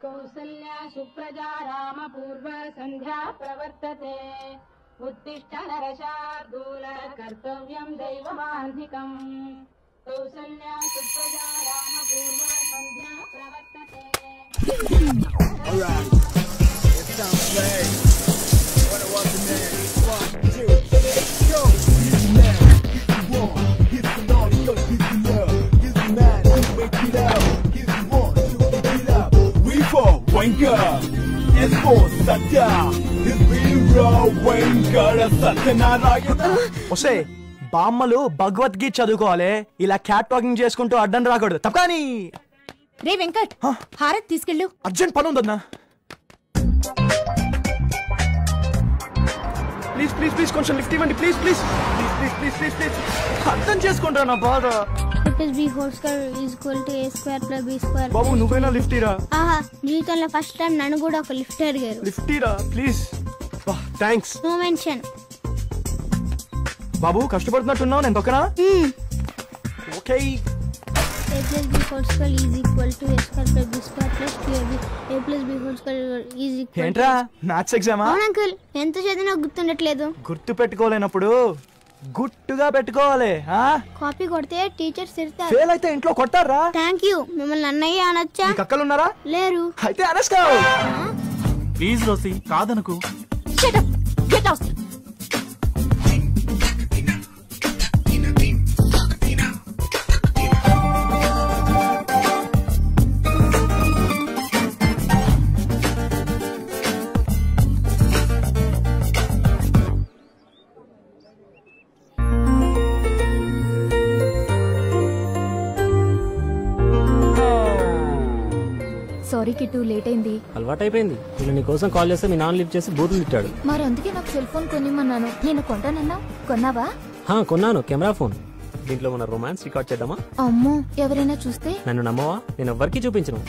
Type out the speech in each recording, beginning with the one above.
कौसल्या सुप्रजा रामपूर्व सन्ध्या प्रवर्तते उत्तिष्ठ नरशार्दूल कर्तव्यम् दैवमान्धिकम् कौसल्या सुप्रजा रामपूर्व सन्ध्या प्रवर्तते Alright. It's time to play. What it was the name? One, two, go. Here's the man. Here's the one. Here's the naughty, go. Here's the love. Here's the man. Wake it up. Here's the one. To wake it up. We four. Wake up. It's for Satya. It's Vira. Wake up. Satyanarayana. వస్తే బామ్మలు భగవద్గీత చదువుకోవాలి ఇలా cat walking చేసుకుంటూ అడ్డం రాకూడదు తప్పని రే వెంకట్ హారత్ తీసుకెళ్ళు urgent పని ఉందన్నా ప్లీజ్ ప్లీజ్ ప్లీజ్ కొంచెం లిఫ్ట్ ఇవ్వండి please please please please please please please అర్థం చేసుకుంటా నా బాధ plus b whole square is equal to a square plus b square బాబు నువ్వైనా లిఫ్ట్ ఇరా ఆహా జీవితంలో ఫస్ట్ టైం నన్ను కూడా ఒక లిఫ్ట్ అడిగారు లిఫ్ట్ ఇరా ప్లీజ్ థ్యాంక్స్ నో మెన్షన్ బాబు కష్టపడుతున్నట్టున్నావు నేను తొక్కనా okay a plus b whole square is equal to a square plus b square plus two A B a plus b whole square is equal ఏంట్రా మ్యాథ్స్ ఎగ్జామా అవును uncle ఎంత చదివినా గుర్తుండట్లేదు గుర్తు పెట్టుకోలేనప్పుడు గుట్టుగా పెట్టుకోవాలి ఆ కాపీ కొడితే టీచర్స్ తిడతారు ఫెయిల్ అయితే ఇంట్లో కొట్టారా థ్యాంక్ యూ మిమ్మల్ని అన్నయ్య అనొచ్చా మీ కక్కలు ఉన్నారా లేరు అయితే అరెస్కావు ప్లీజ్ రోసి కాదనుకు get out sorry Kittu late అయింది అలవాటైపోయింది నేను నీ కోసం కాల్ చేస్తే మీ నాన్న లిఫ్ట్ చేసి బూతులు తిట్టాడు మరి అందుకే నాకు సెల్ ఫోన్ కొనిమ్మన్నాను నేను కొంటానన్నా కొన్నావా హా కొన్నాను కెమెరా ఫోన్ దీంట్లో మన రొమాన్స్ రికార్డ్ చేద్దామా అమ్మో ఎవరైనా చూస్తే నన్ను నమ్మవా నేను ఎవ్వరికీ చూపించను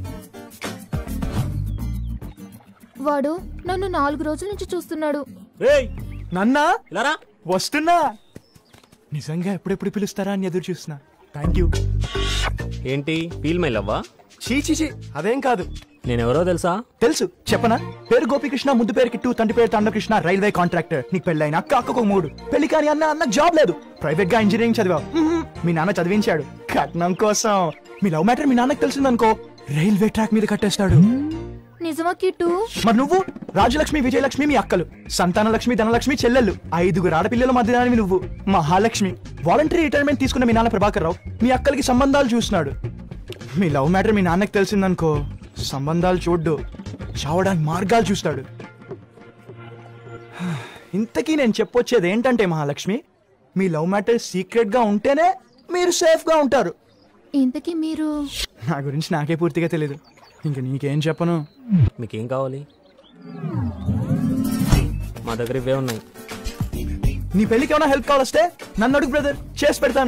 వాడు నన్ను నాలుగు రోజుల నుంచి చూస్తున్నాడు రేయ్ నన్నా ఇలారా వస్తున్నా నిజంగా ఎప్పుడెప్పుడు పిలుస్తారా అని ఎదురు చూస్తున్నా థ్యాంక్ యూ ఏంటి ఫీల్ మై లవ్వా చీ చీ చీ అదేం కాదు నేనెవరో తెలుసా తెలుసు చెప్పనా పేరు గోపికృష్ణ ముందు పేరు కిట్టు తండ్రి పేరు తండ్రకృష్ణ రైల్వే కాంట్రాక్టర్ నీకు పెళ్ళైన అక్క అక్కకు మూడు పెళ్లి కాని అన్న అన్న జాబ్ లేదు ప్రైవేట్ గా ఇంజనీరింగ్ చదివావు మ్మ్. మీ నాన్న చదివించాడు కట్నం కోసం మీ లవ్ మ్యాటర్ మీ నాన్నకి తెలిసిందనుకో రైల్వే ట్రాక్ మీద కట్టేస్తాడు నిజమా కిట్టు మరి నువ్వు రాజలక్ష్మి విజయలక్ష్మి మీ అక్కలు సంతానలక్ష్మి ధనలక్ష్మి చెల్లెళ్ళు ఐదుగురు ఆడపిల్లల మధ్యనాన్ని నువ్వు మహాలక్ష్మి వాలంటరీ రిటైర్మెంట్ తీసుకున్న మీ నాన్న ప్రభాకర్ రావు మీ అక్కలకి సంబంధాలు చూస్తున్నాడు మీ లవ్ మ్యాటర్ మీ నాన్నకి తెలిసిందనుకో సంబంధాలు చూడ్డు చావడానికి మార్గాలు చూస్తాడు ఇంతకీ నేను చెప్పొచ్చేది ఏంటంటే మహాలక్ష్మి మీ లవ్ మ్యాటర్ సీక్రెట్ గా ఉంటేనే మీరు సేఫ్ గా ఉంటారు ఇంతకీ మీరు నా గురించి నాకే పూర్తిగా తెలియదు ఇంక నీకేం చెప్పను మీకేం కావాలి మా దగ్గర ఇవే ఉన్నాయి నీ పెళ్ళికి ఏమైనా హెల్ప్ కావాలొస్తే నన్ను అడుగు బ్రదర్ చేసి పెడతాను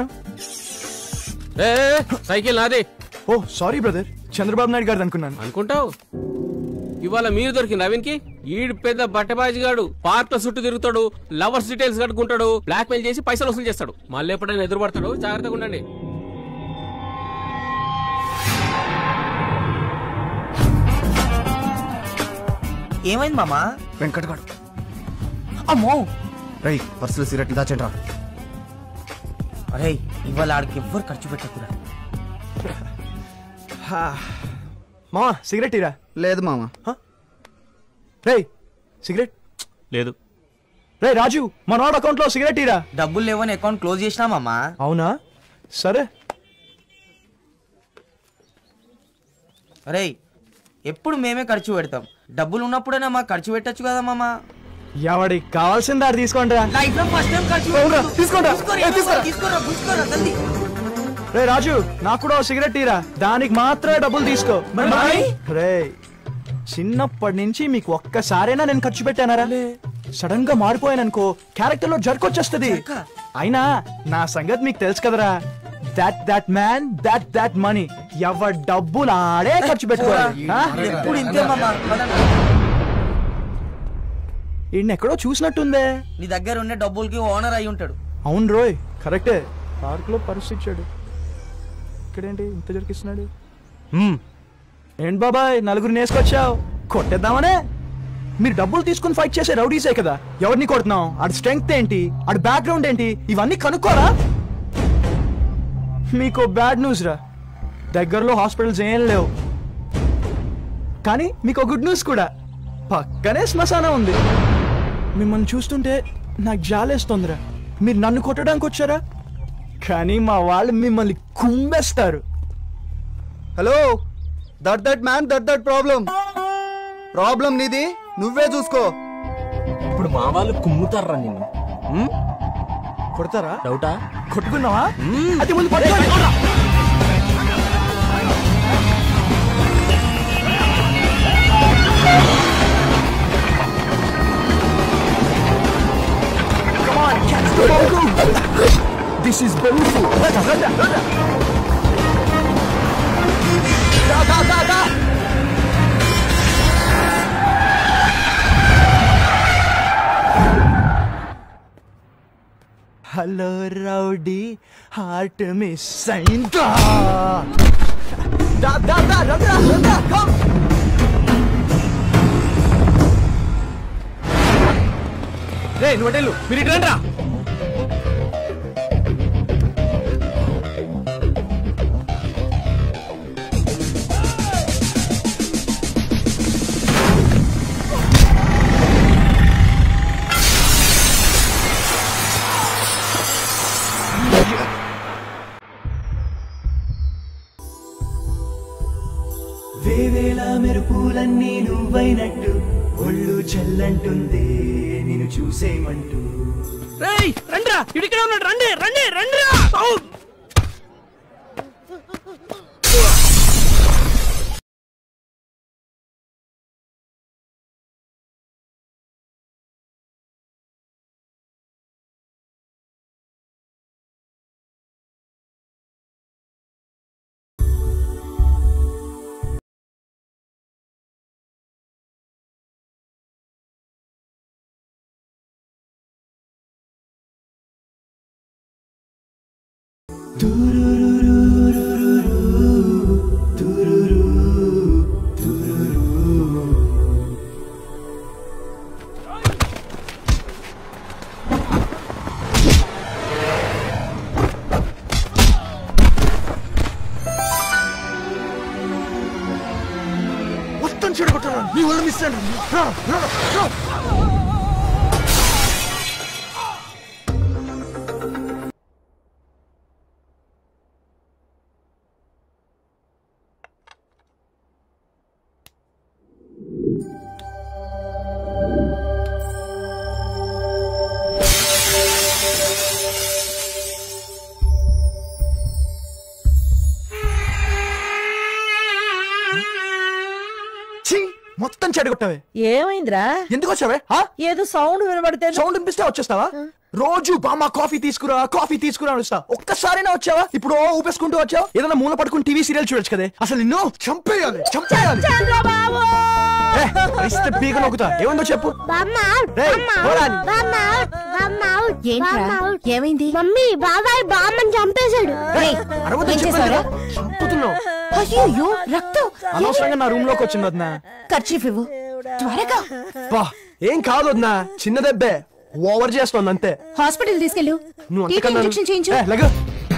సైకిల్ నాది oh sorry brother Chandrababu Naidu గారు అనుకున్నాను అనుకుంటావు ఇవాళ మీరు దొరికింది నవీన్కి ఈడు పెద్ద బట్టబాజిగాడు పార్క్ లో చుట్టూ తిరుగుతాడు లవర్స్ డీటెయిల్స్ కట్టుకుంటాడు బ్లాక్ మెయిల్ చేసి పైసలు వసూలు చేస్తాడు మళ్ళీ ఎప్పుడైనా ఎదురుపడతాడు జాగ్రత్తగా ఉండండి ఏమైంది మామా వెంకటగాడు అమ్మో రై పర్సులో సిగరెట్ దాచండి అరే ఇవాళ ఆడికి ఎవ్వరు ఖర్చు పెట్టకురా మా సిగరెట్ ఇరా లేదు మామ రే సిగరెట్ లేదు రే రాజు మనోడు అకౌంట్ లో సిగరెట్ ఇరా డబ్బులు లేవని అకౌంట్ క్లోజ్ చేసినా మామా అవునా సరే అరే ఎప్పుడు మేమే ఖర్చు పెడతాం డబ్బులు ఉన్నప్పుడైనా మాకు ఖర్చు పెట్టచ్చు కదా మామా ఎవడికి కావాల్సిన దారి తీసుకోండి లైఫ్ లో ఫస్ట్ టైం ఖర్చు అవునా? పెట్టుకుంటున్నాం. తీసుకోండి. తీసుకోరా, ఏ, తీసుకోరా. తీసుకోరా తీసుకోరా జల్దీ రే రాజు నాకు కూడా ఓ సిగరెట్ ఇరా దానికి మాత్రమే డబ్బులు తీసుకో మరి మరి? రే చిన్నప్పటి నుంచి మీకు ఒక్కసారైనా నేను ఖర్చు పెట్టానరా సడన్ గా మారిపోయాననుకో క్యారెక్టర్ లో జర్కొచ్చేస్తుంది జర్కా? అయినా నా సంగతి మీకు తెలుసు కదరా that that man that that money ఎవరి డబ్బులు ఆడే ఖర్చు పెట్టుకోవాలి ఆ? ఎప్పుడు ఇంతే మామా పదండి. ఈయన ఎక్కడో చూసినట్టుందే నీ దగ్గర ఉన్న డబ్బులకి ఓనర్ అయి ఉంటాడు అవును రోయ్ కరెక్టే పార్క్ లో పర్స్ ఇచ్చాడు ఇక్కడేంటి ఇంత జరికిస్తున్నాడు ఏంటి బాబాయ్ నలుగురు నేసుకొచ్చావు కొట్టేద్దామనే మీరు డబ్బులు తీసుకుని ఫైట్ చేసే రౌడీసే కదా ఎవరిని కొడుతున్నాం ఆడి స్ట్రెంగ్త్ ఏంటి ఆడి బ్యాక్గ్రౌండ్ ఏంటి ఇవన్నీ కనుక్కోరా మీకు బ్యాడ్ న్యూస్ రా దగ్గరలో హాస్పిటల్స్ ఏం లేవు కానీ మీకు గుడ్ న్యూస్ కూడా పక్కనే శ్మశానం ఉంది మిమ్మల్ని చూస్తుంటే నాకు జాలేస్తోందిరా మీరు నన్ను కొట్టడానికి వచ్చారా కానీ మా వాళ్ళు మిమ్మల్ని కుమ్మేస్తారు hello that that man that that problem problem నీది నువ్వే చూసుకో ఇప్పుడు మా వాళ్ళు కుమ్ముతారా నిన్ను ఉమ్? కొడతారా డౌటా కొట్టుకున్నావా అది ముందు పట్టుకోండి. కొడరా. Come on, catch the bongo. This is Bongo. Rada, rada, rada. Da, da, da, da. Hello rowdy heart miss అయిందా దా దా దా రండ్రా రండ్రా కమ్ రే నువ్వు వెళ్ళు మీరు ఇటు రండి రా వేవేల మెరుపులన్నీ నువ్వైనట్టు ఒళ్ళు చెల్లంటుంది నేను చూసేయమంటూ రేయ్ రండిరా ఇడిక్కడ ఉన్నాడు రండి రండి రండిరా ఔ! మొత్తం చెడగొట్టాను నీ వల్ల మిస్ అయ్యాను. రా, రా, రా. ఛీ, మొత్తం చెడగొట్టావే ఏమైందిరా ఎందుకు వచ్చావే హా? ఏదో సౌండ్ వినబడితే సౌండ్ వినిపిస్తే వచ్చేస్తావా రోజు బామ్మ కాఫీ తీసుకురా కాఫీ తీసుకురా అని వస్తా ఒక్కసారైనా వచ్చావా ఇప్పుడు ఓ ఊపేసుకుంటూ వచ్చావా ఏదైనా మూల పడుకుని టీవీ సీరియల్ చూడొచ్చు కదే అసలు నిన్ను చంపేయాలి చంపేయాలి ఏ, ఇస్తే పీక నొక్కుతా ఏముందో చెప్పు రేయ్, పోరాని. ఏమైంది మమ్మీ బాబాయ్ బామ్మని చంపేశాడు రేయ్, అరవద్దని చెప్పాను కదా. చంపుతున్నావు అయ్యో రక్తం అనవసరంగా నా రూమ్ లోకి వచ్చింది వదినా ఖర్చీఫ్ ఇవ్వు త్వరగా బా ఏం కాదు వదినా చిన్న దెబ్బే ఓవర్ చేస్తోంది అంతే హాస్పిటల్ తీసుకెళ్ళు నువ్వు టీటీ అంతకన్నా ఇంజెక్షన్ చేయించు ఏ, లెగు.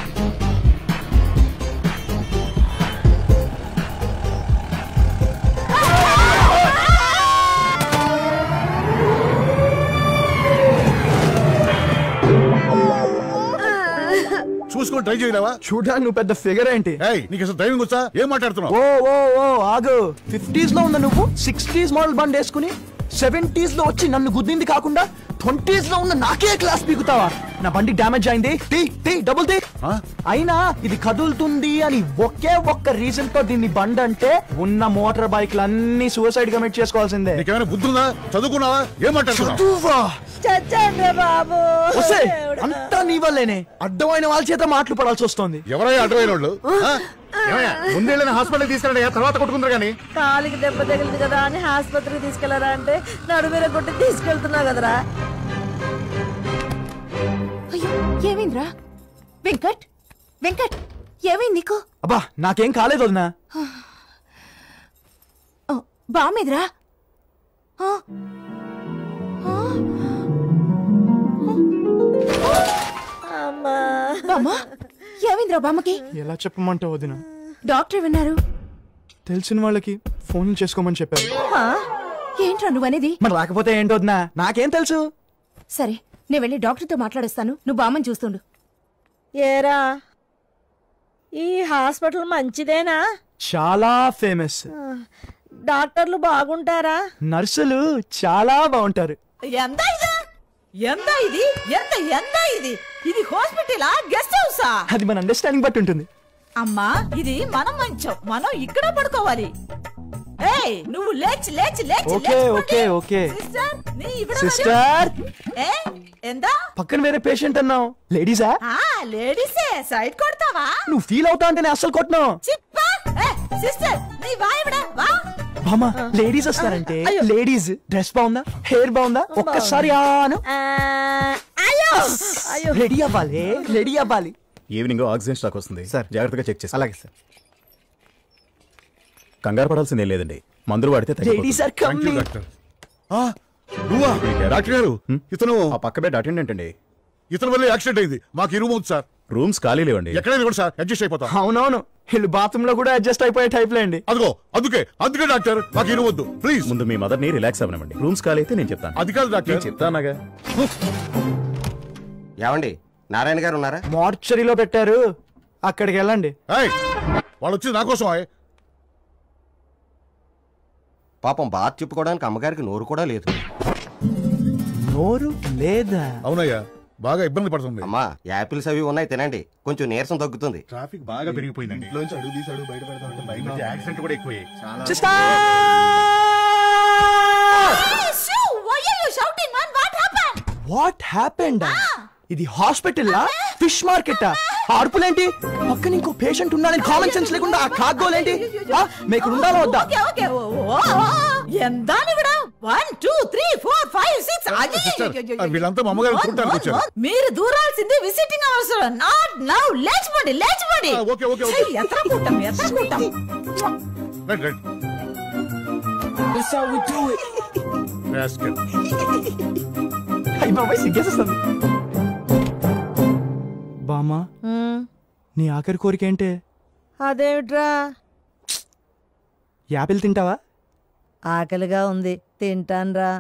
చూసుకొని ట్రై చేయలేవా చూడడానికి నువ్వు పెద్ద ఫిగర్ ఏంటి ఏయ్ నీకు అసలు డ్రైవింగ్ వచ్చా ఏం మాట్లాడుతున్నావు ఓ ఓ ఓ ఆగు ఫిఫ్టీస్ లో ఉన్న నువ్వు సిక్స్టీస్ మోడల్ బండి వేసుకుని సెవెంటీస్ లో వచ్చి నన్ను గుద్దింది కాకుండా ట్వంటీస్ లో ఉన్న నాకే క్లాస్ పీకుతావా నా బండి డ్యామేజ్ అయింది తీ తీ డబుల్ తీ అయినా ఇది కదులుతుంది అని ఒకే ఒక్క రీజన్ తో దీన్ని బండి అంటే ఉన్న మోటార్ బైక్లు అన్ని సూసైడ్ కమిట్ చేసుకోవాల్సిందే నీకేమైనా బుద్ధుందా చదువుకున్నావా ఏం మాట్లాడుతున్నావు చదువా చచ్చాను బాబు వస్తే అంతా నీ వల్లేనే అడ్డమైన వాళ్ళ చేత మాటలు పడాల్సి వస్తుంది ఎవరయ్యా అడ్డమైన వాళ్ళు ఆ? ఏమయ్యా, ముందేళ్ళని హాస్పిటల్ తీసుకెళ్ళండి తర్వాత కొట్టుకుందరు కానీ కాలికి దెబ్బ తగిలింది కదా అని ఆసుపత్రికి తీసుకెళ్లరా అంటే నడుమీర కొట్టి తీసుకెళ్తున్నావు కదరా అయ్యో ఏమైందిరా వెంకట్ వెంకట్ ఏమైంది నీకు అబ్బా నాకేం కాలేదు వదినా బామేదిరా అమ్మా బామ్మ ఏమైందిరా బామ్మకి ఎలా చెప్పమంటావు వదిన డాక్టర్ విన్నారు తెలిసిన వాళ్ళకి ఫోన్లు చేసుకోమని చెప్పారు ఏంట్రా నువ్వనేది మరి రాకపోతే ఏంటో వదినా నాకేం తెలుసు సరే నేను వెళ్ళి డాక్టర్తో మాట్లాడేస్తాను నువ్వు బామ్మని చూస్తుండు ఏరా ఈ హాస్పిటల్ మంచిదేనా చాలా ఫేమస్ ఆ, డాక్టర్లు బాగుంటారా నర్సులు చాలా బాగుంటారు ఎంత ఇది ఎంత ఇది ఎంత ఎంత ఇది ఇది హాస్పిటలా గెస్ట్ హౌసా అది మన అండర్స్టాండింగ్ బట్టి ఉంటుంది అమ్మా ఇది మనం మంచం మనం ఇక్కడ పడుకోవాలి ఏయ్ నువ్వు లేచి లేచి లేచి ఓకే లేచి ఓకే ఓకే సిస్టర్ నీ ఇక్కడ సిస్టర్ ఏ ఎంత పక్కన వేరే పేషెంట్ అన్నావు లేడీసా ఆ లేడీసే సైడ్ కొడతావా నువ్వు ఫీల్ అవుతా అంటే నేను అస్సలు కొట్టను చిప్పా ఏ సిస్టర్ నీ వా ఇవిడ వా బామా లేడీస్ వస్తారంటే లేడీస్ డ్రెస్ బాగుందా హెయిర్ బాగుందా ఒక్కసారి ఆను అయ్యో అయ్యో రెడీ అవ్వాలి రెడీ అవ్వాలి ఈవినింగ్ ఆక్సిజన్ స్టాక్ వస్తుంది సార్ జాగ్రత్తగా చెక్ చేసి అలాగే సార్ కంగారు పడాల్సిందే లేదండి మందులు వాడితే లేడీస్ ఆర్ కమింగ్ నువ్వా డాక్టర్ గారు ఇతను ఆ పక్క బెడ్ అటెండెంట్ అండి ఇతని వల్ల యాక్సిడెంట్ అయింది మాకు ఈ రూమ్ ఉంది సార్ రూమ్స్ ఖాళీ లేవండి ఎక్కడైనా కూడా సార్ అడ్జస్ట్ అయిపోతాం అవునవును వీళ్ళు బాత్రూమ్ లో కూడా అడ్జస్ట్ అయిపోయే టైప్ లేండి అదిగో అందుకే అందుకే డాక్టర్ మాకు ఈ రూమ్ వద్దు ప్లీజ్ ముందు మీ మదర్ ని రిలాక్స్ అవ్వనివ్వండి రూమ్స్ ఖాళీ అయితే నేను చెప్తాను అది కాదు డాక్టర్ నేను చెప్తానగా ఏమండి నారాయణ గారు ఉన్నారా మార్చరీలో పెట్టారు అక్కడికి వెళ్ళండి వాళ్ళు వచ్చింది నా కోసం ఆయ్. పాపం బాధ చెప్పుకోవడానికి అమ్మగారికి నోరు కూడా లేదు నోరు లేదా అవునయ్యా బాగా ఇబ్బంది పడుతుంది అమ్మా యాపిల్స్ అవి ఉన్నాయి తినండి కొంచెం నీరసం తగ్గుతుంది ట్రాఫిక్ బాగా పెరిగిపోయిందండి ఇంట్లోంచి అడుగు తీసి అడుగు బయట పెడతామంటే బయట యాక్సిడెంట్ కూడా ఎక్కువయ్యాయి why are you shouting man what happened what happened ఇది హాస్పిటల్ ఫిష్ మార్కెట్ అరుపులేంటి పక్కన ఇంకో పేషెంట్ ఉన్నాడని కామన్ సెన్స్ లేకుండా ఆ కాగోలేంటి ఆ, మీకు ఉండాలా వద్దా ఓకే ఓకే ఓ, ఓ, ఓ, ఎంత ఇవిడ one two three four five six sister, వీళ్ళంతా మా అమ్మగారిని చూడటానికి వచ్చారు. మీరు దూరాల్సింది విజిటింగ్ అవర్స్ నాట్ నౌ లేచిపోండి లేచిపోండి ఆ, ఓకే, ఓకే, ఓకే. ఛీ, ఎత్ర కూటం ఎత్ర కూటం రైట్ రైట్ Rascal. అయ్యి బాబాయ్ సిగ్గేసేస్తుంది బామా నీ ఆఖరి కోరిక ఏంటే అదేమిట్రా యాపిల్ తింటావా ఆకలిగా ఉంది తింటాన్రా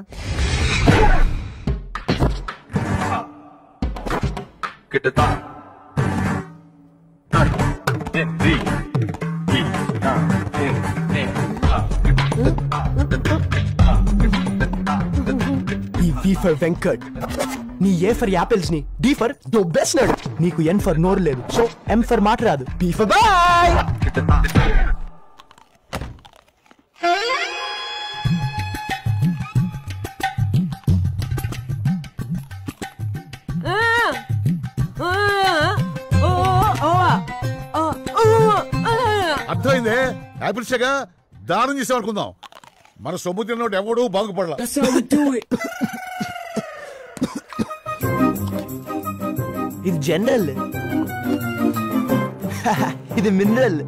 ఈ వి ఫర్ వెంకట్ నీ ఏ ఫర్ యాపిల్స్ ని డి ఫర్ నో బెస్ట్ నడు నీకు ఎన్ ఫర్ నోరు లేదు సో ఎం ఫర్ మాట రాదు బి ఫర్ బాయ్ అర్థమైందే యాపిల్స్ గా దానం చేసాం అనుకుందాం మన సొమ్ము తిన్నోడు ఎవడు బాగుపడలా ఇది జనరల్ ఇది మినరల్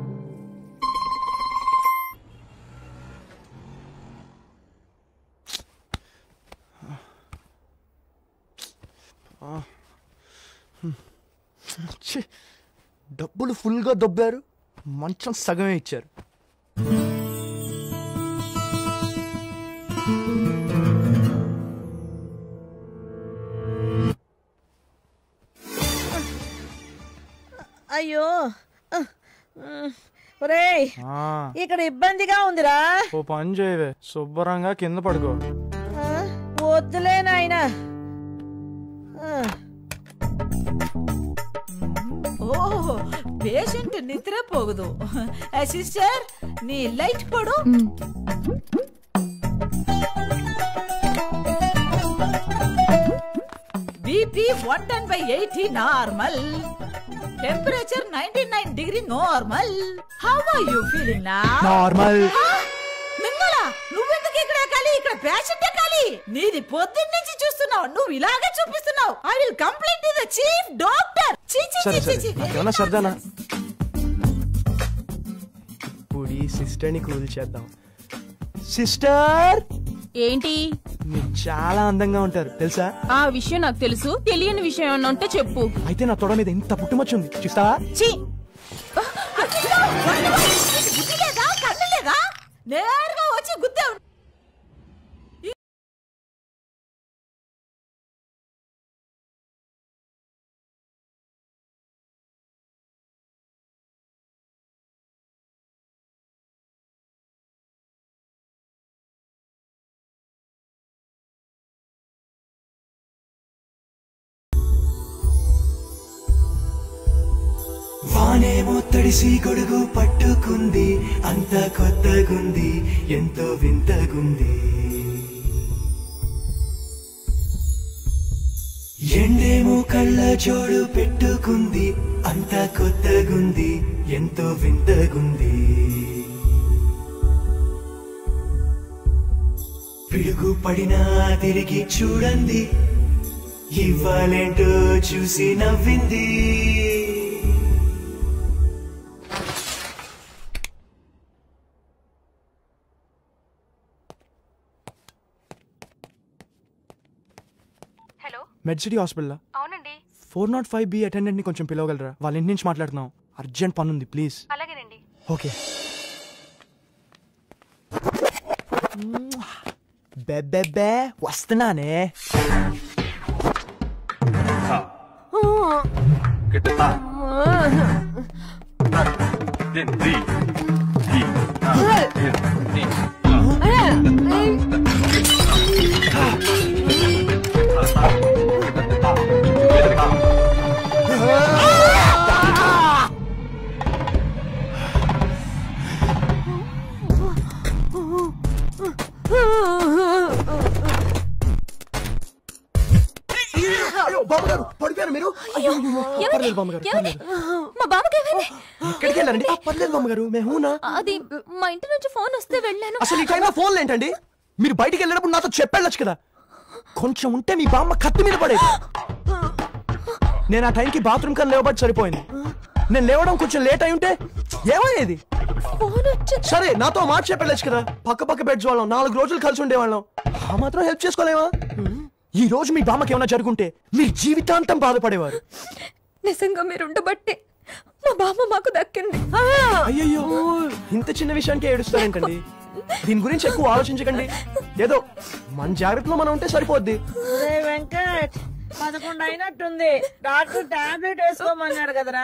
ఛీ, డబ్బులు ఫుల్గా దొబ్బారు మంచం సగమే ఇచ్చారు అయ్యో ఒరేయ్ ఇక్కడ ఇబ్బందిగా ఉందిరా ఓ పని చేయవే శుభ్రంగా కింద పడుకో ఆ, వద్దులే నాయనా ఓ పేషెంట్ నిద్రపోగదు సిస్టర్ నీ లైట్ పడు BP one ten by eighty normal temperature ninety nine degree normal how are you feeling నా నార్మల్ మిమ్మల నువ్వెందుకు ఇక్కడ ఎక్కాలి ఇక్కడ పేషెంట్ ఎక్కాలి నీది పొద్దున్న నుంచి చూస్తున్నావు నువ్వు ఇలాగే చూపిస్తున్నావు I will complaint to the chief doctor చీ చీ సరే చీ సరే చీ నాకేమన్నా సరదానా ఇప్పుడు ఈ సిస్టర్ని కూల్ చేద్దాం సిస్టర్ ఏంటి మీరు చాలా అందంగా ఉంటారు తెలుసా ఆ విషయం నాకు తెలుసు తెలియని విషయం ఏమన్నా ఉంటే చెప్పు అయితే నా తొడ మీద ఇంత పుట్టుమచ్చు ఉంది చూస్తావా ఛీ బుద్ధి లేదా కన్ను లేదా నేరుగా వచ్చి గుద్దావు వానేమో తడిసి గొడుగు పట్టుకుంది అంత కొత్తగుంది ఎంతో వింతగుంది ఎండేమో కళ్ళ జోడు పెట్టుకుంది అంత కొత్తగుంది ఎంతో వింతగుంది పిడుగు పడినా తిరిగి చూడండి ఇవ్వాలేంటో చూసి నవ్వింది మెడ్ సిటీ హాస్పిటల్ అవునండి four nought five B attendant ని కొంచెం పిలవగలరా వాళ్ళ ఇంటి నుంచి మాట్లాడుతున్నాం అర్జెంట్ పని ఉంది ప్లీజ్ అలాగేనండి ఓకే బెబ్బెబ్బే వస్తున్నానే బామ్మగారు పడిపోయారు మీరు అయ్యో అయ్యో, పర్లేదు బామ్మగారు పర్లేదు. మా బామ్మకి ఏమైంది ఎక్కడికి వెళ్ళారండి ఆ, పర్లేదు బామ్మగారు మేహూనా అది మా ఇంటి నుంచి ఫోన్ వస్తే వెళ్ళాను అసలు ఈ టైంలో ఫోన్లు ఏంటండి మీరు బయటికి వెళ్ళినప్పుడు నాతో చెప్పెళ్ళొచ్చు కదా కొంచెం ఉంటే మీ బామ్మ కత్తి మీద పడేది నేను ఆ టైంకి బాత్రూమ్ కన్నా లేవబట్టి సరిపోయింది నేను లేవడం కొంచెం లేట్ అయి ఉంటే ఏమయ్యేది సరే నాతో మాట చెప్పెళ్ళచ్చు కదా పక్క పక్క బెడ్స్ వాళ్ళం నాలుగు రోజులు కలిసి ఉండేవాళ్ళం ఆ మాత్రం హెల్ప్ చేసుకోలేమా ఈ రోజు మీ బామ్మకి ఏమైనా జరుగుంటే మీరు జీవితాంతం బాధపడేవారు నిజంగా మీరు ఉండబట్టే మా బామ్మ మాకు దక్కింది అయ్యయ్యో ఇంత చిన్న విషయానికి ఏడుస్తారేంటండి దీని గురించి ఎక్కువ ఆలోచించకండి ఏదో మన జాగ్రత్తలో మనం ఉంటే సరిపోద్ది రే వెంకట్ పదకొండు అయినట్టుంది డాక్టర్ టాబ్లెట్ వేసుకోమన్నాడు కదరా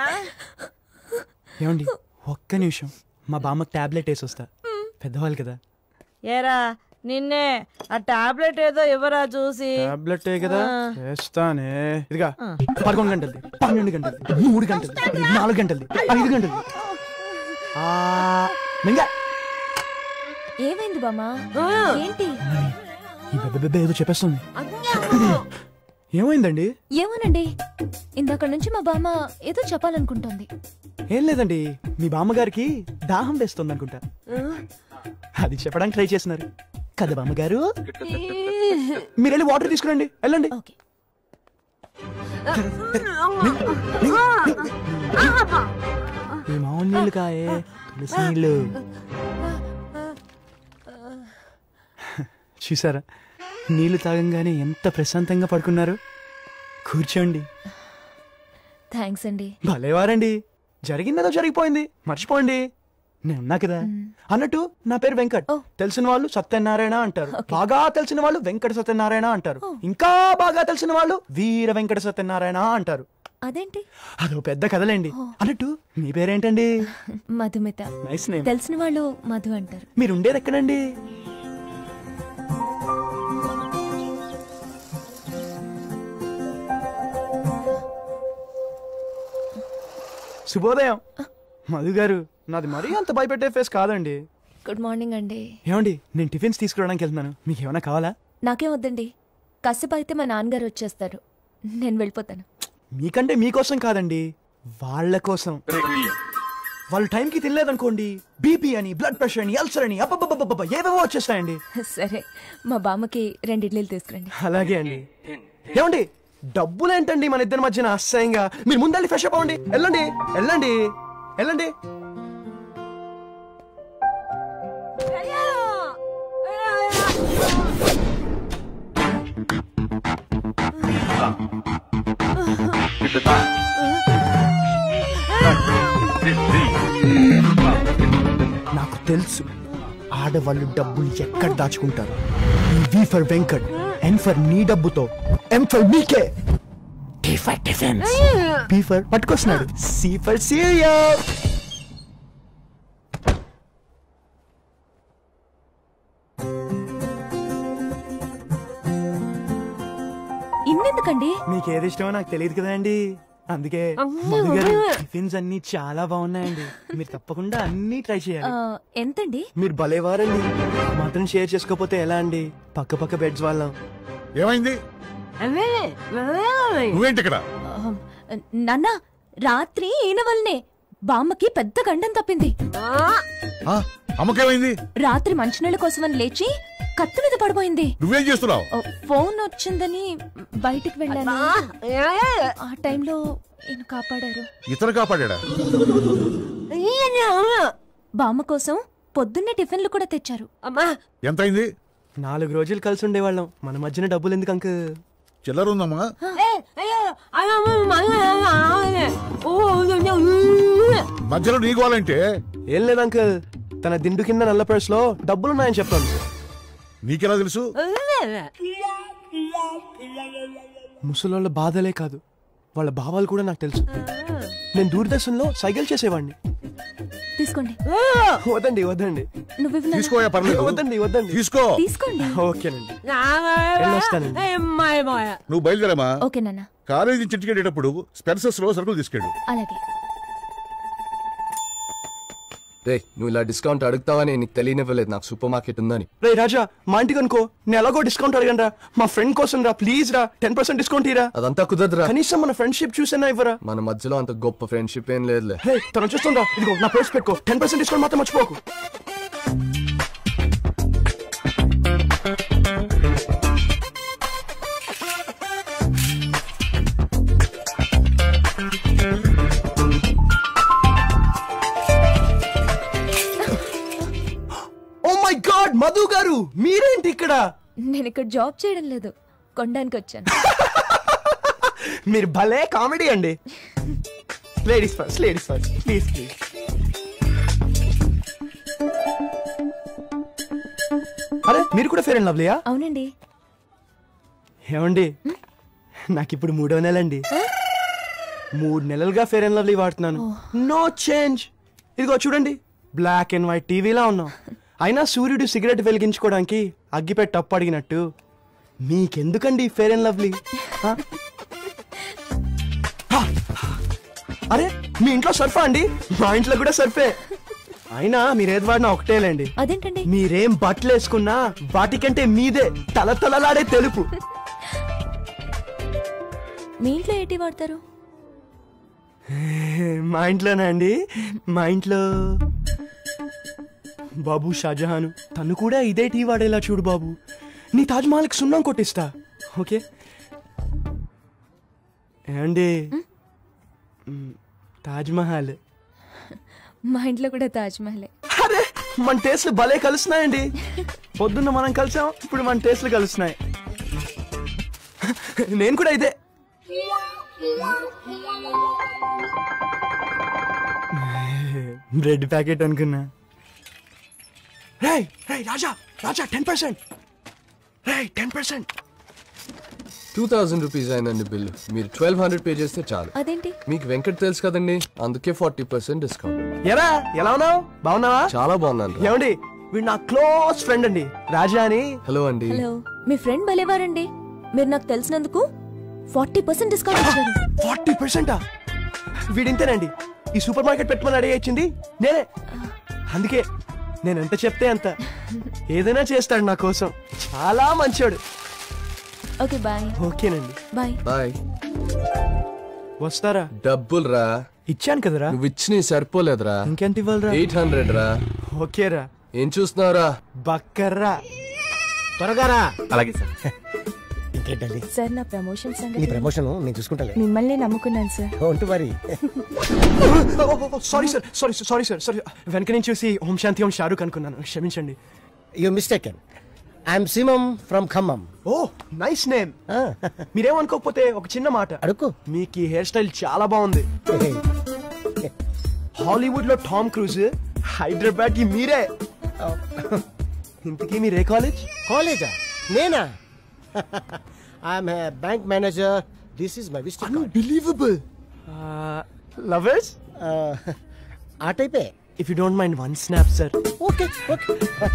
ఏమండి ఒక్క నిమిషం మా బామ్మకి టాబ్లెట్ వేసి వస్తా పెద్దవాళ్ళు కదా ఏరా నిన్నే ఆ టాబ్లెట్ ఏదో ఇవ్వరా చూసి టాబ్లెట్ కదా ఆ. చేస్తానే ఇదిగా పదకొండు గంటలది పన్నెండు గంటలది మూడు గంటలది నాలుగు గంటలది ఐదు గంటలది ఆ, మింగా ఏమైంది బామ్మ ఏంటి ఈ బెబ్బ బెబ్బ ఏదో చెప్పేస్తుంది ఏమైందండి ఏమోనండి ఇందాక నుంచి మా బామ్మ ఏదో చెప్పాలనుకుంటోంది ఏం లేదండి మీ బామ్మగారికి దాహం వేస్తుంది అనుకుంటా అది చెప్పడానికి ట్రై చేస్తున్నారు కదా బామ్మగారు మీరు వెళ్ళి వాటర్ తీసుకురండి వెళ్ళండి ఈ మామూలు నీళ్ళు కాయే తులసి నీళ్ళు చూసారా నీళ్లు తాగంగానే ఎంత ప్రశాంతంగా పడుకున్నారు కూర్చోండి థ్యాంక్స్ అండి భలేవారండి జరిగిందేదో జరిగిపోయింది మర్చిపోండి నేను ఉన్నా కదా అన్నట్టు నా పేరు వెంకట్ తెలిసిన వాళ్ళు సత్యనారాయణ అంటారు బాగా తెలిసిన వాళ్ళు వెంకట సత్యనారాయణ అంటారు ఇంకా బాగా తెలిసిన వాళ్ళు వీర వెంకట సత్యనారాయణ అంటారు అదేంటి అదో పెద్ద కథలేండి అన్నట్టు మీ పేరేంటండి మధుమిత నైస్ నేమ్ తెలిసిన వాళ్ళు మధు అంటారు మీరు ఉండేది ఎక్కడండి శుభోదయం మధు గారు నాది మరీ అంత భయపెట్టే ఫేస్ కాదండి గుడ్ మార్నింగ్ అండి ఏమండి నేను టిఫిన్స్ తీసుకురావడానికి వెళ్తున్నాను మీకు ఏమైనా కావాలా నాకేం వద్దండి కాసేపు అయితే మా నాన్నగారు వచ్చేస్తారు నేను వెళ్ళిపోతాను మీకంటే మీకోసం కాదండి వాళ్ళ కోసం వాళ్ళు టైంకి తినలేదనుకోండి బీపీ అని బ్లడ్ ప్రెషర్ అని అల్సర్ అని అబ్బబ్బబ్బబ్బ ఏవేవో వచ్చేస్తాయండి సరే మా బామ్మకి రెండు ఇడ్లీలు తీసుకురండి అలాగే అండి ఏమండి డబ్బులేంటండి మన ఇద్దరి మధ్యన అసహ్యంగా మీరు ముందెళ్ళి ఫ్రెష్ అప్ అవ్వండి వెళ్ళండి వెళ్ళండి వెళ్ళండి తెలుసు ఆడవాళ్ళు డబ్బులు ఎక్కడ దాచుకుంటారు V for Venkat N for నీ డబ్బుతో ఎం ఫర్ మీకే T for defence P for పట్టుకొస్తున్నాడు సి ఫర్ సీరియస్ ఇన్నెందుకండి మీకు ఏది ఇష్టమో నాకు తెలియదు కదండి అందుకే మధు గారు, టిఫిన్స్ అన్ని చాలా బాగున్నాయండి మీరు తప్పకుండా అన్ని ట్రై ఆ, చేయాలి ఎంతండి మీరు భలేవారండి ఆ మాత్రం షేర్ చేసుకోకపోతే ఎలా అండి పక్క పక్క బెడ్స్ వాళ్ళం ఏమైంది నువ్వేంటి ఇక్కడ ఆ, నాన్న రాత్రి ఈయన వల్లనే బామ్మకి పెద్ద గండం తప్పింది ఆ, అమ్మకేమైంది రాత్రి మంచినీళ్ళ కోసమని లేచి కత్తి మీద పడిపోయింది నువ్వేం చేస్తున్నావు ఓ, ఫోన్ వచ్చిందని బయటికి వెళ్ళాను ఆ టైంలో ఈయన కాపాడారు ఇతను కాపాడా బామ్మ కోసం పొద్దున్నే టిఫిన్లు కూడా తెచ్చారు ఎంతైంది నాలుగు రోజులు కలిసి ఉండేవాళ్ళం మన మధ్యన డబ్బులు ఎందుకు అంక చిల్లర ఉందమ్మా మధ్యలో నీ గోలంటే ఏం లేదు అంకుల్ తన దిండు కింద నల్ల పర్స్ లో డబ్బులున్నాయని చెప్పాను నీకెలా తెలుసు ముసలోళ్ళ బాధలే కాదు వాళ్ళ భావాలు కూడా నాకు తెలుసు నేను దూరదర్శన్లో సైకిల్ చేసేవాడిని తీసుకోండి వద్దండి వద్దండి నువ్వు ఇవ్వు నాన్న. తీసుకోయా పర్లేదు వద్దండి వద్దండి తీసుకో తీసుకోండి ఓకేనండి వెళ్ళొస్తానండి. నువ్వు బయలుదేరమ్మా ఓకే నాన్న కాలేజీ నుంచి ఇంటికి వెళ్ళేటప్పుడు స్పెన్సర్స్ లో సరుకులు తీసుకెళ్ళు అలాగే రే నువ్వు ఇలా డిస్కౌంట్ అడుగుతావని నీకు తెలియనివ్వలేదు నాకు సూపర్ మార్కెట్ ఉందని రే రాజా మా ఇంటికి అనుకో నేను ఎలాగో డిస్కౌంట్ అడగను రా మా ఫ్రెండ్ కోసం రా ప్లీజ్ రా టెన్ పర్సెంట్ డిస్కౌంట్ ఇరా అదంతా కుదరదురా కనీసం మన ఫ్రెండ్షిప్ చూసేనా ఇవ్వరా మన మధ్యలో అంత గొప్ప ఫ్రెండ్షిప్ ఏం లేదులే రే తను చూస్తుందా ఇదిగో నా పర్స్ పెట్టుకో టెన్ పర్సెంట్ డిస్కౌంట్ మాత్రం మర్చిపోకు ఓ మై గాడ్ మధు గారు మీరేంటి ఇక్కడ నేను ఇక్కడ జాబ్ చేయడం లేదు కొనడానికి వచ్చాను మీరు భలే కామెడీ అండి ladies first ladies first please please అరే మీరు కూడా ఫేర్ అండ్ లవ్లీయా అవునండి ఏమండి నాకు ఇప్పుడు మూడో నెల అండి మూడు నెలలుగా ఫేర్ అండ్ లవ్లీ వాడుతున్నాను నో చేంజ్ ఇదిగో చూడండి బ్లాక్ అండ్ వైట్ టీవీలా ఉన్నాం అయినా సూర్యుడు సిగరెట్ వెలిగించుకోవడానికి అగ్గిపెట్టి టప్పు అడిగినట్టు మీకెందుకండి ఫేర్ అండ్ లవ్లీ ఆ? హా! అరే మీ ఇంట్లో సర్ఫా అండి మా ఇంట్లో కూడా సర్ఫే అయినా మీరేది వాడినా ఒకటేలేండి అదేంటండి మీరేం బట్టలు వేసుకున్నా వాటికంటే మీదే తల తలలాడే తెలుపు మీ ఇంట్లో ఏంటి వాడతారు మా ఇంట్లోనా అండి మా ఇంట్లో బాబు షాజహాన్ తను కూడా ఇదే టీ వాడేలా చూడు బాబు నీ తాజ్ మహల్కి సున్నం కొట్టిస్తా ఓకే ఏమండి మ్, తాజ్ మహల్ మా ఇంట్లో కూడా తాజ్ మహలే అరే మన టేస్ట్లు భలే కలుస్తున్నాయండి పొద్దున్న మనం కలిసాం ఇప్పుడు మన టేస్ట్లు కలుస్తున్నాయి నేను కూడా ఇదే బ్రెడ్ ప్యాకెట్ అనుకున్నా రేయ్ రేయ్ రాజా రాజా టెన్ పర్సెంట్ రేయ్ ten percent two thousand rupees అయిందండి బిల్లు మీరు ట్వెల్వ్ హండ్రెడ్ పే చేస్తే చాలు అదేంటి మీకు వెంకట్ తెలుసు కదండి అందుకే ఫార్టీ పర్సెంట్ డిస్కౌంట్ ఎరా ఎలా ఉన్నావు బాగున్నావా చాలా బాగున్నాను ఏమండి వీడు నా క్లోజ్ ఫ్రెండ్ అండి రాజా అని హలో అండి హలో మీ ఫ్రెండ్ భలేవారండి మీరు నాకు తెలిసినందుకు ఫార్టీ పర్సెంట్ డిస్కౌంట్ ఇచ్చారు ఫార్టీ పర్సెంటా వీడింతేనండి ఈ సూపర్ మార్కెట్ పెట్టమని అడిగి ఇచ్చింది నేనే అందుకే నేను ఎంత చెప్తే అంత ఏదైనా చేస్తాడు నా కోసం చాలా మంచోడు ఓకే బాయ్ ఓకేనండి బాయ్ బాయ్ వస్తారా డబ్బులు రా ఇచ్చాను కదరా నువ్వు ఇచ్చి సరిపోలేదురా ఇంకెంత ఇవ్వాలరా ఎయిట్ హండ్రెడ్ రా ఓకేరా ఏం చూస్తున్నావురా బక్కర్రా త్వరగా రా అలాగే సార్ ఇంకేంటండి సార్ నా ప్రమోషన్ నీ సంగతి ప్రమోషన్ నేను చూసుకుంటాలే మిమ్మల్ని నమ్ముకున్నాను సార్ ఒంటి మరి sorry sir sorry sorry sir sorry వెనక నుంచి చూసి ఓం శాంతి ఓం షారూక్ అనుకున్నాను క్షమించండి you mistaken I'm Simham from Khammam oh nice name మీరేమనుకోకపోతే ఒక చిన్న మాట అడుగు మీకు ఈ హెయిర్ స్టైల్ చాలా బాగుంది హాలీవుడ్ లో టామ్ క్రూజ్ హైదరాబాద్ కి మీరే ఇంతకీ మీరే కాలేజ్ కాలేజా నేనా I'm bank manager this is my visiting card believable lovers ఆ టైపే if you don't mind one snap sir okay okay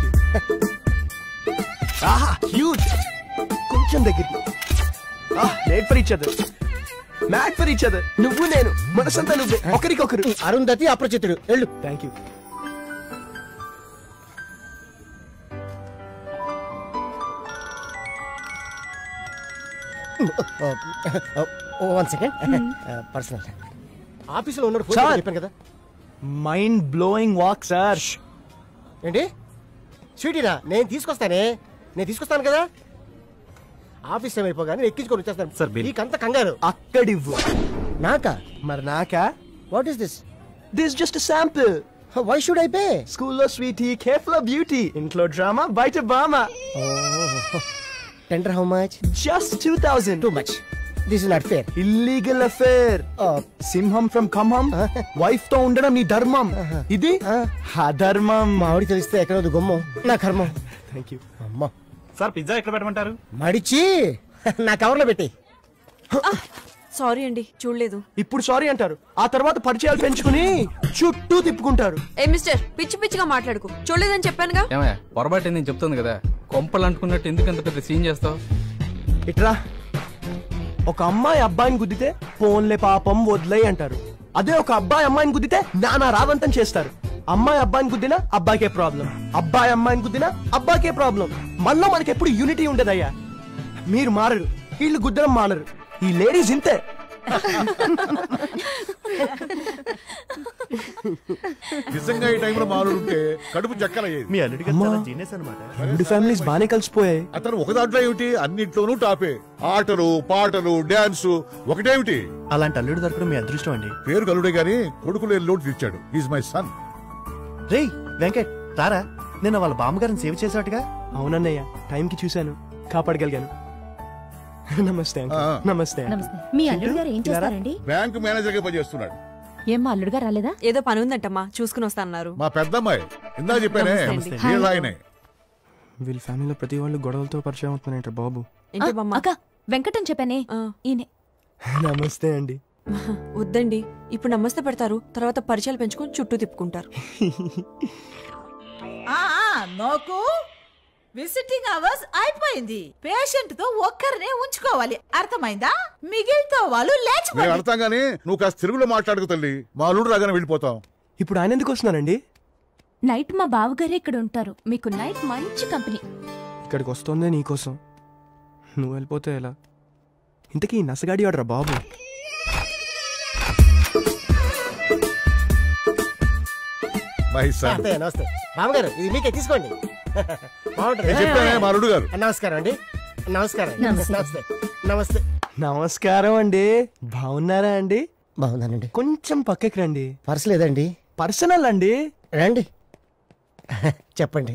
ఆహా హ్యూజ్ కొంచెం దగ్గరికి made for each other made for each other నువ్వు నేను మనసంతా నువ్వే ఒకరికొకరు అరుంధతి అప్రచితుడు వెళ్ళు thank you one second personal ఆఫీసులో ఉన్నాడు ఫోన్ సార్. చెప్పాను కదా మైండ్ బ్లోయింగ్ వాక్ సార్ ఏంటి స్వీటీనా నేను తీసుకొస్తానే నేను తీసుకొస్తాను కదా ఆఫీస్ టైం అయిపోగానే ఎక్కించుకొని వచ్చేస్తాను సార్ నీకంత కంగారు అక్కడివ్వు నాకా మరి నాకా what is this this just sample why should I pay స్కూల్లో స్వీటీ కేఫ్లో బ్యూటీ ఇంట్లో డ్రామా బయట బామా tender how much just two thousand too much this is not fair illegal affair Simham from Khammam wife తో ఉండడం నీ ధర్మం ఇది అధర్మం మావిడి తెలిస్తే ఎక్కడ గుమ్మం నా కర్మం థ్యాంక్ యూ అమ్మా సార్ పిజ్జా ఎక్కడ పెట్టమంటారు మడిచి నా కవర్లో పెట్టి సారీ అండి చూడలేదు ఇప్పుడు సారీ అంటారు ఆ తర్వాత పరిచయాలు పెంచుకుని చుట్టూ తిప్పుకుంటారు ఏ మిస్టర్ పిచ్చి పిచ్చిగా మాట్లాడుకు చూడలేదని చెప్పానుగా ఏమయ్య పొరపాటు నేను చెప్తుంది కదా కొంపలు అంటుకున్నట్టు ఎందుకు అంత పెద్ద సీన్ చేస్తావు ఇట్రా ఒక అమ్మాయి అబ్బాయిని గుద్దితే పోన్లే పాపం వదిలేయి అంటారు అదే ఒక అబ్బాయి అమ్మాయిని గుద్దితే నానా రావంతం చేస్తారు అమ్మాయి అబ్బాయిని గుద్దినా అబ్బాయికే ప్రాబ్లం అబ్బాయి అమ్మాయిని గుద్దినా అబ్బాయికే ప్రాబ్లం మనలో మనకి ఎప్పుడు యూనిటీ ఉండదయ్యా మీరు మారరు వీళ్ళు గుద్దడం మానరు ఈ లేడీస్ ఇంతే నిజంగా ఈ టైంలో మారుడు ఉంటే కడుపు చక్కరయ్యేది మీ అల్లుడి రెండు ఫ్యామిలీస్ బానే కలిసిపోయాయి అతను ఒక దాంట్లో ఏమిటి అన్నింట్లోనూ టాపే ఆటలు పాటలు డాన్స్ ఒకటేమిటి అలాంటి అల్లుడు దొరకడం మీ అదృష్టం అండి పేరు కలుడే గాని కొడుకులు లోటు తెచ్చాడు ఈజ్ మై సన్ రేయ్ వెంకట్ తారా నేను వాళ్ళ బామ్మగారిని సేవ్ చేసాటుగా అవునన్నయ్య టైంకి చూశాను కాపాడగలిగాను నమస్తే uncle. ఆ. నమస్తే నమస్తే మీ అల్లుడు గారు ఏం చేస్తారండి బ్యాంక్ మేనేజర్ గా పనిచేస్తున్నాడు ఏం మా అల్లుడు గారు రాలేదా ఏదో పని ఉందంటమ్మా చూసుకుని వస్తా అన్నారు మా పెద్దమ్మాయి ఇందా చెప్పానే నమస్తే అండి. వీళ్ళ ఆయనే వీళ్ళ ఫ్యామిలీలో ప్రతి వాళ్ళు గొడవలతో పరిచయం అవుతున్నాయంట బాబు ఏంటి బామ్మ అక్క వెంకటని చెప్పానే ఈయనే నమస్తే అండి వద్దండి ఇప్పుడు నమస్తే పెడతారు తర్వాత పరిచయాలు పెంచుకొని చుట్టూ తిప్పుకుంటారు ఆ ఆ, నోకు విజిటింగ్ అవర్స్ అయిపోయింది పేషెంట్ తో ఒక్కరినే ఉంచుకోవాలి అర్థమైందా మిగిలితో వాళ్ళు మేము లేచిపోయి అడతాం గానీ నువ్వు కాస్త తెలుగులో మాట్లాడుకు తల్లి మా అల్లుడు రాగానే వెళ్ళిపోతాం ఇప్పుడు ఆయన ఎందుకు వస్తున్నారండి నైట్ మా బావగారే ఇక్కడ ఉంటారు మీకు నైట్ మంచి కంపెనీ ఇక్కడికి వస్తుందే నీకోసం నువ్వు వెళ్ళిపోతే ఎలా ఇంతకీ ఈ నసగాడి ఆడరా బాబు మై సన్ అత్తయ్య నమస్తే బామ్మగారు ఇది మీకే తీసుకోండి బాగుంటుంది నేను చెప్పానే, మా అల్లుడు గారు. నమస్కారం అండి నమస్కారం నమస్తే. నమస్తే నమస్తే నమస్కారం అండి బాగున్నారా అండి బాగున్నానండి కొంచెం పక్కకి రండి పర్స్ లేదండి పర్సనల్ అండి రండి చెప్పండి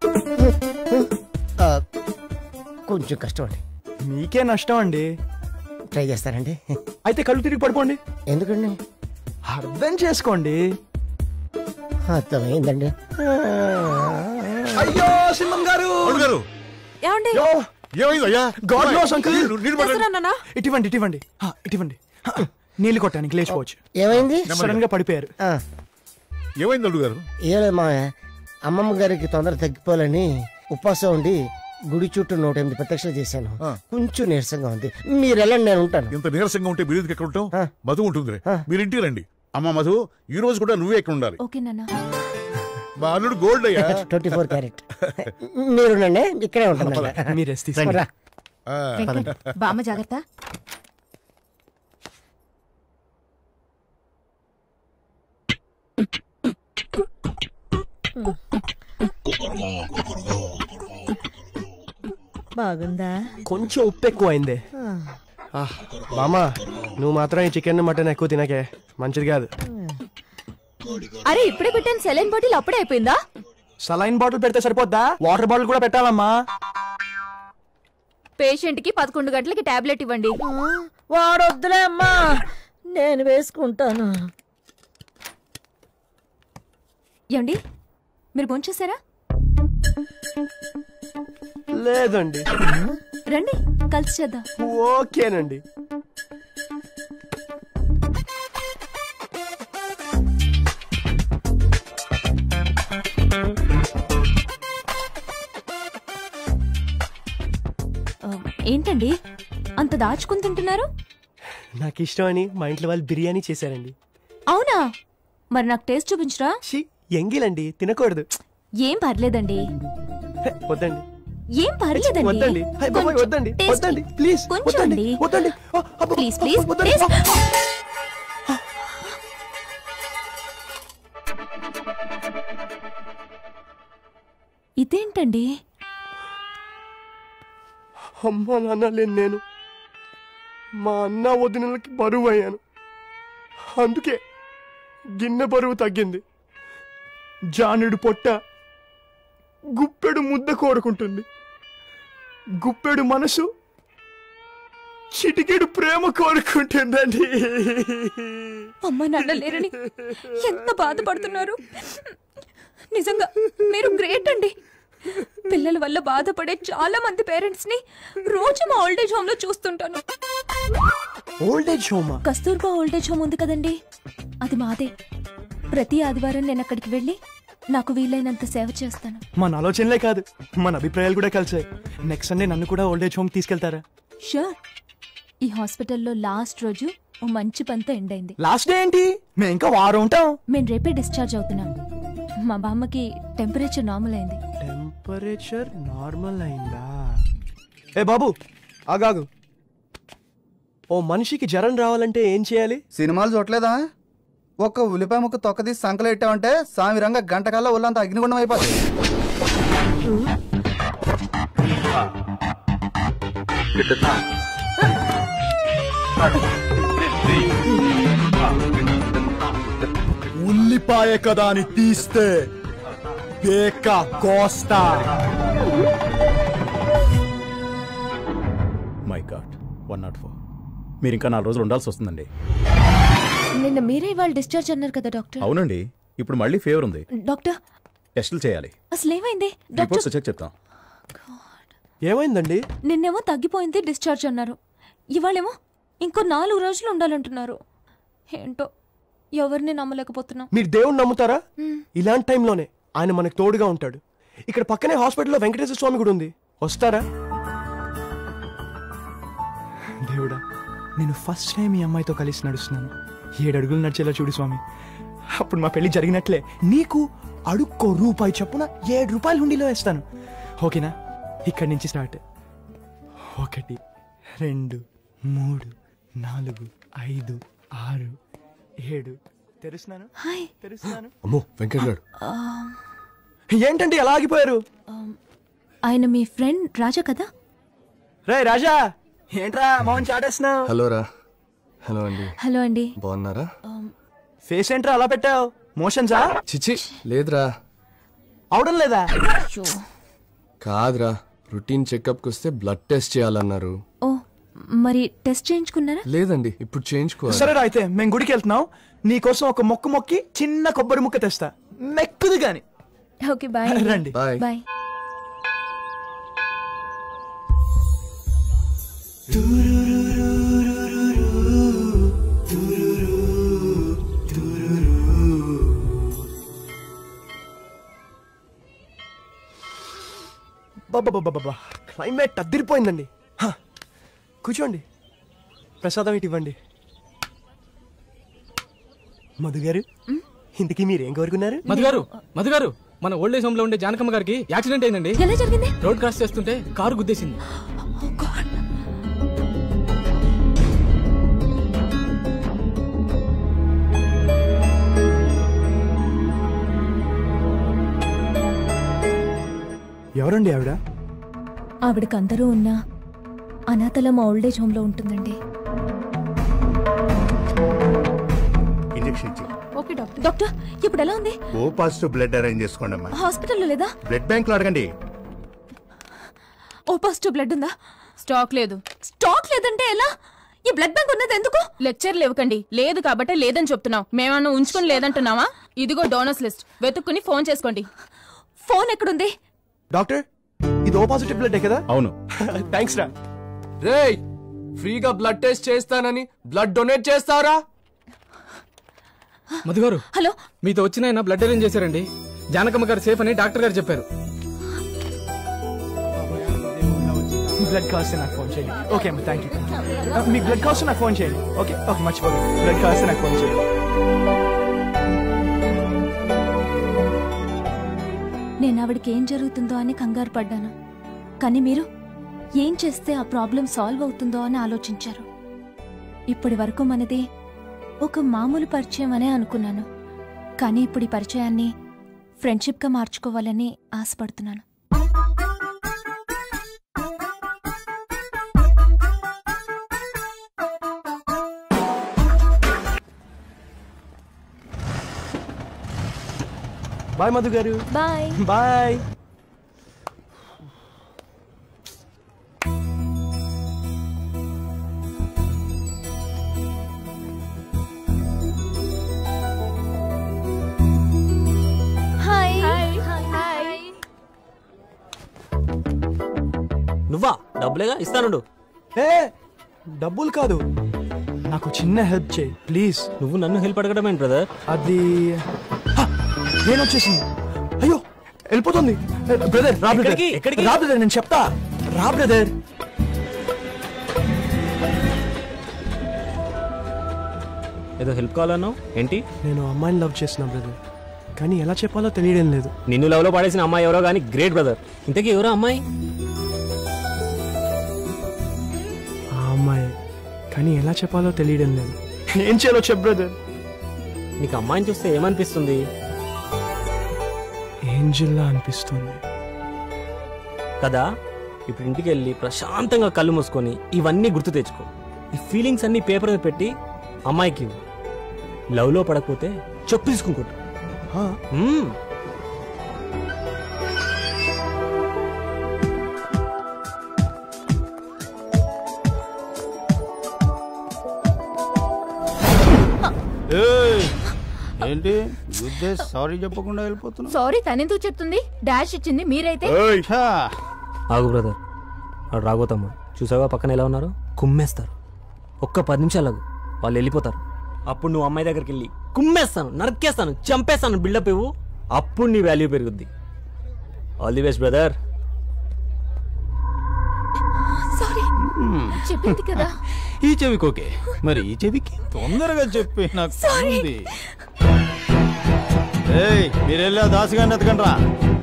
ఆ, కొంచెం కష్టం అండి మీకే నష్టం అండి ట్రై చేస్తానండి అయితే కళ్ళు తిరిగి పడిపోండి ఎందుకండి అర్థం చేసుకోండి అర్థమైందండి అయ్యో సింహం గారు అల్లుడు గారు ఏమండి ఏమైందయ్యా గాడ్ నోస్ అంకుల్ నీళ్ళు- నీళ్ళు పడండి. చేస్తున్నానా? ఇటువంటి ఇటువంటి హా, ఇటువంటి హా, నీళ్ళు కొట్టానికి లేచిపోవచ్చు ఏమైంది సడన్ గా పడిపోయారు ఆ, ఏమైంది అల్లుడు గారు ఏం లేదు మా అమ్మమ్మ గారికి తొందర తగ్గిపోవాలని ఉపవాసం ఉండి గుడి చుట్టూ నూట ఎనిమిది ప్రత్యక్షలు చేశాను కొంచెం నీరసంగా ఉంది మీరు వెళ్ళండి నేను ఉంటాను ఇంత నీరసంగా ఉంటే మీరు ఎందుకు ఎక్కడ ఉంటాం మధు ఉంటుంది మీరు ఇంటికి రండి అమ్మ మధు ఈ రోజు కూడా నువ్వే ఇక్కడ ఉండాలి ఓకే నాన్న మా అల్లుడు గోల్డ్ అయ్యా ట్వంటీ ఫోర్ క్యారెట్ మీరు ఉండండి ఇక్కడే ఉంటాను మీరు రెస్ట్ తీసుకోండి. రా. ఆ, వెంకట్ బామ్మ జాగ్రత్త బాగుందా కొంచెం ఉప్పు ఎక్కువ అయింది మామా నువ్వు మాత్రం ఈ చికెన్ మటన్ ఎక్కువ తినకే మంచిది కాదు అరే ఇప్పుడే పెట్టాను సెలైన్ బాటిల్ అప్పుడే అయిపోయిందా సలైన్ బాటిల్ పెడితే సరిపోద్దా వాటర్ బాటిల్ కూడా పెట్టాలమ్మా పేషెంట్ కి పదకొండు గంటలకి టాబ్లెట్ ఇవ్వండి వాడొద్దులే అమ్మా నేను వేసుకుంటాను ఏమండి మీరు భోంచేశారా లేదండి రండి కలిసి చేద్దాం ఓకేనండి ఆ, ఏంటండి అంత దాచుకుని తింటున్నారు నాకు ఇష్టం అని మా ఇంట్లో వాళ్ళు బిర్యానీ చేశారండి అవునా మరి నాకు టేస్ట్ చూపించరా ఎంగిలండి తినకూడదు ఏం పర్లేదండి హే, వద్దండి ఏం పర్లేదండి వద్దండి హై బాబాయ్, కొంచెం వద్దండి taste వద్దండి ప్లీజ్ కొంచెం వద్దండి అండి. వద్దండి ఆ, అబ్బో, ప్లీజ్ ప్లీజ్ వద్దండి. ప్లీజ్ ఇదేంటండి అమ్మ నాన్న లేని నేను మా అన్న వదినలకి బరువు అయ్యాను అందుకే గిన్నె బరువు తగ్గింది జానుడు పొట్ట గుప్పెడు ముద్ద కోరుకుంటుంది గుప్పెడు మనసు చిటికెడు ప్రేమ కోరుకుంటుందండి అమ్మ నాన్న లేరని ఎంత బాధపడుతున్నారు నిజంగా మీరు గ్రేట్ అండి పిల్లల వల్ల బాధపడే చాలా మంది పేరెంట్స్ ని రోజు మా ఓల్డేజ్ హోమ్ లో చూస్తుంటాను ఓల్డేజ్ హోమా కస్తూర్బా ఓల్డేజ్ హోమ్ ఉంది కదండి అది మాదే ప్రతి ఆదివారం నేను అక్కడికి వెళ్ళి నాకు వీలైనంత సేవ చేస్తాను మన ఆలోచనలే కాదు మన అభిప్రాయాలు కూడా కలిసాయి నెక్స్ట్ సండే నన్ను కూడా ఓల్డేజ్ హోమ్ తీసుకెళ్తారా షూర్ ఈ హాస్పిటల్లో లాస్ట్ రోజు ఓ మంచి పంత ఎండ్ అయింది లాస్ట్ డే ఏంటి మేము ఇంకా వారం ఉంటాం మేము రేపే డిశ్చార్జ్ అవుతున్నాం మా బామ్మకి టెంపరేచర్ నార్మల్ అయింది టెంపరేచర్ నార్మల్ అయిందా ఏ బాబు ఆగాగు ఓ మనిషికి జ్వరం రావాలంటే ఏం చేయాలి సినిమాలు చూడలేదా ఒక్క ఉల్లిపాయ ముక్క తొక్క తీసి సంకలు పెట్టామంటే సామిరంగా గంట కల్లా ఒళ్ళంతా అగ్నిగుండం అయిపోతుంది ఉల్లిపాయ కదా అని తీస్తే పేక కోస్తా my god one nought four మీరు ఇంకా నాలుగు రోజులు ఉండాల్సి వస్తుందండి నిన్న మీరే ఇవాళ డిశ్చార్జ్ అన్నారు కదా డాక్టర్ అవునండి ఇప్పుడు మళ్ళీ ఫీవర్ ఉంది డాక్టర్ టెస్టులు చేయాలి అసలు ఏమైంది రిపోర్ట్స్ డాక్టర్ వచ్చాక చెప్తాం ఏమైందండి నిన్నేమో తగ్గిపోయింది డిశ్చార్జ్ అన్నారు ఇవాళేమో ఇంకో నాలుగు రోజులు ఉండాలంటున్నారు ఏంటో ఎవరిని నమ్మలేకపోతున్నాం మీరు దేవుణ్ణి నమ్ముతారా మ్మ్. ఇలాంటి టైంలోనే ఆయన మనకు తోడుగా ఉంటాడు ఇక్కడ పక్కనే హాస్పిటల్లో వెంకటేశ్వర స్వామి కూడా ఉంది వస్తారా దేవుడా నేను ఫస్ట్ టైం ఈ అమ్మాయితో కలిసి నడుస్తున్నాను ఏడు అడుగులు నడిచేలా చూడు స్వామి అప్పుడు మా పెళ్లి జరిగినట్లే నీకు అడుక్కో రూపాయి చొప్పున ఏడు రూపాయలు హుండీలో వేస్తాను ఓకేనా ఇక్కడి నుంచి స్టార్ట్ ఒకటి రెండు మూడు నాలుగు ఐదు ఆరు ఏడు తెరుస్తున్నాను హాయ్ తెరుస్తున్నాను అమ్మో వెంకట్ గారు ఏంటంటే ఎలా ఆగిపోయారు ఆయన మీ ఫ్రెండ్ రాజా కదా రే రాజా ఏంట్రా మౌన్ చాటేస్తున్నావు హలో రా హలో అండి హలో అండి బాగున్నారా ఫేస్ ఏంట్రా అలా పెట్టావు మోషన్సా చిచి లేదురా అవడం లేదా కాదురా రొటీన్ చెకప్కి వస్తే బ్లడ్ టెస్ట్ చేయాలన్నారు ఓ మరి టెస్ట్ చేయించుకున్నారా లేదండి ఇప్పుడు చేయించుకోవాలి సరే అయితే మేము గుడికి వెళ్తున్నాం నీకోసం ఒక మొక్కు మొక్కి చిన్న కొబ్బరి ముక్క తెస్తా మెక్కుది గాని ఓకే బాయ్ రండి. Bye. బాయ్ బాబా క్లైమేట్ అద్దరిపోయిందండి హ, కూర్చోండి ప్రసాదం ఇటు ఇవ్వండి మధు గారు ఇంతకీ మీరేం కోరుకున్నారు మధు గారు మధు గారు మన ఓల్డ్ ఏజ్ హోమ్ లో ఉండే జానకమ్మ గారికి యాక్సిడెంట్ అయిందండి ఎలా జరిగింది రోడ్ క్రాస్ చేస్తుంటే కారు గుద్దేసింది ఎవరండి ఆవిడ ఆవిడకి అందరూ ఉన్నా అనాథల మా ఓల్డేజ్ హోమ్ లో ఉంటుందండి ఇంజెక్షన్ ఇచ్చి ఓకే డాక్టర్ డాక్టర్ ఇప్పుడు ఎలా ఉంది ఓ పాజిటివ్ బ్లడ్ అరేంజ్ చేసుకోండి అమ్మా హాస్పిటల్లో లేదా బ్లడ్ బ్యాంక్ లో అడగండి ఓ పాజిటివ్ బ్లడ్ ఉందా స్టాక్ లేదు స్టాక్ లేదంటే ఎలా ఈ బ్లడ్ బ్యాంక్ ఉన్నది ఎందుకు లెక్చర్లు ఇవ్వకండి లేదు కాబట్టి లేదని చెప్తున్నావు మేమన్నా ఉంచుకొని లేదంటున్నావా ఇదిగో డోనర్స్ లిస్ట్ వెతుక్కుని ఫోన్ చేసుకోండి ఫోన్ ఎక్కడుంది డాక్టర్ ఇది ఓ పాజిటివ్ బ్లడ్ కదా అవును థ్యాంక్స్ రా రేయ్ ఫ్రీగా బ్లడ్ టెస్ట్ చేస్తానని బ్లడ్ డొనేట్ చేస్తారా మధు గారు హలో మీతో వచ్చిన ఆయన బ్లడ్ అరేంజ్ చేశారండి జానకమ్మ గారు సేఫ్ అని డాక్టర్ గారు చెప్పారు బ్లడ్ కావస్తే నాకు ఫోన్ చేయండి ఓకే అమ్మ థ్యాంక్ యూ మీకు బ్లడ్ కావస్తే నాకు ఫోన్ చేయండి ఓకే ఓకే మర్చిపోకండి బ్లడ్ కావస్తే నాకు ఫోన్ చేయండి నేను ఆవిడకి ఏం జరుగుతుందో అని కంగారు పడ్డాను కానీ మీరు ఏం చేస్తే ఆ ప్రాబ్లం సాల్వ్ అవుతుందో అని ఆలోచించారు ఇప్పటి వరకు మనది ఒక మామూలు పరిచయం అనే అనుకున్నాను కానీ ఇప్పుడు ఈ పరిచయాన్ని ఫ్రెండ్షిప్గా మార్చుకోవాలని ఆశపడుతున్నాను బాయ్ మధు గారు బాయ్ బాయ్ హాయ్ నువ్వా డబ్బులేగా ఇస్తానుండు ఏ డబ్బులు కాదు నాకు చిన్న హెల్ప్ చేయి ప్లీజ్ నువ్వు నన్ను హెల్ప్ అడగడం ఏంటి బ్రదర్ అది నేను వచ్చేసింది అయ్యో వెళ్ళిపోతుంది బ్రదర్ రా బ్రదర్ ఎక్కడికి? ఎక్కడికి? రా బ్రదర్ నేను చెప్తా రా బ్రదర్ ఏదో హెల్ప్ కావాలన్నావు ఏంటి నేను అమ్మాయిని లవ్ చేస్తున్నా బ్రదర్ కానీ ఎలా చెప్పాలో తెలియడం లేదు నిన్ను లవ్లో పడేసిన అమ్మాయి ఎవరో కానీ గ్రేట్ బ్రదర్ ఇంతకీ ఎవరో అమ్మాయి ఆ అమ్మాయి కానీ ఎలా చెప్పాలో తెలియడం లేదు ఏం చేయాలో చెప్ బ్రదర్ నీకు అమ్మాయిని చూస్తే ఏమనిపిస్తుంది ఏంజిల్లా అనిపిస్తుంది కదా ఇప్పుడు ఇంటికి వెళ్ళి ప్రశాంతంగా కళ్ళు మూసుకొని ఇవన్నీ గుర్తు తెచ్చుకో ఈ ఫీలింగ్స్ అన్ని పేపర్ మీద పెట్టి అమ్మాయికి ఇవ్వు. లవ్లో పడకపోతే చెప్పు తీసుకుంటా ఏంటి యుద్ధే సారీ చెప్పకుండా వెళ్ళిపోతున్నా సారీ తనెందుకు చెప్తుంది డాష్ ఇచ్చింది మీరైతే ఆగు బ్రదర్ వాడు రాగోతమ్ముడు చూసావా పక్కన ఎలా ఉన్నారు కుమ్మేస్తారు ఒక్క పది నిమిషాలు ఆగు వాళ్ళు వెళ్ళిపోతారు అప్పుడు నువ్వు అమ్మాయి దగ్గరికి వెళ్ళి కుమ్మేస్తాను నరికేస్తాను చంపేస్తాను బిల్డప్ ఇవ్వు అప్పుడు నీ వాల్యూ పెరుగుద్ది all the best brother sorry చెప్పింది కదా ఈ చెవికి ఓకే మరి ఈ చెవికి తొందరగా చెప్పి నాకు Sorry. ఉంది ఏయ్ మీరు వెళ్ళా దాసుగాన్ని ఎత్తకండి రా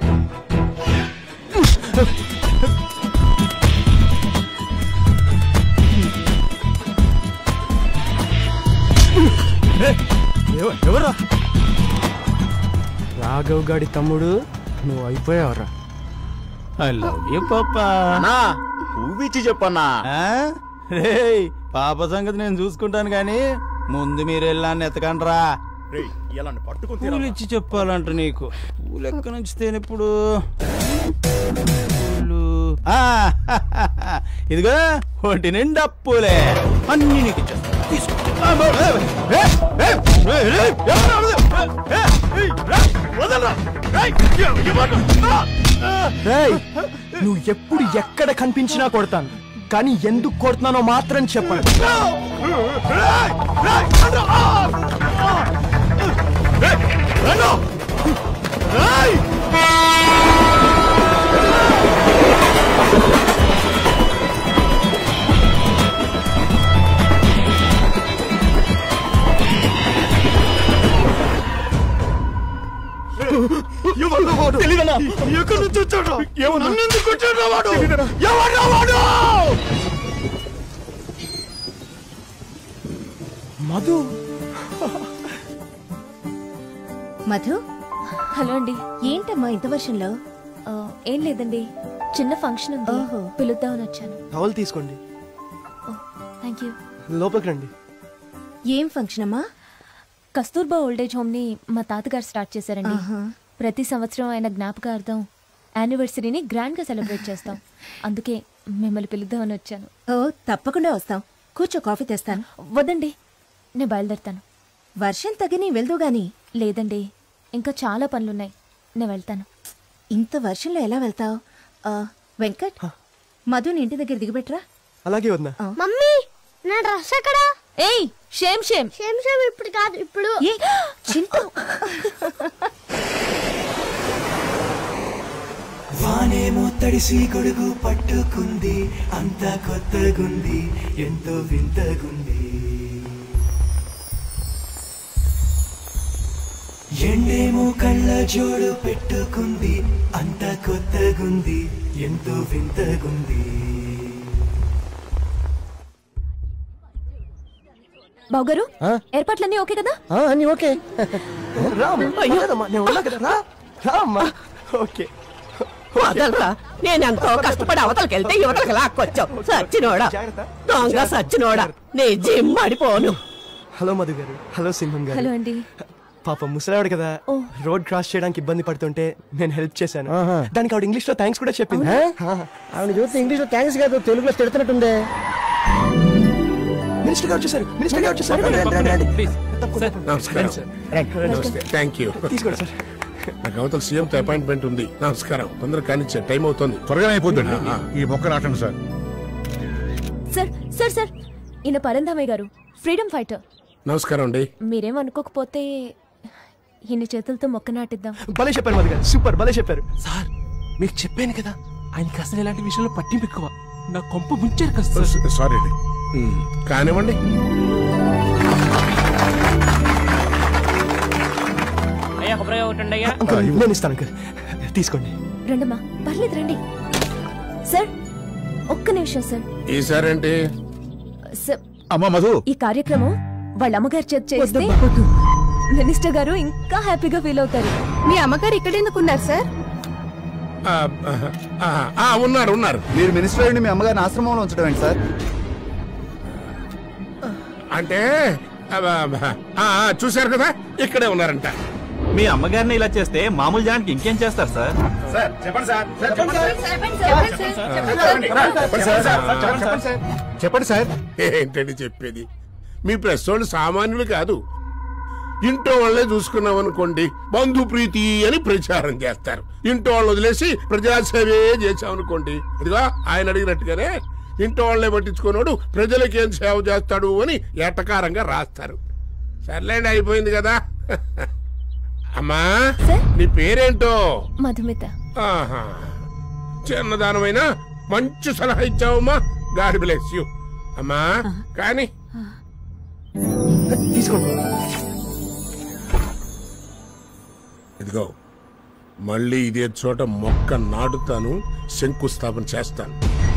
ఎవరా రాఘవ్ గాడి తమ్ముడు నువ్వు అయిపోయావరా ఐ లవ్ యూ పాపా పువ్విచ్చి చెప్పన్నా రేయ్ పాప సంగతి నేను చూసుకుంటాను కానీ ముందు మీరు వెళ్ళాన్ని ఎత్తకండి రా ఇలా పట్టుకుని పూలు ఇచ్చి చెప్పాలంట నీకు పూలు ఎక్క నుంచి తేనెప్పుడు పూలు ఆ, ఇదిగో ఒంటి నిండా పూలే అన్ని నీకు ఇచ్చేస్తా. తీసుకో. ఆ, బా, ఏ, ఏ, ఏ, ఏ, ఏ, ఏ, ఏ, ఏ, ఏ, రా, వదలరా. ఏయ్, ఇవ్వ- ఇవ్వను. ఆ, ఆ. రేయ్ నువ్వు ఎప్పుడు ఎక్కడ కనిపించినా కొడతాను కానీ ఎందుకు కొడుతున్నానో మాత్రం చెప్పండి రేయ్, రేయ్, రండ్రా. ఆ, ఆ. రేయ్, రండ్రా. రేయ్. తెలీదన్నా ఎక్కడి నుంచి వచ్చాడు ఏమన్నా? నన్ను ఎందుకు వచ్చాడు వాడు తెలీదన్నా. ఎవడ్రా వాడు మధు మధు హలో అండి ఏంటమ్మా ఇంత వర్షంలో ఆ, ఏం లేదండి చిన్న ఫంక్షన్ ఉంది ఓహో. పిలుద్దామని వచ్చాను టవల్ తీసుకోండి థ్యాంక్ యూ లోపలికి రండి ఏం ఫంక్షన్ అమ్మా కస్తూర్బా ఓల్డేజ్ హోమ్ ని మా తాతగారు స్టార్ట్ చేశారండి ఆహా. ప్రతి సంవత్సరం ఆయన జ్ఞాపకార్థం యానివర్సరీని గ్రాండ్ గా సెలబ్రేట్ చేస్తాం అందుకే మిమ్మల్ని పిలుద్దామని వచ్చాను ఓ తప్పకుండా వస్తాం కూర్చో కాఫీ తెస్తాను వద్దండి నేను బయలుదేరుతాను వర్షం తగిని వెళ్దు గాని లేదండి ఇంకా చాలా పనులున్నాయి నేను వెళ్తాను ఇంత వర్షంలో ఎలా వెళ్తావు వెంకట్ మధుని ఇంటి దగ్గర దిగబెట్రా అలాగే వద్దా మమ్మీ నా డ్రెస్ ఎక్కడ ఏయ్ షేమ్ షేమ్ షేమ్ షేమ్ ఇప్పుడు కాదు ఇప్పుడు చింటూ వానేమో తడిసి గొడుగు పట్టుకుంది అంత కొత్తగుంది ఎంతో వింతగుంది ఎండేమో కళ్ళ జోడు పెట్టుకుంది అంత కొత్తగుంది ఎంతో వింతగుంది బావగారు ఆ? ఏర్పాట్లన్నీ ఓకే కదా ఆ, అన్నీ ఓకే రా అమ్మా. పర్లేదమ్మా, నేను ఉన్నా కదా రా రా అమ్మా ఓకే వదలరా నేనెంతో కష్టపడి అవతలకి వెళ్తే యువతలకి లాక్కొచ్చావు సచ్చినోడా దొంగ సచ్చినోడా నీ జిమ్ పడిపోను హలో మధు గారు హలో సింహం గారు హలో అండి పాప ముసలావిడ కదా రోడ్ క్రాస్ చేయడానికి ఇబ్బంది పడుతుంటే నేను హెల్ప్ చేశాను ఆహా. దానికి ఆవిడ ఇంగ్లీష్ లో థ్యాంక్స్ కూడా చెప్పింది ఆ? ఆవిడ చూస్తే ఇంగ్లీష్ లో థ్యాంక్స్ కాదు తెలుగులో తిడుతున్నట్టుందే మినిస్టర్ గారు వచ్చేసారు మినిస్టర్ గారు వచ్చేసారు రండి, రండి, రండి, రండి. నమస్కారం నమస్తే థ్యాంక్ యూ తీసుకోండి సార్ నాకు అవతల సీఎంతో అపాయింట్మెంట్ ఉంది నమస్కారం తొందరగా కానిచ్చే టైం అవుతుంది త్వరగా అయిపోద్దండి ఈ మొక్క నాటండి సార్ సార్ సార్ సార్ ఈయన పరంధామయ్య గారు ఫ్రీడమ్ ఫైటర్ నమస్కారం అండి మీరేం అనుకోకపోతే ఈయన చేతులతో మొక్క నాటిద్దాం భలే చెప్పారు మధు గారు సూపర్ భలే చెప్పారు సార్ మీకు చెప్పాను కదా ఆయనకి అసలు ఇలాంటి విషయంలో పట్టింపు ఎక్కువ నా కొంప ముంచారు కదా సార్ సారీ అండి ఉమ్, కానివ్వండి అయ్యా కొబ్బరి ఒకటి అయ్యా అంకుల్ నేను ఇస్తాను అంకుల్ తీసుకోండి రండమ్మా పర్లేదు రండి సార్ ఒక్క నిమిషం సార్ ఈసారేంటి సార్ అమ్మా మధు ఈ కార్యక్రమం వాళ్ళ అమ్మగారి చేతి చేస్తే మినిస్టర్ గారు ఇంకా హ్యాపీగా ఫీల్ అవుతారు మీ అమ్మగారు ఇక్కడ ఎందుకు ఉన్నారు సార్ ఆ, ఆ, ఆ, ఉన్నారు ఉన్నారు మీరు మినిస్టర్ అయ్యండి మీ అమ్మగారిని ఆశ్రమంలో ఉంచడం ఏంటి సార్ అంటే ఆ, ఆ, ఆ, చూశారు కదా ఇక్కడే ఉన్నారంట మీ అమ్మగారిని ఇలా చేస్తే మామూలు జనానికి ఇంకేం చేస్తారు సార్ సార్ చెప్పండి సార్ చెప్పండి సార్ ఏంటండి చెప్పేది మీ ప్రెస్ వాళ్ళు సామాన్యులు కాదు ఇంట్లో వాళ్ళే చూసుకున్నాం అనుకోండి బంధు ప్రీతి అని ప్రచారం చేస్తారు ఇంట్లో వాళ్ళు వదిలేసి ప్రజాసేవే చేసాం అనుకోండి ఇదిగో ఆయన అడిగినట్టుగానే ఇంట్లో వాళ్ళే పట్టించుకున్నాడు ప్రజలకి ఏం సేవ చేస్తాడు అని ఎటకారంగా రాస్తారు సర్లేండి అయిపోయింది కదా అమ్మా నీ పేరేంటో మధుమిత ఆహా చిన్నదానమైన మంచి సలహా ఇచ్చావమ్మా గాడ్ బ్లెస్ యూ అమ్మా కానీ తీసుకోండి ఇదిగో మళ్ళీ ఇదే చోట మొక్క నాటుతాను శంకుస్థాపన చేస్తాను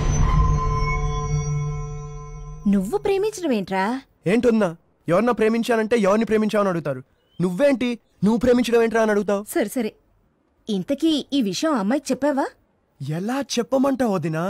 నువ్వు ప్రేమించడం ఏంట్రా ఏంటున్నా ఎవరన్నా ప్రేమించానంటే ఎవరిని ప్రేమించావని అడుగుతారు నువ్వేంటి నువ్వు ప్రేమించడం ఏంట్రా అని అడుగుతావు సరే సరే ఇంతకీ ఈ విషయం అమ్మాయికి చెప్పావా ఎలా చెప్పమంటావు వదినా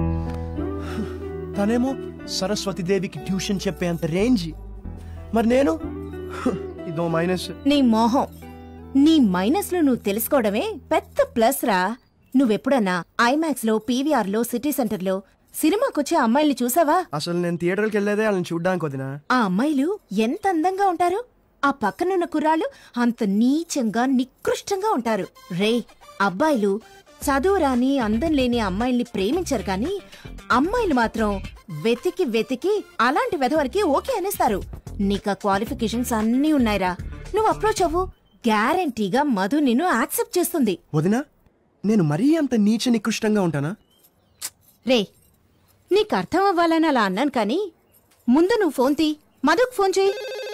తనేమో సరస్వతిదేవికి ట్యూషన్ చెప్పే అంత రేంజ్ మరి నేను ఇదో మైనస్ నీ మోహం నీ మైనస్ లో నువ్వు తెలుసుకోవడమే పెద్ద ప్లస్ రా నువ్వెప్పుడన్నా ఐమాక్స్ లో పీవీఆర్ లో సిటీ సెంటర్ లో సినిమాకొచ్చే అమ్మాయిల్ని చూసావా అసలు నేను థియేటర్కి వెళ్ళేదే వాళ్ళని చూడ్డానికి వదినా ఆ అమ్మాయిలు ఎంత అందంగా ఉంటారు ఆ పక్కనున్న కుర్రాళ్ళు అంత నీచంగా నికృష్టంగా ఉంటారు రే అబ్బాయిలు చదువు రాని అందం లేని అమ్మాయిల్ని ప్రేమించరు కానీ అమ్మాయిలు మాత్రం వెతికి వెతికి అలాంటి వెధవరికి ఓకే అనేస్తారు నీకు క్వాలిఫికేషన్స్ అన్నీ ఉన్నాయిరా నువ్వు అప్రోచ్ అవ్వు గ్యారంటీగా మధు నిన్ను యాక్సెప్ట్ చేస్తుంది వదినా నేను మరీ అంత నీచ నికృష్టంగా ఉంటానా రే నీకు అర్థం అవ్వాలని అలా అన్నాను కానీ ముందు నువ్వు ఫోన్ తీ మధుకు ఫోన్ చేయి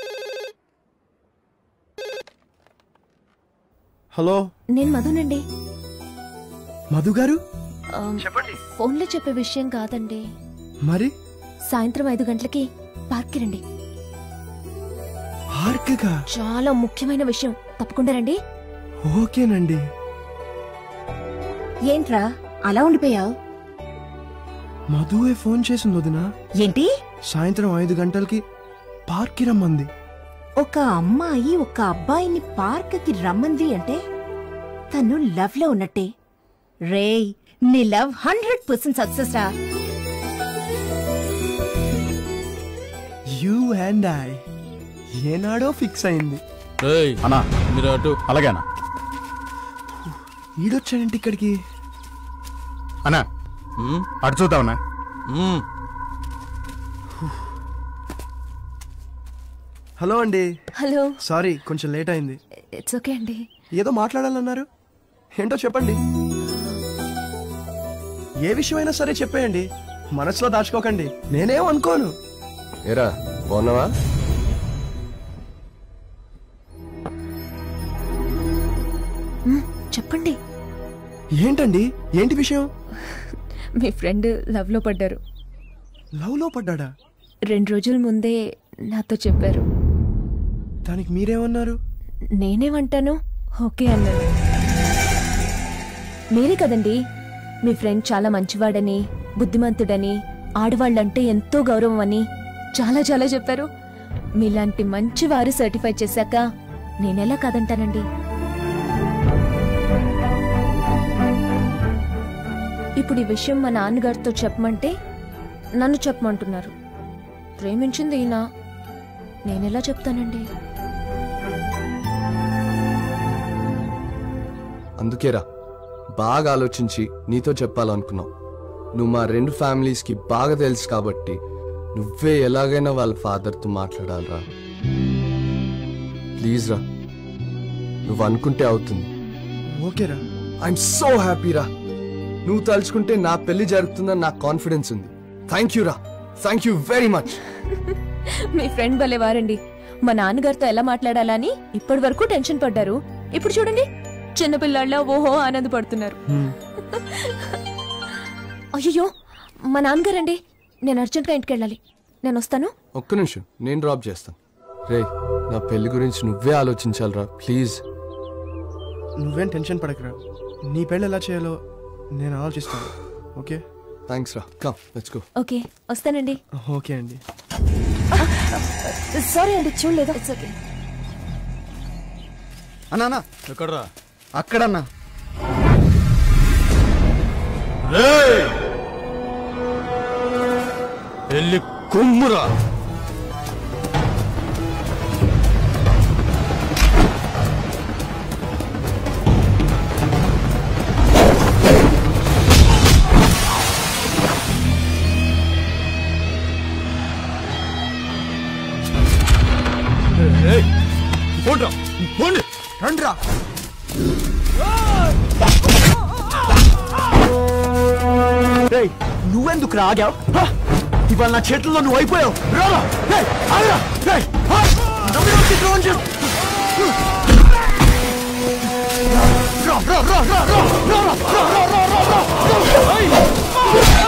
హలో నేను మధునండి మధు గారు చెప్పండి ఫోన్లో చెప్పే విషయం కాదండి మరి సాయంత్రం ఐదు గంటలకి పార్క్కి రండి పార్క్గా చాలా ముఖ్యమైన విషయం తప్పకుండా రండి ఓకేనండి ఏంట్రా అలా ఉండిపోయావు మధువే ఫోన్ చేసింది వదినా ఏంటి సాయంత్రం ఐదు గంటలకి పార్క్కి రమ్మంది ఒక అమ్మాయి ఒక అబ్బాయిని పార్క్కి రమ్మంది అంటే తను లవ్ లో ఉన్నట్టే రేయ్ నీ లవ్ హండ్రెడ్ పర్సెంట్ సక్సెస్ రా యూ అండ్ ఐ ఏనాడో ఫిక్స్ అయింది అన్నా మీరు అటు అలాగేనా ఈడొచ్చాడంటే ఇక్కడికి అన్నా అటు చూద్దామన్నా హలో అండి హలో సారీ కొంచెం లేట్ అయింది ఇట్స్ ఓకే అండి ఏదో మాట్లాడాలన్నారు ఏంటో చెప్పండి ఏ విషయమైనా సరే చెప్పేయండి మనసులో దాచుకోకండి నేనేం అనుకోను ఏరా బాగున్నావా మ్, చెప్పండి ఏంటండి ఏంటి విషయం మీ ఫ్రెండ్ లవ్లో పడ్డారు లవ్లో పడ్డాడా రెండు రోజుల ముందే నాతో చెప్పారు దానికి మీరేమన్నారు నేనేమంటాను ఓకే అన్నాను మీరే కదండి మీ ఫ్రెండ్ చాలా మంచివాడని బుద్ధిమంతుడని ఆడవాళ్ళంటే ఎంతో గౌరవం అని చాలా చాలా చెప్పారు మీలాంటి మంచివారు సర్టిఫై చేశాక నేనెలా కాదంటానండి ఇప్పుడు ఈ విషయం మా నాన్నగారితో చెప్పమంటే నన్ను చెప్పమంటున్నారు ప్రేమించింది ఈయన నేనెలా చెప్తానండి అందుకేరా బాగా ఆలోచించి నీతో చెప్పాలనుకున్నావు నువ్వు మా రెండు ఫ్యామిలీస్కి బాగా తెలుసు కాబట్టి నువ్వే ఎలాగైనా వాళ్ళ ఫాదర్తో మాట్లాడాలరా ప్లీజ్ రా నువ్వు అనుకుంటే అవుతుంది ఓకేరా ఐఎమ్ సో హ్యాపీ రా నువ్వు తలుచుకుంటే నా పెళ్లి జరుగుతుందని నాకు కాన్ఫిడెన్స్ ఉంది థ్యాంక్ యూ రా థ్యాంక్ యూ వెరీ మచ్ మీ ఫ్రెండ్ భలే వారండి మా నాన్నగారితో ఎలా మాట్లాడాలని ఇప్పటి వరకు టెన్షన్ పడ్డారు ఇప్పుడు చూడండి చిన్నపిల్లాళ్ళ ఓహో ఆనందపడుతున్నారు అయ్యో మా నాన్నగారండి నేను అర్జెంట్గా ఇంటికి వెళ్ళాలి నేను వస్తాను ఒక్క నిమిషం నేను డ్రాప్ చేస్తాను రే నా పెళ్లి గురించి నువ్వే ఆలోచించాలిరా ప్లీజ్ నువ్వేం టెన్షన్ పడకరా నీ పెళ్ళి ఎలా చేయాలో నేను ఆలోచిస్తాను ఓకే థ్యాంక్స్ రా కమ్ లెట్స్ గో ఓకే వస్తానండి ఓకే అండి సారీ అండి చూడలేదు ఇట్స్ ఓకే అన్నా ఎక్కడరా అక్కడన్నా వెళ్ళి కుమ్మురా పోండ్రా పోండి రండ్రా రేయ్ నువ్వెందుకు రాగావు ఇవాళ నా చేతుల్లో నువ్వు అయిపోయావు రారా రేయ్, ఆగురా, రేయ్, హా, నమ్మినోడికి ద్రోహం చేయ- రా, రా, రా, రా, రా, రా, రా, రా, రా, రా, రా, రా, రా, ఏయ్.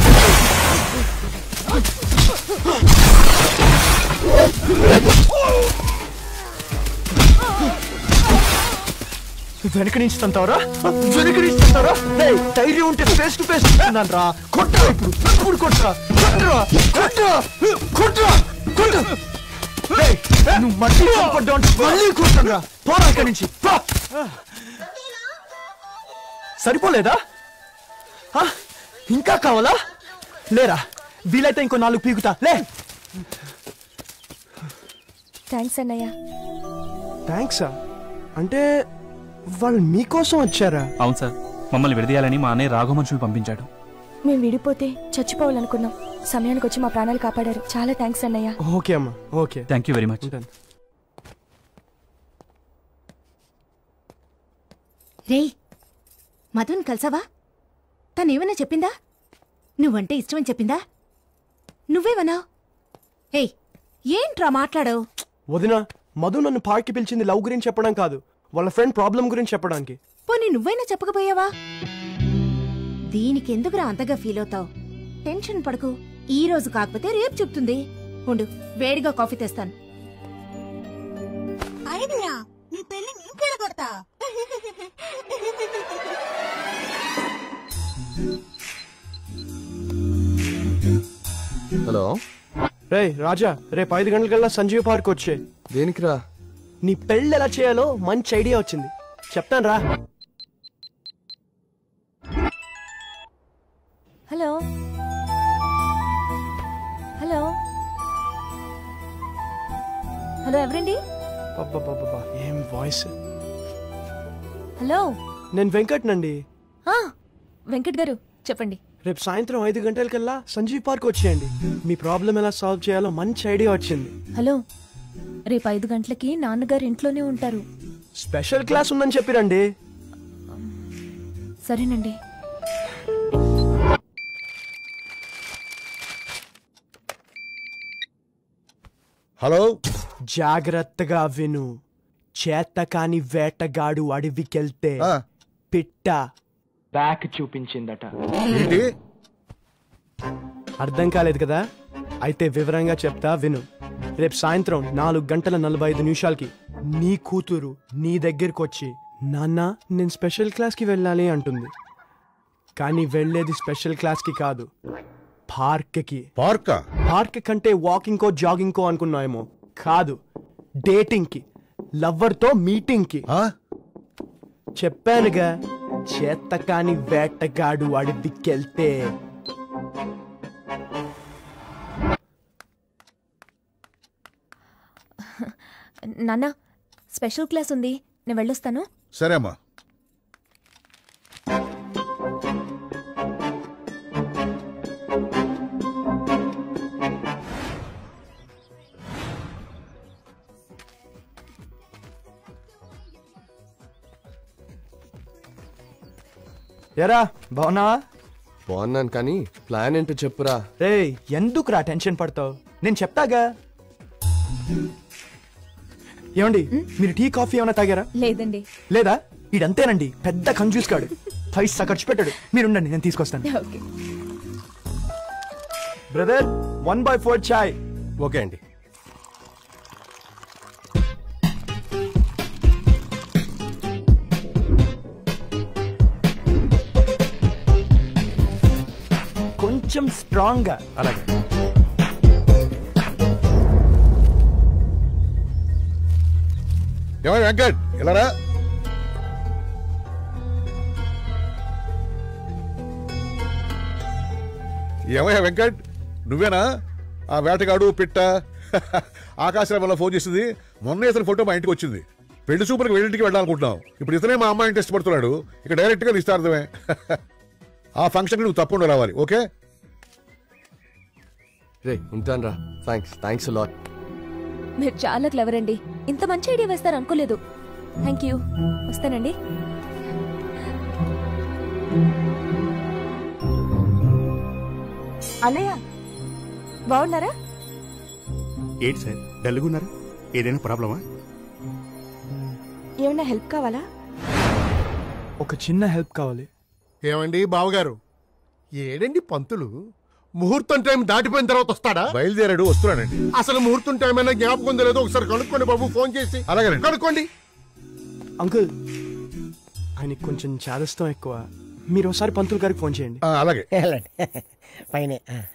వెనక నుంచి తంతావరా వెనక నుంచి తంతావరా రేయ్, ధైర్యం ఉంటే ఫేస్ టు ఫేస్ నన్ను రా కొట్టరా ఇప్పుడు ఇప్పుడు కొట్టరా కొట్టరా కొట్టరా కొట్టరా కొట్టు రేయ్, నువ్వు మళ్ళీ కొట్టడం అంటే మళ్ళీ కొట్టరా పోరా ఇక్కడి నుంచి పో. సరిపోలేదా ఆ? ఇంకా కావాలా లేరా వీలైతే ఇంకో నాలుగు పీకుతా లే థ్యాంక్స్ అన్నయ్య థ్యాంక్సా అంటే వాళ్ళు మీకోసం వచ్చారా అవును సార్ మమ్మల్ని విడదీయాలని మా అన్నయ్య రాఘవ మనుషులు పంపించాడు మేము విడిపోతే చచ్చిపోవాలనుకున్నాం సమయానికి వచ్చి మా ప్రాణాలు కాపాడారు చాలా థ్యాంక్స్ అన్నయ్య ఓకే అమ్మా okay thank you very much రేయ్ మధుని కలిసావా తనేమైనా చెప్పిందా నువ్వంటే ఇష్టమని చెప్పిందా నువ్వేమన్నావు ఏయ్ ఏంట్రా మాట్లాడావు వదిన మధు నన్ను పార్క్కి పిలిచింది లవ్ గురించి చెప్పడం కాదు వాళ్ళ ఫ్రెండ్ ప్రాబ్లం గురించి చెప్పడానికి పోనీ నువ్వైనా చెప్పకపోయావా దీనికి ఎందుకురా అంతగా ఫీల్ అవుతావు టెన్షన్ పడకు ఈ రోజు కాకపోతే రేపు చెప్తుంది ఉండు వేడిగా కాఫీ తెస్తాను ఐడియా నీ పెళ్లి నేను కెడగొడతా హలో రే రాజా రేపు ఐదు గంటలకల్లా సంజీవ్ పార్క్ వచ్చే దేనికిరా నీ పెళ్ళి ఎలా చేయాలో మంచి ఐడియా వచ్చింది చెప్తాను రా హలో హలో హలో ఎవరండి అబ్బబ్బబ్బబ్బా, ఏం వాయిస్ హలో నేను వెంకట్ నండి ఆ, వెంకట్ గారు చెప్పండి రేపు సాయంత్రం ఐదు గంటలకల్లా సంజీవ్ పార్క్ వచ్చేయండి మీ ప్రాబ్లం ఎలా సాల్వ్ చేయాలో మంచి ఐడియా వచ్చింది హలో రేపు ఐదు గంటలకి నాన్నగారు ఇంట్లోనే ఉంటారు స్పెషల్ క్లాస్ ఉందని చెప్పిరండి సరేనండి హలో జాగ్రత్తగా విను చేతకాని వేటగాడు అడవికెళ్తే పిట్ట బ్యాక్ చూపించిందట ఏంటి అర్థం కాలేదు కదా అయితే వివరంగా చెప్తా విను రేపు సాయంత్రం నాలుగు గంటల నలభై ఐదు నిమిషాలకి నీ కూతురు నీ దగ్గరికి వచ్చి నాన్న నేను స్పెషల్ క్లాస్కి వెళ్ళాలి అంటుంది కానీ వెళ్ళేది స్పెషల్ క్లాస్కి కాదు పార్క్కి పార్కా పార్క్ కంటే వాకింగ్ కో జాగింగ్ కో అనుకున్నాయేమో కాదు డేటింగ్ కి లవ్వర్ తో మీటింగ్ కి చెప్పానుగా చేత కాని వేటగాడు అడవికెళ్తే నాన్న స్పెషల్ క్లాస్ ఉంది నేను వెళ్ళొస్తాను సరే అమ్మా ఎరా బాగున్నావా బాగున్నాను కానీ ప్లాన్ ఏంటో చెప్పురా రే ఎందుకురా టెన్షన్ పడతావు నేను చెప్తాగా ఏమండి మీరు టీ కాఫీ ఏమైనా తాగారా లేదండి లేదా ఇడంతేనండి పెద్ద కంజూస్ కాడు పైసా ఖర్చు పెట్టాడు మీరుండండి నేను తీసుకొస్తాను okay brother one by four చాయ్ ఓకే అండి కొంచెం స్ట్రాంగ్ గా అలాగే ఏమై వెంకట్ ఇలారా ఏమయ్యా వెంకట్ నువ్వేనా ఆ వేటగాడు పిట్ట ఆకాశరామలో ఫోన్ చేసింది మొన్న ఇతని ఫోటో మా ఇంటికి వచ్చింది పెళ్లి చూపులకు వెళ్ళింటికి వెళ్ళాలనుకుంటున్నాం ఇప్పుడు ఇతనే మా అమ్మాయిని టెస్ట్ పడుతున్నాడు ఇక డైరెక్ట్ గా నిస్తార్థమే ఆ ఫంక్షన్కి నువ్వు తప్పకుండా రావాలి ఓకే రే ఉంటాను రా థ్యాంక్స్ థ్యాంక్స్ లాట్ మీరు చాలా క్లవర్ అండి ఇంత మంచి ఐడియా వేస్తారు అనుకోలేదు థ్యాంక్ యూ వస్తానండి అన్నయ్య బాగున్నారా ఏంటి సార్ డల్గున్నారు ఏదైనా ప్రాబ్లమా ఏమైనా హెల్ప్ కావాలా ఒక చిన్న హెల్ప్ కావాలి ఏమండి బావగారు ఏడండి పంతులు ముహూర్తం టైం దాటిపోయిన తర్వాత వస్తాడా బయలుదేరాడు వస్తున్నాడండి అసలు ముహూర్తం టైం అయినా జ్ఞాపకం ఉందో లేదో ఒకసారి కనుక్కోండి బాబు ఫోన్ చేసి అలాగేనండి. కనుక్కోండి అంకుల్ ఆయనకి కొంచెం చాదస్తం ఎక్కువ మీరు ఒకసారి పంతులు గారికి ఫోన్ చేయండి అలాగే వెళ్ళండి పైనే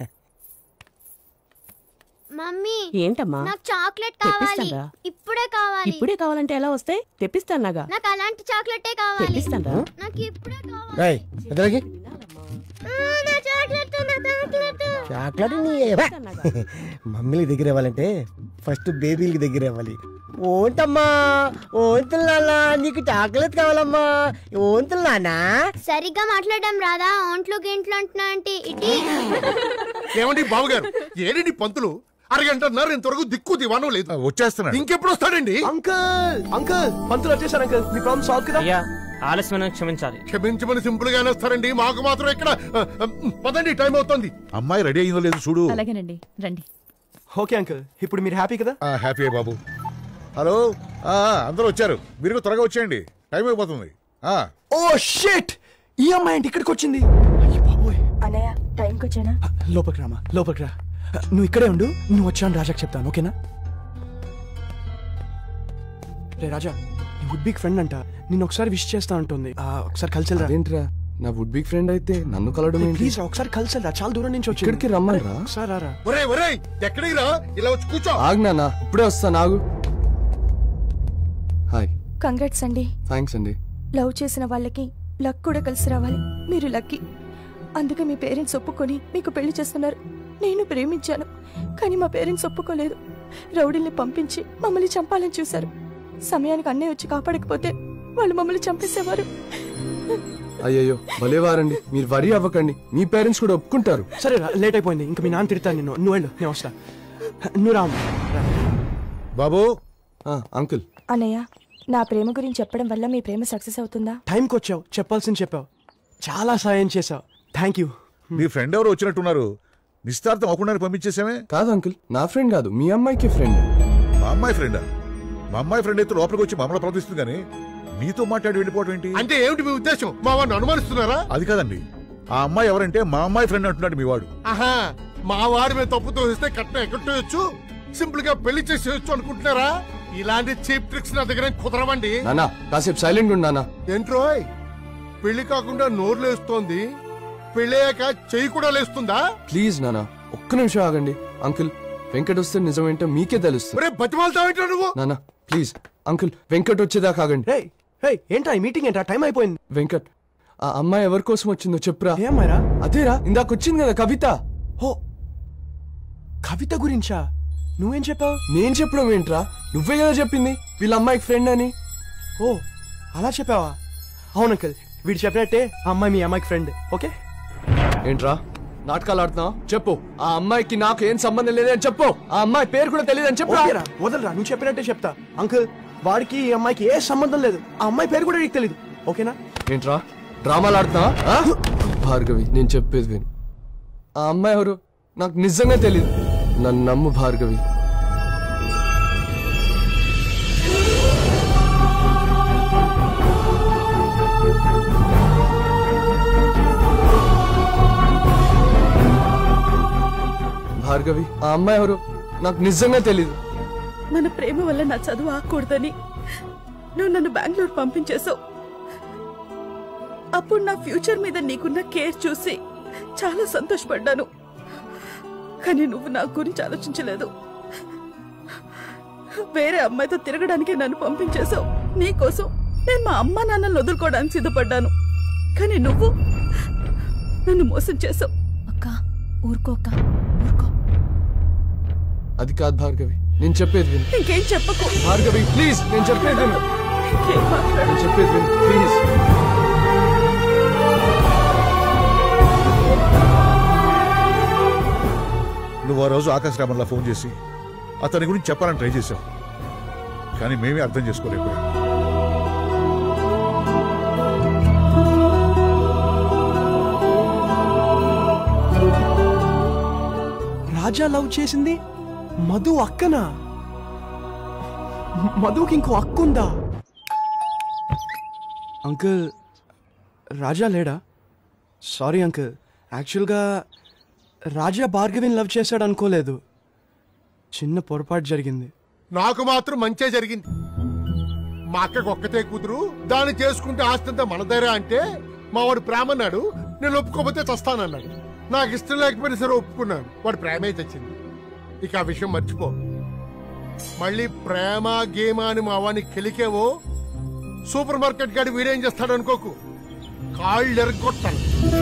మమ్మీ ఏంటమ్మా నాకు చాక్లెట్ కావాలి తెప్పిస్తానురా. ఇప్పుడే కావాలి ఇప్పుడే కావాలంటే ఎలా వస్తాయి తెప్పిస్తానుగా నాకు అలాంటి చాక్లెటే కావాలి తెప్పిస్తానురా. నాకు ఇప్పుడే కావాలి రాయ్ ఎదురకి ఆ, నా చాక్లెట్ నా చాక్లెట్ చాక్లెట్ నీ మమ్మీలకి దగ్గర ఇవ్వాలంటే ఫస్ట్ బేబీలకి దగ్గర ఇవ్వాలి ఓంటమ్మా ఓంతులు నాన్న నీకు చాక్లెట్ కావాలమ్మా ఓంతులు నాన్నా సరిగ్గా మాట్లాడడం రాదా ఒంట్లో గింట్లో అంటున్నా అంటే ఇటీ ఏమండి బావగారు ఏడండి పంతులు అరగంటన్నర ఇంతవరకు దిక్కు దివానం లేదు వచ్చేస్తున్నాడు ఇంకెప్పుడు వస్తాడండి అంకుల్ అంకుల్ పంతులు వచ్చేసారు అంకుల్ మీ ప్రాబ్లం సాల్వ్ కదా అయ్యా ఆలస్యమైన క్షమించాలి క్షమించమని సింపుల్ గానే వస్తారండి మాకు మాత్రం ఇక్కడ ఆ, ఆ, పదండి టైం అవుతుంది అమ్మాయి రెడీ అయిందో లేదు చూడు అలాగేనండి రండి ఓకే అంకుల్ ఇప్పుడు మీరు హ్యాపీ కదా హ్యాపీ బాబు హలో ఆ, అందరూ వచ్చారు మీరు కూడా త్వరగా వచ్చేయండి టైం అయిపోతుంది ఆ, ఓ షిట్ ఈ అమ్మాయి ఏంటి ఇక్కడికి వచ్చింది అన్నయ్య టైంకి వచ్చానా లోపలికి రామా లోపలికి రా నువ్వు ఇక్కడే ఉండు నువ్వు వచ్చాను రాజాకి చెప్తాను ఓకేనా రే రాజా నీ వుడ్ బిగ్ ఫ్రెండ్ అంట నేను ఒకసారి విష్ చేస్తా ఉంటుంది ఆ, ఒకసారి కలిసి రా అదేంట్రా నా వుడ్ బిగ్ ఫ్రెండ్ అయితే నన్ను కలవడం ఏంటి ప్లీజ్ రా ఒకసారి కలిసి రా చాలా దూరం నుంచి వచ్చి ఇక్కడికి రమ్మనిరా ఒకసారి రారా ఒరే ఒరే ఎక్కడికి రా ఇలా వచ్చి కూర్చో ఆగ్నా ఇప్పుడే వస్తాను ఆగు హాయ్ కంగ్రాట్స్ అండి థ్యాంక్స్ అండి లవ్ చేసిన వాళ్ళకి లక్ కూడా కలిసి రావాలి మీరు లక్కీ అందుకే మీ పేరెంట్స్ ఒప్పుకొని మీకు పెళ్లి చేస్తున్నారు నేను ప్రేమించాను కానీ మా పేరెంట్స్ ఒప్పుకోలేదు రౌడీల్ని పంపించి మమ్మల్ని చంపాలని చూశారు సమయానికి అన్నయ్య వచ్చి కాపాడకపోతే వాళ్ళు మమ్మల్ని చంపేసేవారు అయ్యయ్యో భలేవారండి మీరు వరి అవ్వకండి మీ పేరెంట్స్ కూడా ఒప్పుకుంటారు సరే రా, లేట్ అయిపోయింది ఇంకా మీ నాన్న తిడతాను నిన్ను నువ్వు వెళ్ళు నేను వస్తా నువ్వు రామ్ బాబు అంకుల్ అన్నయ్య నా ప్రేమ గురించి చెప్పడం వల్ల మీ ప్రేమ సక్సెస్ అవుతుందా టైంకి వచ్చావు చెప్పాల్సింది చెప్పావు చాలా సాయం చేసావు థ్యాంక్ యూ మీ ఫ్రెండ్ ఎవరు వచ్చినట్టున్నారు నిస్తార్థం అవ్వకుండా పంపించేసామే కాదు అంకుల్ నా ఫ్రెండ్ కాదు మీ అమ్మాయికి ఫ్రెండ్ మా అమ్మాయి ఫ్రెండా మా అమ్మాయి ఫ్రెండ్ అయితే లోపలికి వచ్చి మమ్మల్ని ప్రవర్తిస్తుంది కానీ మీతో మాట్లాడి వెళ్ళిపోవడం ఏంటి అంటే ఏమిటి మీ ఉద్దేశం మా వాడిని అనుమానిస్తున్నారా అది కాదండి ఆ అమ్మాయి ఎవరంటే మా అమ్మాయి ఫ్రెండ్ అంటున్నాడు మీ వాడు ఆహా మా వాడి మీద తప్పుతో ఇస్తే కట్నం ఎక్కట్టేయచ్చు సింపుల్ గా పెళ్లి చేసేయచ్చు అనుకుంటున్నారా ఇలాంటి చీప్ ట్రిక్స్ నా దగ్గర ఏం కుదరవండి నానా కాసేపు సైలెంట్ ఉండు నానా ఏంట్రోయ్ పెళ్లి కాకుండా నోరు లేస్తోంది పెళ్ళయ్యాక చెయ్యి కూడా లేస్తుందా ప్లీజ్ నానా ఒక్క నిమిషం ఆగండి అంకుల్ వెంకట్ వస్తే నిజమేంటో మీకే తెలుస్తుంది ఒరే బతిమాలతావేంటో నువ్వు నానా ప్లీజ్ అంకుల్ వెంకట్ వచ్చేదాకా ఆగండి హే ఏంటా ఈ మీటింగ్ ఏంటా టైం అయిపోయింది వెంకట్ ఆ అమ్మాయి ఎవరి కోసం వచ్చిందో చెప్పురా ఏమ్మాయిరా అదేరా ఇందాక వచ్చింది కదా కవిత హో కవిత గురించా నువ్వేం చెప్పావు నేను చెప్పడం ఏంట్రా నువ్వే కదా చెప్పింది వీళ్ళ అమ్మాయికి ఫ్రెండ్ అని ఓ అలా చెప్పావా అవును అంకల్ వీడు చెప్పినట్టే ఆ అమ్మాయి మీ అమ్మాయికి ఫ్రెండ్ ఓకే ఏంట్రా నాటకాలు ఆడుతున్నావు చెప్పు ఆ అమ్మాయికి నాకు ఏం సంబంధం లేదని చెప్పు ఆ అమ్మాయి పేరు కూడా తెలియదని చెప్పు ఓకేరా వదలరా నువ్వు చెప్పినట్టే చెప్తా అంకుల్ వాడికి ఈ అమ్మాయికి ఏ సంబంధం లేదు ఆ అమ్మాయి పేరు కూడా నీకు తెలియదు ఓకేనా ఏంట్రా డ్రామాలు ఆడుతున్నావా ఆ? భార్గవి నేను చెప్పేది విను ఆ అమ్మాయి ఎవరు నాకు నిజంగా తెలియదు నన్ను నమ్ము భార్గవి భార్గవి ఆ అమ్మాయి ఎవరు నాకు నిజంగా తెలీదు మన ప్రేమ వల్ల నా చదువు ఆకూడదని నువ్వు నన్ను బెంగళూరు పంపించేశావు అప్పుడు నా ఫ్యూచర్ మీద నీకున్న కేర్ చూసి చాలా సంతోషపడ్డాను కానీ నువ్వు నా గురించి ఆలోచించలేదు వేరే అమ్మాయితో తిరగడానికి నన్ను పంపించేశావు నీకోసం నేను మా అమ్మ నాన్నలు వదులుకోవడానికి సిద్ధపడ్డాను కానీ నువ్వు నన్ను మోసం చేసావు అక్క ఊరుకోక అది కాదు భార్గవి నేను చెప్పేది విను ఇంకేం చెప్పకు భార్గవి ప్లీజ్ నేను చెప్పేది విను ఇంకేం మాట్లాడు నేను చెప్పేది విను ప్లీజ్ నువ్వు ఆ రోజు ఆకాశ రామన్లా ఫోన్ చేసి అతని గురించి చెప్పాలని ట్రై చేశావు కానీ మేమే అర్థం చేసుకోలేకపోయాం రాజా లవ్ చేసింది మధు అక్కనా మధుకి ఇంకో అక్కుందా అంకుల్ రాజా లేడా సారీ అంకుల్ యాక్చువల్గా రాజా భార్గవిని లవ్ చేశాడు అనుకోలేదు చిన్న పొరపాటు జరిగింది నాకు మాత్రం మంచే జరిగింది మా అక్కకు ఒక్కతే కూతురు దాన్ని చేసుకుంటే ఆస్తంతా మనదేరా అంటే మా వాడు ప్రేమ అన్నాడు నేను ఒప్పుకోకపోతే చస్తానన్నాడు నాకు ఇష్టం లేకపోయినా సరే ఒప్పుకున్నాను వాడు ప్రేమే తెచ్చింది ఇక ఆ విషయం మర్చిపో మళ్ళీ ప్రేమ గేమ అని మా వాడిని కెలికేవో సూపర్ మార్కెట్ గాడి వీడేం చేస్తాడు అనుకోకు కాళ్ళు ఎరగొట్టాను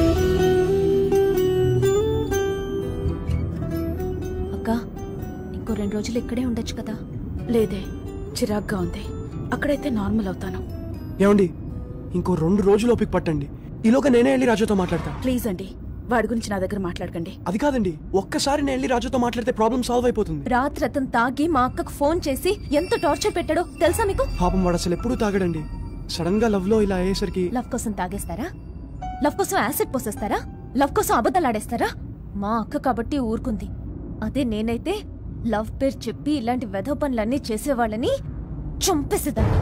అక్క ఇంకో రెండు రోజులు ఇక్కడే ఉండొచ్చు కదా లేదే చిరాగ్గా ఉంది అక్కడైతే నార్మల్ అవుతాను ఏమండి ఇంకో రెండు రోజులు ఓపిక పట్టండి ఈలోగా నేనే వెళ్ళి రాజుతో మాట్లాడతా ప్లీజ్ అండి వాడి గురించి నా దగ్గర మాట్లాడకండి అది కాదండి ఒక్కసారి నేను వెళ్ళి రాజుతో మాట్లాడితే ప్రాబ్లం సాల్వ్ అయిపోతుంది రాత్రి అతను తాగి మా అక్కకు ఫోన్ చేసి ఎంత టార్చర్ పెట్టాడో తెలుసా మీకు పాపం వాడు అసలు ఎప్పుడూ తాగడండి సడన్ గా లవ్ లో ఇలా అయ్యేసరికి లవ్ కోసం తాగేస్తారా లవ్ కోసం యాసిడ్ పోసేస్తారా లవ్ కోసం అబద్ధాలు ఆడేస్తారా మా అక్క కాబట్టి ఊరుకుంది అదే నేనైతే లవ్ పేరు చెప్పి ఇలాంటి వెధవ పనులన్నీ చేసేవాళ్ళని చంపేసేదాన్ని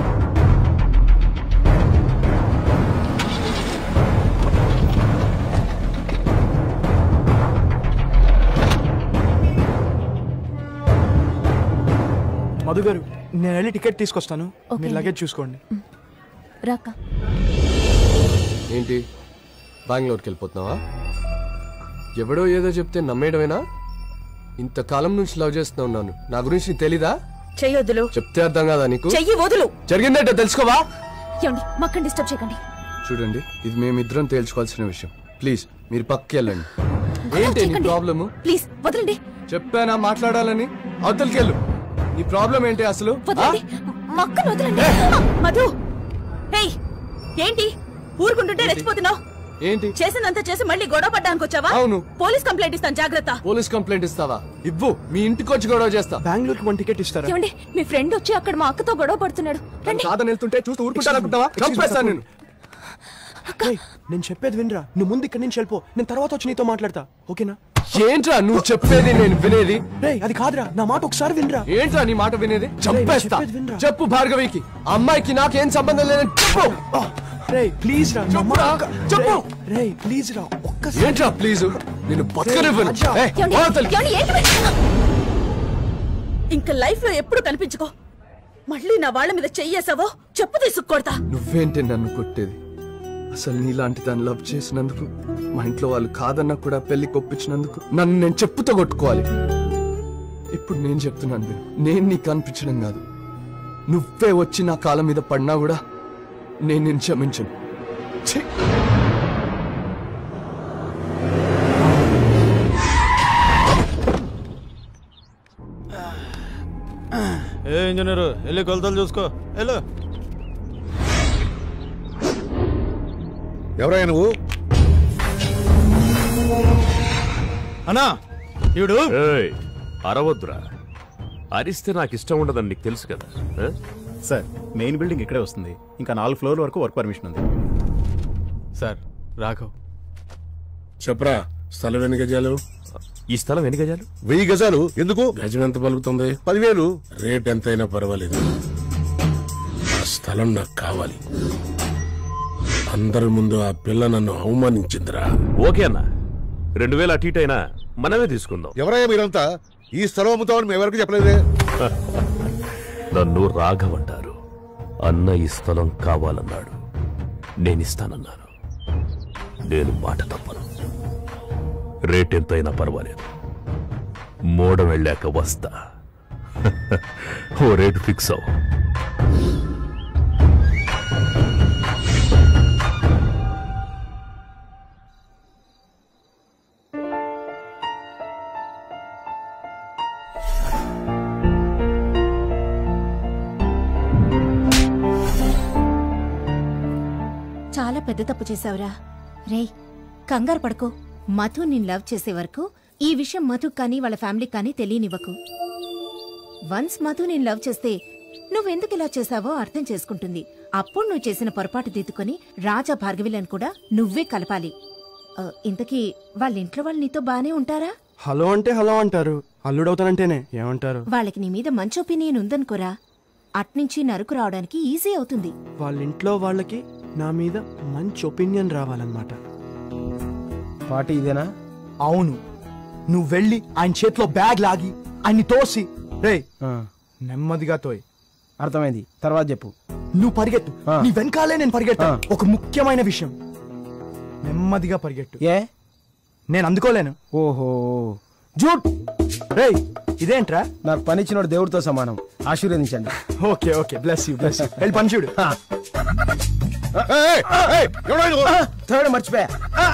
మధు గారు నేను వెళ్ళి టికెట్ తీసుకొస్తాను ఓకే మీరు అండి. లగేజ్ చూసుకోండి రాక ఏంటి బెంగళూరుకి వెళ్ళిపోతున్నావా ఎవడో ఏదో చెప్తే నమ్మేయడమేనా ఇంతకాలం నుంచి లవ్ చేస్తూ ఉన్నాను నా గురించి నీకు తెలీదా చెయ్యొద్దులు చెప్తే అర్థం కాదా నీకు చెయ్యి వదులు జరిగిందేంటో తెలుసుకోవా ఏమండి మక్కని డిస్టర్బ్ చేయకండి చూడండి ఇది మేమిద్దరం తేల్చుకోవాల్సిన విషయం ప్లీజ్ మీరు పక్కకి వెళ్ళండి అలా ఏంటి నీ చేయకండి. ప్రాబ్లము ప్లీజ్ వదలండి చెప్పానా మాట్లాడాలని అవతలికెళ్ళు నీ ప్రాబ్లం ఏంటి అసలు ఆ? మా అక్కను వదలండి మధు ఏయ్ ఏంటి ఊరుకుంటుంటే రెచ్చిపోతున్నావు ఏంటి చేసిందంతా చేసి మళ్ళీ గొడవ పడ్డానికి వచ్చావా అవును. పోలీస్ కంప్లైంట్ ఇస్తాను జాగ్రత్త పోలీస్ కంప్లైంట్ ఇస్తావా ఇవ్వు మీ ఇంటికి వచ్చి గొడవ చేస్తా బెంగళూరుకి వన్ టికెట్ ఇస్తారా ఏమండి మీ ఫ్రెండ్ వచ్చి అక్కడ మా అక్కతో గొడవ పడుతున్నాడు రండి కాదని వెళ్తుంటే చూస్తూ ఊరుకుంటానుకుంటావా చంపేస్తాను నేను ఏయ్, నేను చెప్పేది వినరా నువ్వు ముందు ఇక్కడి నుంచి వెళ్ళిపో నేను తర్వాత వచ్చి నీతో మాట్లాడతా ఓకేనా ఏంట్రా నువ్వు చెప్పేది నేను వినేది రే అది కాదురా నా మాట ఒకసారి వినరా ఏంట్రా నీ మాట వినేది చంపేస్తా చెప్పేది వినరా. చెప్పు భార్గవికి ఆ అమ్మాయికి నాకేం సంబంధం లేదని చెప్పు రే ప్లీజ్ రా నా చెప్పురా, మాట- చెప్పు. రే ప్లీజ్ రా ఒక్కసారి ఏంట్రా ప్లీజ్ నేను బతకనివ్వను రాజా. ఏయ్, ఏమండి? అవతలికి. ఏమండి? ఏంటి మీరు? ఇంకా లైఫ్ లో ఎప్పుడు కనిపించుకో మళ్ళీ నా వాళ్ళ మీద చెయ్యేసావో చెప్పు తీసుకొడతా నువ్వేంటి నన్ను కొట్టేది అసలు నీలాంటి దాన్ని లవ్ చేసినందుకు మా ఇంట్లో వాళ్ళు కాదన్నా కూడా పెళ్లి కొప్పించినందుకు నన్ను నేను చెప్పుతో కొట్టుకోవాలి ఇప్పుడు నేను చెప్తున్నాను విను. నేను నీకు కనిపించడం కాదు నువ్వే వచ్చి నా కాళ్ళ మీద పడినా కూడా నేను నేను క్షమించను ఛీ! ఏ ఇంజనీరు వెళ్ళి కొలతలు చూసుకో వెళ్ళు ఎవరయ్యా నువ్వు అన్నా ఈవిడు ఏయ్, అరవద్దురా అరిస్తే నాకు ఇష్టం ఉండదని నీకు తెలుసు కదా ఆ? సార్ మెయిన్ బిల్డింగ్ ఇక్కడే వస్తుంది ఇంకా నాలుగు ఫ్లోర్ వరకు వర్క్ పర్మిషన్ ఉంది సార్ రాఘవ్ చెప్పరా స్థలం ఎన్ని గజాలు ఈ స్థలం ఎన్ని గజాలు వెయ్యి గజాలు ఎందుకు గజం ఎంత పలుకుతుంది పదివేలు రేట్ ఎంతైనా పర్వాలేదు ఆ స్థలం నాకు కావాలి అందరి ముందు ఆ పిల్ల నన్ను అవమానించిందిరా ఓకే అన్న రెండు వేలు అటు ఇటు అయినా మనమే తీసుకుందాం ఎవరయ్యా మీరంతా ఈ స్థలం అమ్ముతామని మేము ఎవరికి చెప్పలేదే నన్ను రాఘవ్ అంటారు అన్న ఈ స్థలం కావాలన్నాడు నేను ఇస్తానన్నాను నేను మాట తప్పను రేట్ ఎంతైనా పర్వాలేదు మోడం వెళ్ళాక వస్తా ఓ రేటు ఫిక్స్ అవు చాలా పెద్ద తప్పు చేశావురా రే కంగారు పడుకో మధు నేను లవ్ చేసే వరకు ఈ విషయం మధు కానీ వాళ్ళ ఫ్యామిలీకి కానీ తెలియనివ్వకు వన్స్ మధు నేను లవ్ చేస్తే నువ్వెందుకు ఇలా చేశావో అర్థం చేసుకుంటుంది అప్పుడు నువ్వు చేసిన పొరపాటు దిద్దుకొని రాజా భార్గవిలను కూడా నువ్వే కలపాలి ఆ, ఇంతకీ వాళ్ళ ఇంట్లో వాళ్ళు నీతో బానే ఉంటారా హలో అంటే హలో అంటారు అల్లుడవుతానంటేనే ఏమంటారు వాళ్ళకి నీ మీద మంచి ఒపీనియన్ ఉందనుకోరా అట్నుంచి నరుకు రావడానికి ఈజీ అవుతుంది వాళ్ళ ఇంట్లో వాళ్ళకి నా మీద మంచి ఒపీనియన్ రావాలన్నమాట పార్టీ ఇదేనా అవును నువ్వు వెళ్ళి ఆయన చేతిలో బ్యాగ్ లాగి ఆయన్ని తోసి రే నెమ్మదిగా తోయ్ అర్థమైంది తర్వాత చెప్పు నువ్వు పరిగెత్తు నీ వెనకాలే నేను పరిగెత్తా ఒక ముఖ్యమైన విషయం నెమ్మదిగా పరిగెట్టు ఏ నేను అందుకోలేను ఓహో జూట్ రేయ్ ఇదేంట్రా నాకు పనిచ్చినోడు దేవుడితో సమానం ఆశీర్వదించండి okay okay bless you bless you వెళ్ళి పని చూడు థర్డ్ మర్చిపోయా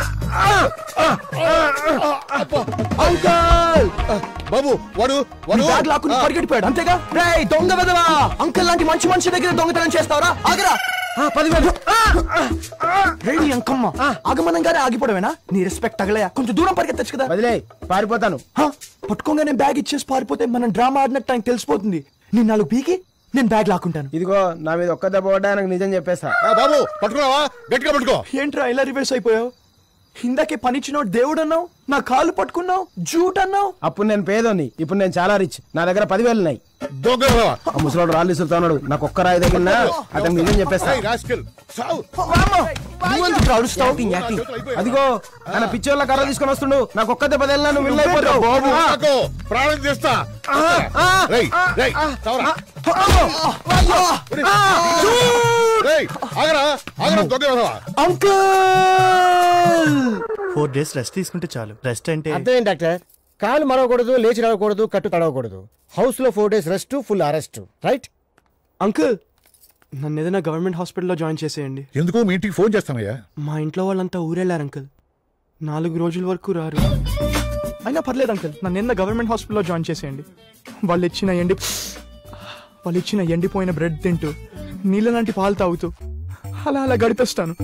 అంకల్ బాబు వాడు నీ బ్యాగ్ లాక్కుని పరిగెట్టిపోయాడు అంతేగా రేయ్ దొంగ వెదవా అంకల్ లాంటి మంచి మనిషి దగ్గర దొంగతనం చేస్తావరా ఆగరా పదివేలు రేయ్ నీ అంకమ్మ ఆగమనంగానే ఆగిపోవడమేనా నీ రెస్పెక్ట్ తగలయా కొంచెం దూరం పరిగెత్తచ్చు కదా వదిలే పారిపోతాను పట్టుకోగానే బ్యాగ్ ఇచ్చేసి పారిపోతే మనం డ్రామా ఆడినట్టు ఆయనకు తెలిసిపోతుంది నేను నాలుగు పీకి నేను బ్యాగ్ లాక్కుంటాను ఇదిగో నా మీద ఒక్క దెబ్బ పడ్డా నాకు నిజం చెప్పేస్తా బాబు పట్టుకున్నావా గట్టిగా పట్టుకో ఏంట్రా ఇలా రివర్స్ అయిపోయావు ఇందాకే పనిచ్చినోడు దేవుడు అన్నావు నా కాళ్ళు పట్టుకున్నావు జూట్ అన్నావు అప్పుడు నేను పేదోని ఇప్పుడు నేను చాలా రిచ్ నా దగ్గర పదివేలు ఉన్నాయి ఆ ముసలోడు రాళ్ళు ఇసురుతా ఉన్నాడు నాకు ఒక్క రాయి తగిలినా అతను నిజం చెప్పేస్తా నువ్వెందుకు అరుస్తావు? Acting, acting. అదిగో ఆయన పిచ్చోళ్ళ కర్ర తీసుకొని వస్తుండు నాకు ఒక్క దెబ్బ తగిలినా నువ్వు విన్ అయిపోతావు బాబు ఆ. నాకు ప్రాణం చేస్తా రేయ్, రేయ్, చావరా. రేయ్, ఆగరా ఆగరా దొంగ వెధవా. అంకుల్ ఫోర్ డేస్ రెస్ట్ తీసుకుంటే చాలు రెస్ట్ అంటే అర్థం ఏంటి డాక్టర్ కాలు మరవకూడదు లేచి నడవకూడదు కట్టు తడవకూడదు హౌస్ లో four days rest full arrest right uncle నన్ను ఏదైనా గవర్నమెంట్ హాస్పిటల్లో జాయిన్ చేసేయండి ఎందుకు మీ ఇంటికి ఫోన్ చేస్తానయ్యా మా ఇంట్లో వాళ్ళంతా ఊరెళ్ళారు అంకుల్ నాలుగు రోజుల వరకు రారు అయినా పర్లేదు అంకుల్ నన్ను నిన్న గవర్నమెంట్ హాస్పిటల్లో జాయిన్ చేసేయండి వాళ్ళు ఇచ్చిన ఎండి వాళ్ళు ఇచ్చిన ఎండిపోయిన బ్రెడ్ తింటూ నీళ్ళ లాంటి పాలు తాగుతూ అలా అలా గడిపేస్తాను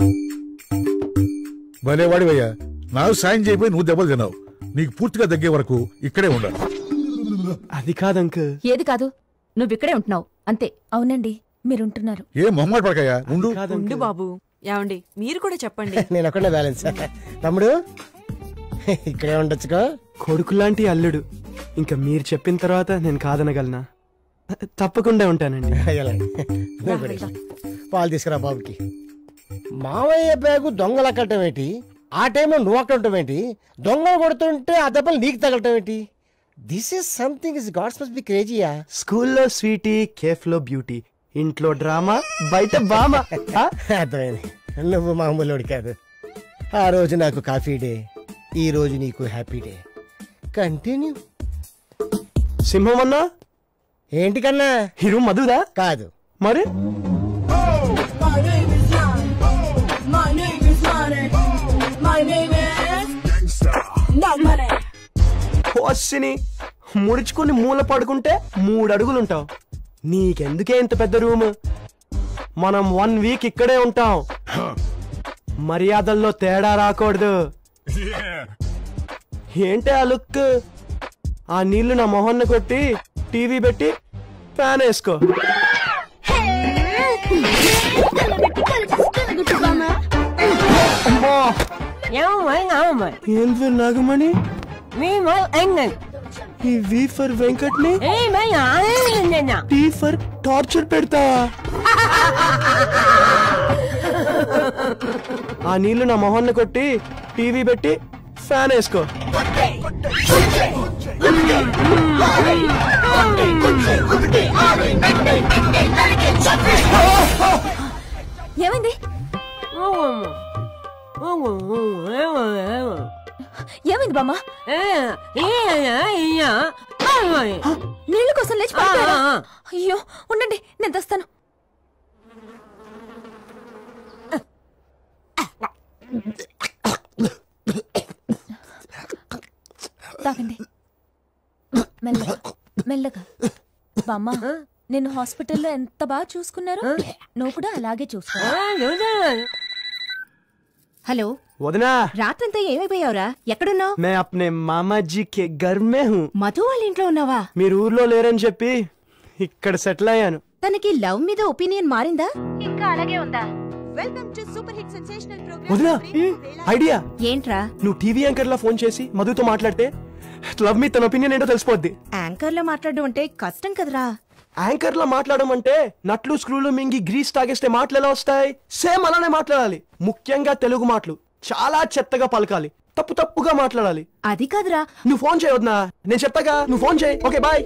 భలేవాడివయ్యా నాకు సాయం చేయబోయి నువ్వు దెబ్బలు తిన్నావు నీకు పూర్తిగా తగ్గే వరకు ఇక్కడే ఉండాలి అది కాదు అంకుల్ ఏది కాదు నువ్వు ఇక్కడే ఉంటున్నావు అంతే అవునండి మీరుంటున్నారు ఏ మొహమాట పడకయ్యా ఉండు ఉండు బాబు ఏమండి మీరు కూడా చెప్పండి నేను ఒక్కడే బ్యాలెన్స్ తమ్ముడు ఇక్కడే ఉండొచ్చుకో కొడుకు లాంటి అల్లుడు ఇంకా మీరు చెప్పిన తర్వాత నేను కాదనగలనా తప్పకుండా ఉంటానండి వెళ్ళండి. నువ్వు కూడా వెళ్ళు. పాలు తీసుకురా బాబుకి మావయ్య బ్యాగు దొంగలు అక్కడటం ఏంటి ఆ టైంలో నువ్వు అక్కడ ఉండటం ఏంటి దొంగలు కొడుతుంటే ఆ దెబ్బలు నీకు తగలటం ఏంటి this is something is gods must be క్రేజీయా స్కూల్లో స్వీటీ కేఫ్ లో బ్యూటీ ఇంట్లో డ్రామా బయట బామా అర్థమైంది నువ్వు మామూలుడి కాదు ఆ రోజు నాకు కాఫీ డే ఈ రోజు నీకు హ్యాపీ డే కంటిన్యూ సింహం అన్నా ఏంటి కన్నా హీరో మధుదా కాదు మరి My name is Jan. My name is Money. My name is Not Money. హోస్సిని ముడుచుకుని మూల పడుకుంటే మూడు అడుగులుంటావు నీకెందుకే ఇంత పెద్ద రూమ్ మనం వన్ వీక్ ఇక్కడే ఉంటాం మర్యాదల్లో తేడా రాకూడదు ఏంటి ఆ లుక్ ఆ నీళ్లు నా మొహన్న కొట్టి టీవీ పెట్టి ఫ్యాన్ వేసుకో ఏంది నాగమణి ఈ వి ఫర్ వెంకట్ ని టీ ఫర్ టార్చర్ పెడతా ఆ నీళ్లు నా మొహన్న కొట్టి టీవీ పెట్టి ఫ్యాన్ వేసుకో ఏమైంది ఏమైంది బామ్మ నీళ్ళ కోసం లేచి పడిపోయారా? అయ్యో ఉండండి నేను తెస్తాను తాగండి మెల్లగా మెల్లగా బామ్మ నిన్ను హాస్పిటల్లో ఎంత బాగా చూసుకున్నారు నువ్వు కూడా అలాగే చూసుకో హలో వదినా రాత్రంతా ఏమైపోయావురా ఎక్కడున్నావు मैं अपने मामा जी के घर में हूँ మధు వాళ్ళ ఇంట్లో ఉన్నావా మీరు ఊర్లో లేరని చెప్పి ఇక్కడ సెటిల్ అయ్యాను తనకి లవ్ మీద ఒపీనియన్ మారిందా ఇంకా అలాగే ఉందా welcome to super hit sensational వదినా ఐడియా ఏంట్రా నువ్వు టీవీ యాంకర్ లా ఫోన్ చేసి మధుతో మాట్లాడితే లవ్ మీ తన ఒపీనియన్ ఏంటో తెలిసిపోద్ది యాంకర్ లో మాట్లాడడం అంటే కష్టం కదరా యాంకర్ లా మాట్లాడడం అంటే నట్లు స్క్రూలు మింగి గ్రీస్ తాగేస్తే మాటలు ఎలా వస్తాయి సేమ్ అలానే మాట్లాడాలి ముఖ్యంగా తెలుగు మాటలు చాలా చెత్తగా పలకాలి తప్పు తప్పుగా మాట్లాడాలి అది కాదురా నువ్వు ఫోన్ చేయవద్నా నేను చెప్తాగా నువ్వు ఫోన్ చేయి ఓకే బాయ్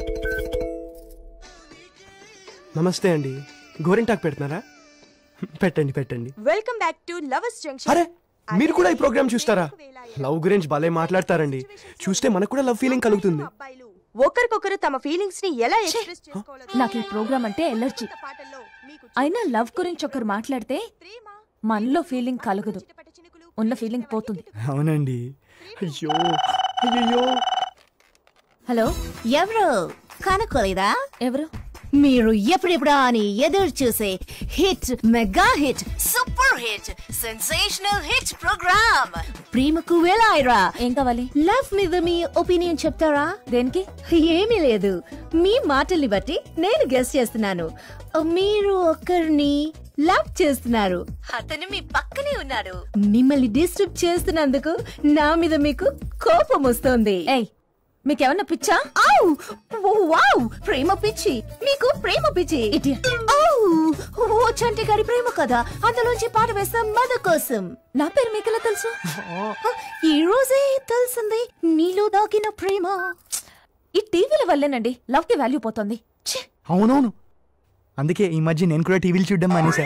నమస్తే అండి గోరింటాకు పెడుతున్నారా పెట్టండి పెట్టండి welcome back to lovers junction అరే మీరు కూడా ఈ ప్రోగ్రామ్ చూస్తారా లవ్ గురించి భలే మాట్లాడతారండి చూస్తే మనకు కూడా లవ్ ఫీలింగ్ కలుగుతుంది ఒకరికొకరు తమ ఫీలింగ్స్ ని ఎలా ఎక్స్ప్రెస్ చేసుకోవాలో నాకు ఈ ప్రోగ్రామ్ అంటే ఎలర్జీ అయినా లవ్ గురించి ఒకరు మాట్లాడితే మనలో ఫీలింగ్ కలగదు ఉన్న ఫీలింగ్ పోతుంది అవునండి అయ్యో అయ్యో హలో ఎవరు కనుక్కోలేదా ఎవరు మీరు ఎప్పుడెప్పుడా అని ఎదురు చూసే hit mega hit super hit sensational hit programme ప్రేమకు వేలాయిరా ఏం కావాలి లవ్ మీద మీ ఒపీనియన్ చెప్తారా దేనికి ఏమీ లేదు మీ మాటల్ని బట్టి నేను గెస్ చేస్తున్నాను మీరు ఒకరిని లవ్ చేస్తున్నారు అతను మీ పక్కనే ఉన్నాడు మిమ్మల్ని డిస్టర్బ్ చేస్తున్నందుకు నా మీద మీకు కోపం వస్తుంది ఏయ్ మీకేమన్నా పిచ్చా ఔ! ఓ, వావ్ ప్రేమ పిచ్చి మీకు ప్రేమ పిచ్చి ఔ! ఓ చంటి గారి ప్రేమ కదా అందులోంచి పాట వేస్తాం మధు కోసం నా పేరు మీకెలా తెలుసు ఈ రోజే తెలిసింది నీలో దాగిన ప్రేమ ఈ టీవీల వల్లేనండి లవ్ కి వాల్యూ పోతుంది అవునవును అందుకే ఈ మధ్య నేను కూడా టీవీలు చూడడం మానేసా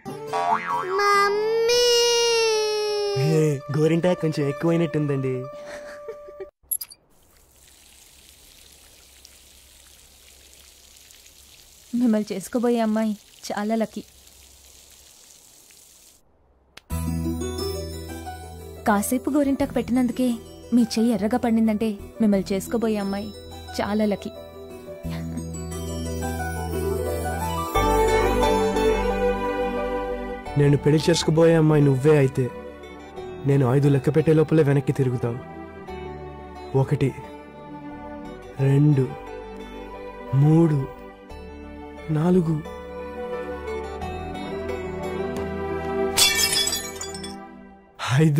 హే, గోరింటాకు కొంచెం ఎక్కువైనట్టుందండి మిమ్మల్ని చేసుకోబోయే అమ్మాయి చాలా లక్కీ కాసేపు గోరింటాకు పెట్టినందుకే మీ చెయ్యి ఎర్రగా పడిందంటే మిమ్మల్ని చేసుకోబోయే అమ్మాయి చాలా లక్కీ నేను పెళ్లి చేసుకుపోయే అమ్మాయి నువ్వే అయితే నేను ఐదు లెక్క పెట్టే లోపలే వెనక్కి తిరుగుతావు ఒకటి రెండు మూడు నాలుగు ఐదు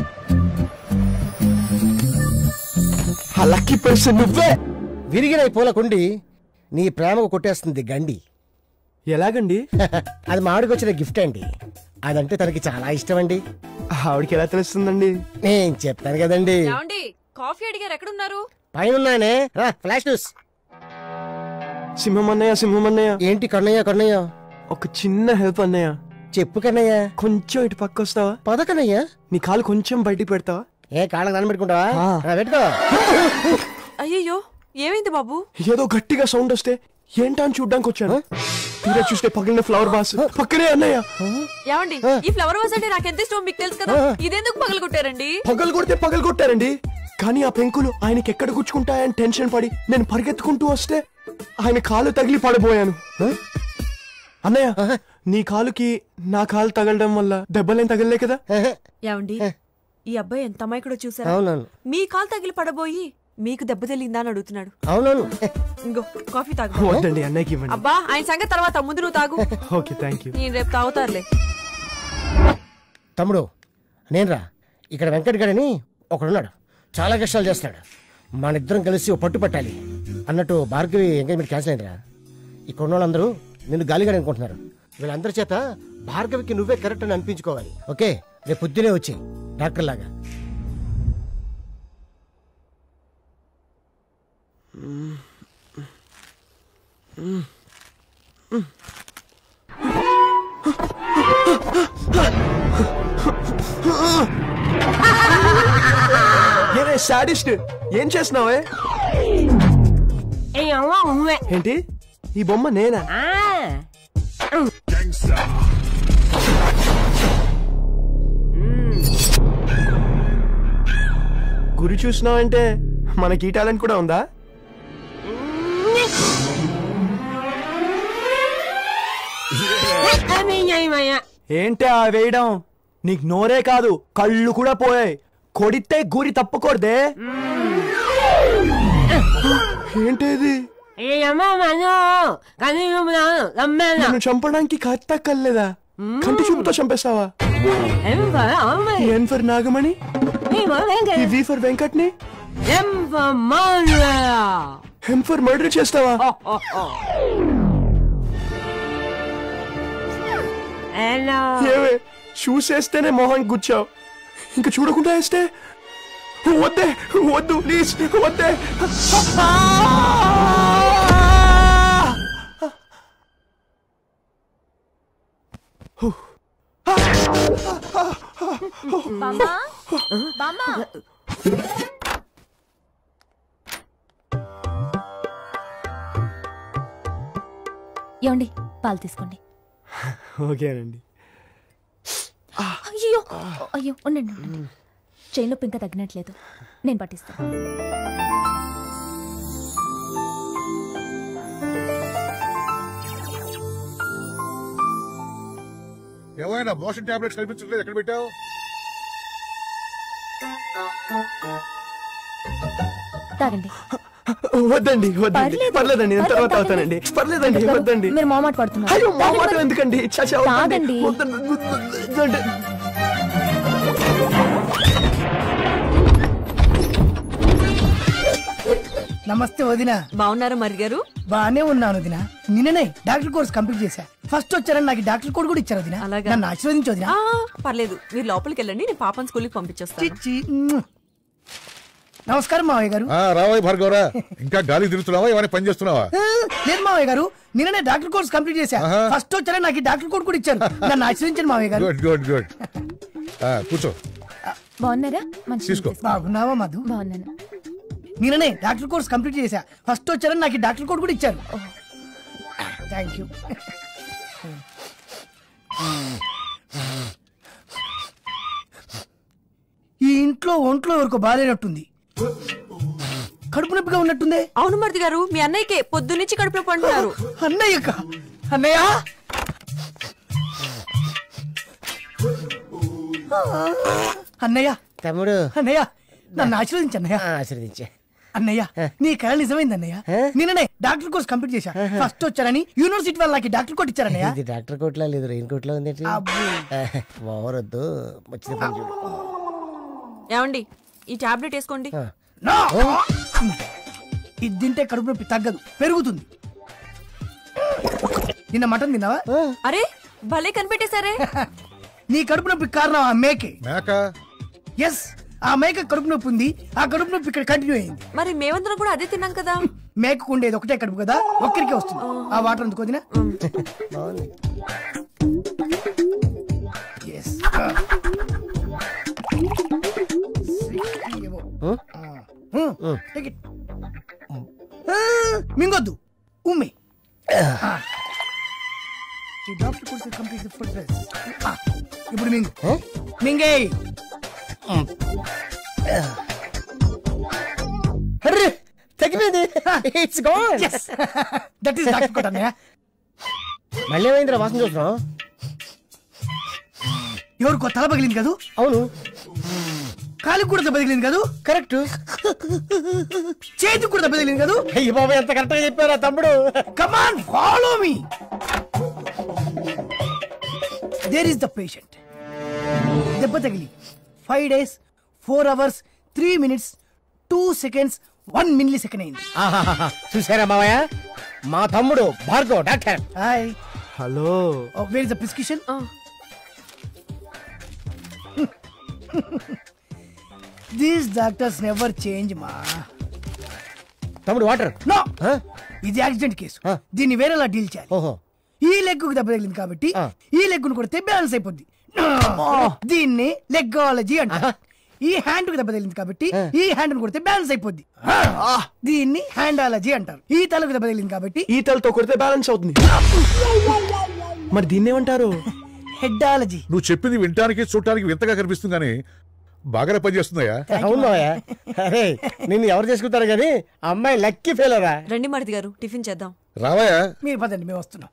ఆ లక్కీ పర్సన్ నువ్వే విరిగిన ఈ పూల కుండి నీ ప్రేమకు కొట్టేస్తుంది గండి ఎలాగండి అది మామిడికి వచ్చిన గిఫ్ట్ అండి అదంటే తనకి చాలా ఇష్టం అండి ఆవిడకి ఎలా తెలుస్తుందండి నేను చెప్తాను కదండి ఏమండి కాఫీ అడిగారు ఎక్కడున్నారు పైన ఉన్నానే రా ఫ్లాష్ న్యూస్ సింహం అన్నయ్య సింహం అన్నయ్య ఏంటి కన్నయ్య కన్నయ్య ఒక చిన్న హెల్ప్ అన్నయ్య చెప్పు కన్నయ్య కొంచెం ఇటు పక్క వస్తావా పద కన్నయ్య నీ కాలు కొంచెం బయటికి పెడతావా ఏ కాళ్ళకి దాన్ని పెట్టుకుంటావా ఆ. ఆ, పెట్టుకో అయ్యయ్యో ఏమైంది బాబు ఏదో గట్టిగా సౌండ్ వస్తే ఏంటా అని చూడ్డానికి వచ్చాను తీరా చూస్తే పగిలిన ఫ్లవర్ బాస్ పక్కనే అన్నయ్య ఏమండి ఈ ఫ్లవర్ వాజ్ అంటే నాకు ఎంత ఇష్టం మీకు తెలుసు కదా ఇదెందుకు పగలగొట్టారండి పగలు కొడితే పగలు కొట్టారండి కానీ ఆ పెంకులు ఆయనకి ఎక్కడ గుచ్చుకుంటాయని టెన్షన్ పడి నేను పరిగెత్తుకుంటూ వస్తే ఆయన కాలు తగిలి పడిపోయాను అన్నయ్య నీ కాలుకి నా కాలు తగలడం వల్ల దెబ్బలేం తగలలే కదా ఏమండి ఈ అబ్బాయి ఎంత అమాయకుడో చూసారా అవునవును మీ కాలు తగిలి పడబోయి మీకు దెబ్బ తెలిందా అని అడుగుతున్నాడు అవునవును ఇంకో కాఫీ తాగు వద్దండి అన్నయ్యకి ఇవ్వండి అబ్బా ఆయన సంగతి తర్వాత ముందు నువ్వు తాగు ఓకే థ్యాంక్ యూ నేను రేపు తాగుతారులే తమ్ముడు నేనురా ఇక్కడ వెంకట్ గడని ఒకడున్నాడు చాలా కష్టాలు చేస్తున్నాడు మన ఇద్దరం కలిసి ఓ పట్టు పట్టాలి అన్నట్టు భార్గవి ఎంగేజ్మెంట్ క్యాన్సిల్ అయిందిరా ఇక్కడ ఉన్న వాళ్ళందరూ నిన్ను గాలిగాడు అనుకుంటున్నారు వీళ్ళందరి చేత భార్గవికి నువ్వే కరెక్ట్ అని అనిపించుకోవాలి ఓకే రేపు పొద్దునే వచ్చి డాక్టర్ లాగా ఏమే సాడిస్ట్ ఏం చేస్తున్నావే ఏంటి ఈ బొమ్మ నేనా గురి చూసినావంటే మనకి ఈ టాలెంట్ కూడా ఉందా ఏంటి ఆ వేయడం నీకు నోరే కాదు కళ్ళు కూడా పోయాయి కొడితే గురి తప్పకూడదే ఏంటిది నన్ను చంపడానికి కత్త కల్లేదా కంటి చూపుతో చంపేస్తావా ఎన్ ఫర్ నాగమణి ఈ వి ఫర్ వెంకట్ని ఎం ఫర్ మర్డర్ చేస్తావా ఏవే చూసేస్తేనే మొహం గుచ్చావు ఇంకా చూడకుండా వేస్తే వద్దే వద్దు ప్లీజ్ వద్దే బామ్మా బామ్మా ఏమండి పాలు తీసుకోండి ఓకేనండి అయ్యో అయ్యో ఉండండి ఉండండి చైన్ నొప్పి ఇంకా తగ్గినట్లేదు నేను పట్టిస్తాను ఏమైనా మోషన్ టాబ్లెట్స్ కనిపించట్లేదు ఎక్కడ పెట్టావు తాగండి వద్దండి వద్దండి పర్లేదు. పర్లేదండి నేను తర్వాత పర్లేదు, అవుతానండి పర్లేదండి డాక్టర్ గారు, వద్దండి మీరు మొహమాట పడుతున్నారు అయ్యో మా మాట తాగండి. ఎందుకండి చచ్చా వద్దండి. తాగండి. వద్దండి. వద్దండి. నమస్తే వదిన బాగున్నారా మరి గారు బానే ఉన్నాను వదిన నిన్ననే డాక్టర్ కోర్స్ కంప్లీట్ చేశా ఫస్ట్ వచ్చారని నాకు ఈ డాక్టర్ కోడ్ కూడా ఇచ్చారు వదిన అలాగా? నన్ను ఆశీర్వదించు వదిన ఆ, పర్లేదు మీరు లోపలికి వెళ్ళండి నేను పాపని స్కూల్కి పంపించేస్తాను చిచ్చి మ్మ్. నమస్కారం మావయ్య గారు ఆ, రావోయ్ భార్గవరా ఇంకా గాలి తిరుగుతున్నావా ఏమైనా పని చేస్తున్నావా ఆ, లేదు మావయ్య గారు నిన్ననే డాక్టర్ కోర్స్ కంప్లీట్ చేశా ఫస్ట్ వచ్చారని నాకు ఈ డాక్టర్ కోడ్ కూడా ఇచ్చారు నన్ను ఆశీర్వదించండి మావయ్య గారు గుడ్ గుడ్ గుడ్ కూర్చో బాగున్నారా మంచి తీసుకో. బాగున్నావా మధు బాగున్నాను నిన్ననే డాక్టర్ కోర్స్ కంప్లీట్ చేశా ఫస్ట్ వచ్చారని నాకు ఈ డాక్టర్ కోడ్ కూడా ఇచ్చారు థ్యాంక్ యూ ఈ ఇంట్లో ఇంట్లో ఒంట్లో ఎవరికో బాగాలేనట్టుంది కడుపు నొప్పిగా ఉన్నట్టుందే అవును మరిది గారు మీ అన్నయ్యకి పొద్దు నుంచి కడుపు నొప్పి అంటున్నారు అన్నయ్యక అన్నయ్య అన్నయ్య తమ్ముడు అన్నయ్య నన్ను ఆశీర్వదించు అన్నయ్య ఆశీర్వదించే అన్నయ్య నీ కళ నిజమైంది అన్నయ్య నిన్ననే డాక్టర్ కోర్స్ కంప్లీట్ చేశా ఫస్ట్ వచ్చారని యూనివర్సిటీ వాళ్ళు నాకు డాక్టర్ కోట్ ఇచ్చారన్నయ్య ఇది డాక్టర్ కోట్లో లేదు రెయిన్ కోట్లో ఉంది ఓవరొద్దు వచ్చిన పని చూడు ఏమండి ఈ టాబ్లెట్ వేసుకోండి నా! ఇది తింటే కడుపు నొప్పి తగ్గదు పెరుగుతుంది నిన్న మటన్ తిన్నావా అరే భలే కనిపెట్టేశారే నీ కడుపు నొప్పి కారణం ఆ మేకే మేక ఎస్ ఆ మేక కడుపు నొప్పి ఉంది ఆ కడుపు నొప్పి ఇక్కడ కంటిన్యూ అయింది మరి మేమందరం కూడా అదే తిన్నాం కదా మేకకు ఉండేది ఒకటే కడుపు కదా ఒక్కరికే వస్తుంది ఆ వాటర్ అందుకు వదినా బాగుంది ఎస్ మింగొద్దు ఉమ్మి ఈ డాక్టర్ కోర్స్ కంప్లీట్ ఫుల్ ఇప్పుడు మింగు మింగే అర్రే తగ్గిపోయింది it's gone that is doctor coat అన్నయ్య మళ్ళీ ఏమైందిరా వాసన చూస్తున్నావు ఎవరికో తల పగిలింది కదూ అవును కాలికి కూడా దెబ్బ తగిలింది కదూ కరెక్ట్ చేతికి కూడా దెబ్బ తగిలింది కదూ అయ్యి బాబా ఎంత కరెక్ట్ గా చెప్పారా తమ్ముడు come on follow me there is the patient దెబ్బ తగిలి five days four hours three minutes two seconds one millisecond అయింది ఆహాహాహా. చూసారా మావయ్య మా తమ్ముడు Bhargav doctor hi hello where is the prescription these doctors never change మా తమ్ముడు వాటర్ నో ఇది యాక్సిడెంట్ కేసు దీన్ని వేరేలా డీల్ చేయాలి ఓహో ఈ లెగ్ దెబ్బ తగిలింది కాబట్టి ఈ లెగ్ ను కొడితే బ్యాలెన్స్ అయిపోద్ది దీన్ని లెగ్గాలజీ అంట ఈ హ్యాండ్ కు దెబ్బ తగిలింది కాబట్టి ఈ హ్యాండ్ ను కొడితే బ్యాలెన్స్ అయిపోద్ది దీన్ని హ్యాండాలజీ అంటారు ఈ తలకు దెబ్బ తగిలింది కాబట్టి ఈ తలతో కొడితే బ్యాలెన్స్ అవుతుంది మరి దీన్ని ఏమంటారు హెడ్డాలజీ నువ్వు చెప్పింది వినటానికి చూడటానికి వింతగా కనిపిస్తుంది కానీ బాగానే పనిచేస్తుందయ్యా అవును మావయ్య అరే నిన్ను ఎవరు చేసుకుంటారు కానీ అమ్మాయి లక్కీ ఫెయిలరా రండి మరిది గారు టిఫిన్ చేద్దాం రావయ్యా మీరు పదండి మేము వస్తున్నాం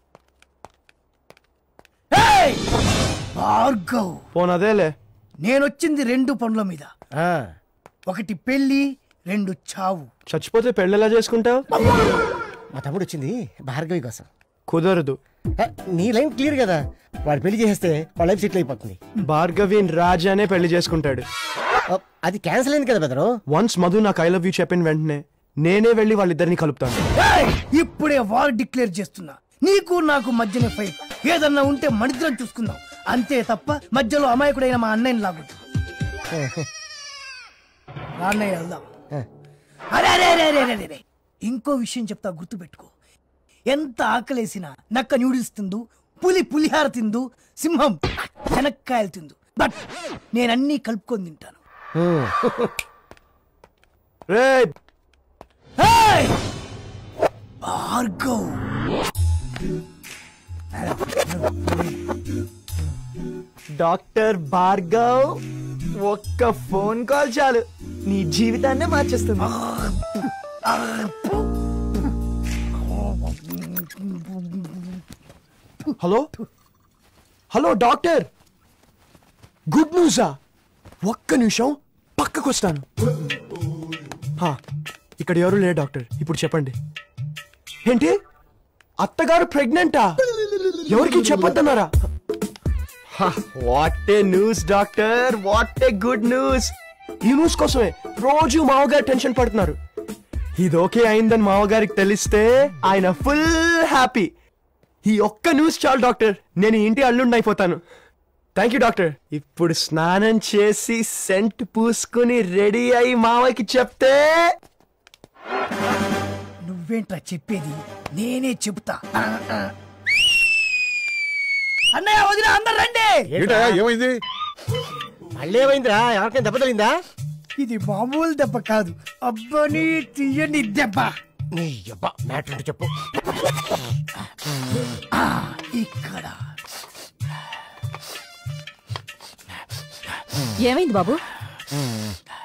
Hey! భార్గవ్ పోన్ అదేలే నేను వచ్చింది రెండు పనుల మీద ఒకటి పెళ్లి రెండు చావు చచ్చిపోతే పెళ్ళి ఎలా చేసుకుంటావు మా తమ్ముడు వచ్చింది భార్గవి కోసం కుదరదు ఆ, నీ లైన్ క్లియర్ కదా వాడు పెళ్లి చేస్తే వాళ్ళ లైఫ్ సెటిల్ అయిపోతుంది భార్గవిన్ రాజానే పెళ్లి చేసుకుంటాడు అది క్యాన్సిల్ అయింది కదా బెదరు వన్స్ మధు నాకు ఐ లవ్ యూ చెప్పిన వెంటనే నేనే వెళ్ళి వాళ్ళిద్దరిని కలుపుతాను Hey! ఇప్పుడే వార్ డిక్లేర్ చేస్తున్నా నీకు నాకు మధ్యనే ఫైట్ ఏదన్నా ఉంటే మనిద్దరం చూసుకుందాం అంతే తప్ప మధ్యలో అమాయకుడైన మా అన్నయ్యని లాగొద్దు రా అన్నయ్య వెళ్దాం అరే అరే అరే అరే అరే అరే ఇంకో విషయం చెప్తా గుర్తుపెట్టుకో ఎంత ఆకలేసినా నక్క న్యూడిల్స్ తిందు పులి పులిహార తిందు సింహం శనక్కాయలు తిందు బట్ నేనన్నీ కలుపుకొని తింటాను రే Hey! భార్గవ్ డాక్టర్ భార్గవ్ ఒక్క ఫోన్ కాల్ చాలు నీ జీవితాన్నే మార్చేస్తుంది హలో హలో డాక్టర్ గుడ్ న్యూసా ఒక్క నిమిషం పక్కకు వస్తాను హా, ఇక్కడ ఎవరు లేరు డాక్టర్ ఇప్పుడు చెప్పండి ఏంటి అత్తగారు ప్రెగ్నెంటా ఎవరికి చెప్పొద్దన్నారా what a news doctor what a good news ఈ న్యూస్ కోసమే రోజు మావగారు టెన్షన్ పడుతున్నారు ఇది ఓకే అయిందని మావగారికి తెలిస్తే ఆయన ఫుల్ హ్యాపీ ఈ ఒక్క న్యూస్ చాలు డాక్టర్ నేను ఈ ఇంటి అల్లుండి అయిపోతాను థ్యాంక్ యూ డాక్టర్ ఇప్పుడు స్నానం చేసి సెంట్ పూసుకుని రెడీ అయి మావకి చెప్తే నువ్వేంట్రా చెప్పేది నేనే చెబుతా అన్నయ్య వదిన అందరు రండి ఏంటయ్యా ఏమైంది మళ్ళీ ఏమైందిరా ఎవరికైనా దెబ్బ తగిలిందా ఇది మామూలు దెబ్బ కాదు అబ్బని తీయని దెబ్బ నీ అబ్బ మ్యాటర్ అంటే చెప్పు ఆ, ఇక్కడ ఏమైంది బాబు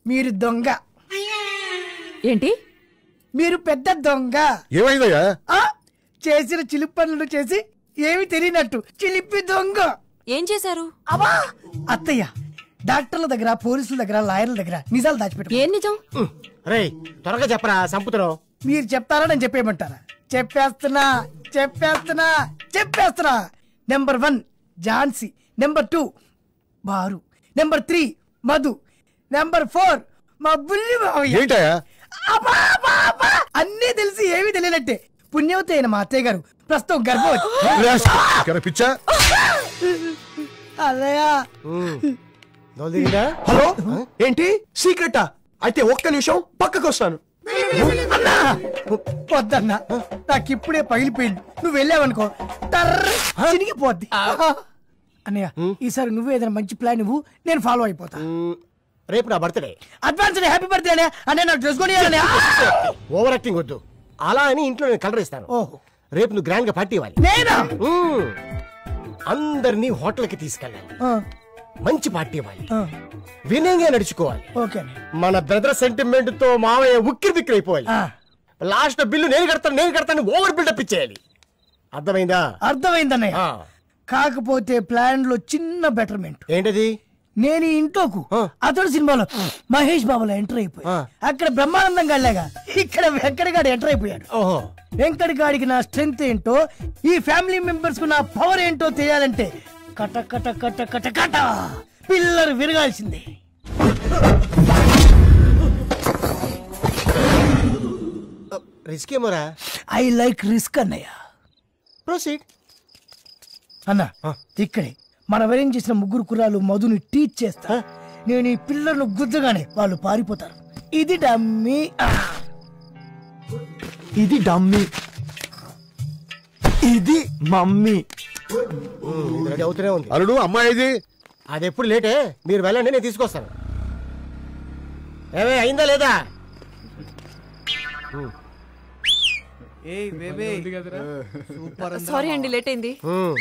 మీరు దొంగ ఏంటి మీరు పెద్ద దొంగ ఏమైందయ్యా ఆ, చేసిన చిలిపి పనులు చేసి ఏమి తెలియనట్టు చిలిపి దొంగ ఏం చేశారు అబ్బా అత్తయ్య డాక్టర్ల దగ్గర పోలీసుల దగ్గర లాయర్ల దగ్గర నిజాలు దాచిపెట్టు ఏం నిజం రే త్వరగా చెప్పరా సంపుతున్నావు మీరు చెప్తారా నేను చెప్పేయమంటారా చెప్పేస్తున్నా చెప్పేస్తున్నా చెప్పేస్తున్నా number one Jhansi number two బారు number three Madhu number four మా బుల్లి మావయ్య ఏంటయ్యా అబ్బా, అబ్బా, అబ్బా. అన్నీ తెలిసి ఏమీ తెలియనట్టే పుణ్యవతి అయిన మా అత్తయ్య గారు ప్రస్తుతం గర్భవతి ఇక్కడ పిచ్చా అదయా హలో ఏంటి సీక్రెటా అయితే ఒక్క నిమిషం పక్కకు వస్తాను అన్నా వద్దన్నా నాకు ఇప్పుడే పగిలిపోయింది నువ్వు వెళ్ళావనుకో టర్ర్ చినిగిపోద్ది అన్నయ్య ఈసారి నువ్వు ఏదైనా మంచి ప్లాన్ నువ్వు నేను ఫాలో అయిపోతా రేపు నా బర్త్డే అడ్వాన్స్ హ్యాపీ బర్త్డే అనే అనే నాకు డ్రెస్ కొని ఓవర్ యాక్టింగ్ వద్దు అలా అని ఇంట్లో నేను కలర్ ఇస్తాను రేపు నువ్వు గ్రాండ్ గా పార్టీ ఇవ్వాలి నేనా మ్మ్. అందరినీ హోటల్కి తీసుకెళ్ళాలి మంచి పార్టీ ఇవ్వాలి వినయంగా నడుచుకోవాలి ఓకే మన బ్రదర్ సెంటిమెంట్ తో మావయ్య ఉక్కిరి బిక్కిరి అయిపోవాలి లాస్ట్ బిల్లు నేను కడతాను నేను కడతాను ఓవర్ బిల్డప్ ఇచ్చేయాలి అర్థమైందా అర్థమైందన్నయ్య కాకపోతే ప్లాన్ లో చిన్న బెటర్మెంట్ ఏంటది నేను ఈ ఇంట్లోకు అతడు సినిమాలో మహేష్ బాబులో ఎంటర్ అయిపోయి అక్కడ బ్రహ్మానందం గల్లాగా ఇక్కడ వెంకటగాడు ఎంటర్ అయిపోయాడు ఓహో వెంకటగాడికి నా స్ట్రెంగ్త్ ఏంటో ఈ ఫ్యామిలీ మెంబర్స్ కు నా పవర్ ఏంటో తెలియాలంటే కట కట కట కట కట పిల్లలు విరగాల్సిందే రిస్క్ ఏమోరా ఐ లైక్ రిస్క్ అన్నయ్య ప్రొసీడ్ అన్న ఇక్కడే మనం అరేంజ్ చేసిన ముగ్గురు కుర్రాలు మధుని టీచ్ చేస్తా నేను ఈ పిల్లలను గుద్దగానే వాళ్ళు పారిపోతారు ఇది డమ్మీ ఇది డమ్మీ ఇది మమ్మీ రెడీ అవుతూనే ఉంది అల్లుడు అమ్మాయి ఇది అది ఎప్పుడు లేటే మీరు వెళ్ళండి నేను తీసుకొస్తాను ఏమే అయిందా లేదా సారీ అండి లేట్ అయింది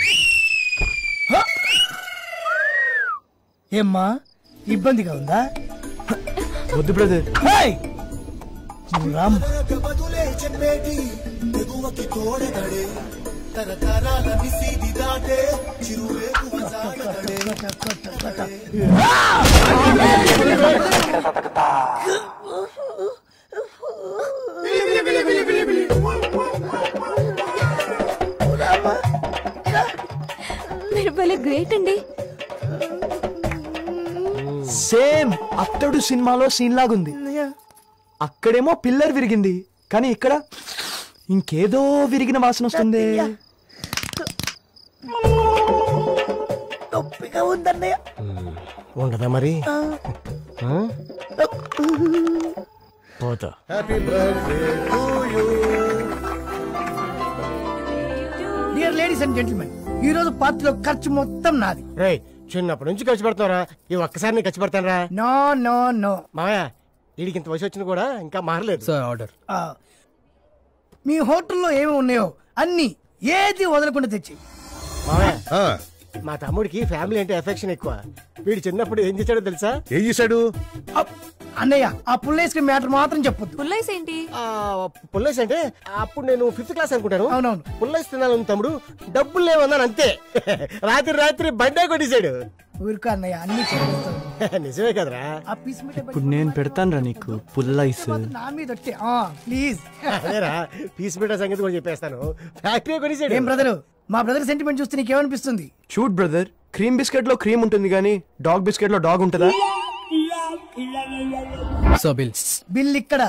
ఏమ్మా ఇబ్బందిగా ఉందా వద్దు బ్రదర్ హేయ్! నువ్వు రామ్ మీరు భలే గ్రేట్ అండి సేమ్ అత్తడు సినిమాలో సీన్ లాగుంది అక్కడేమో పిల్లర్ విరిగింది కానీ ఇక్కడ ఇంకేదో విరిగిన వాసన వస్తుంది నొప్పిగా ఉందన్నయ్య ఉండదా మరి ఆ? పోతా happy birthday to you dear ladies and gentlemen ఈ రోజు పార్టీలో ఖర్చు మొత్తం నాది రే చిన్నప్పటి నుంచి ఖర్చు పెడతారా ఈ ఒక్కసారి నేను ఖర్చు పెడతానరా నో నో నో మావయ్య వీడికి ఇంత వయసు వచ్చినా కూడా ఇంకా మారలేదు సార్ ఆర్డర్ మీ హోటల్లో ఏమి ఉన్నాయో అన్ని ఏది వదలకుండా తెచ్చి మావయ్య మా తమ్ముడికి ఫ్యామిలీ అంటే ఎఫెక్షన్ ఎక్కువ వీడు చిన్నప్పుడు ఏం చేశాడో తెలుసా ఏం చేశాడు అన్నయ్య ఆ పుల్లేసుకుని మ్యాటర్ మాత్రం చెప్పొద్దు పుల్లైస్ ఏంటి పుల్లైస్ అంటే అప్పుడు నేను ఫిఫ్త్ క్లాస్ అనుకుంటాను అవునవును పుల్లైస్ తినాలని తమ్ముడు డబ్బులు లేవన్నాను అంతే రాత్రి రాత్రి బండే కొట్టేశాడు ఊరుకో అన్నయ్య అన్ని చెప్పేస్తాను నిజమే కదరా ఆ పీస్ మిఠాయి ఇప్పుడు నేను పెడతానురా నీకు పుల్లైస్ నా మీద వచ్చే ప్లీజ్ అదేరా పీస్ బిడ్డ సంగతి కూడా చెప్పేస్తాను ఫ్యాక్టరీ కొనిసాడు ఏం బ్రదరు మా బ్రదర్ సెంటిమెంట్ చూస్తే నీకేమనిపిస్తుంది షూట్ బ్రదర్ క్రీమ్ బిస్కెట్ లో క్రీమ్ ఉంటుంది కానీ డాగ్ బిస్కెట్ లో డాగ్ ఉంటుందా సో బిల్ బిల్ ఇక్కడ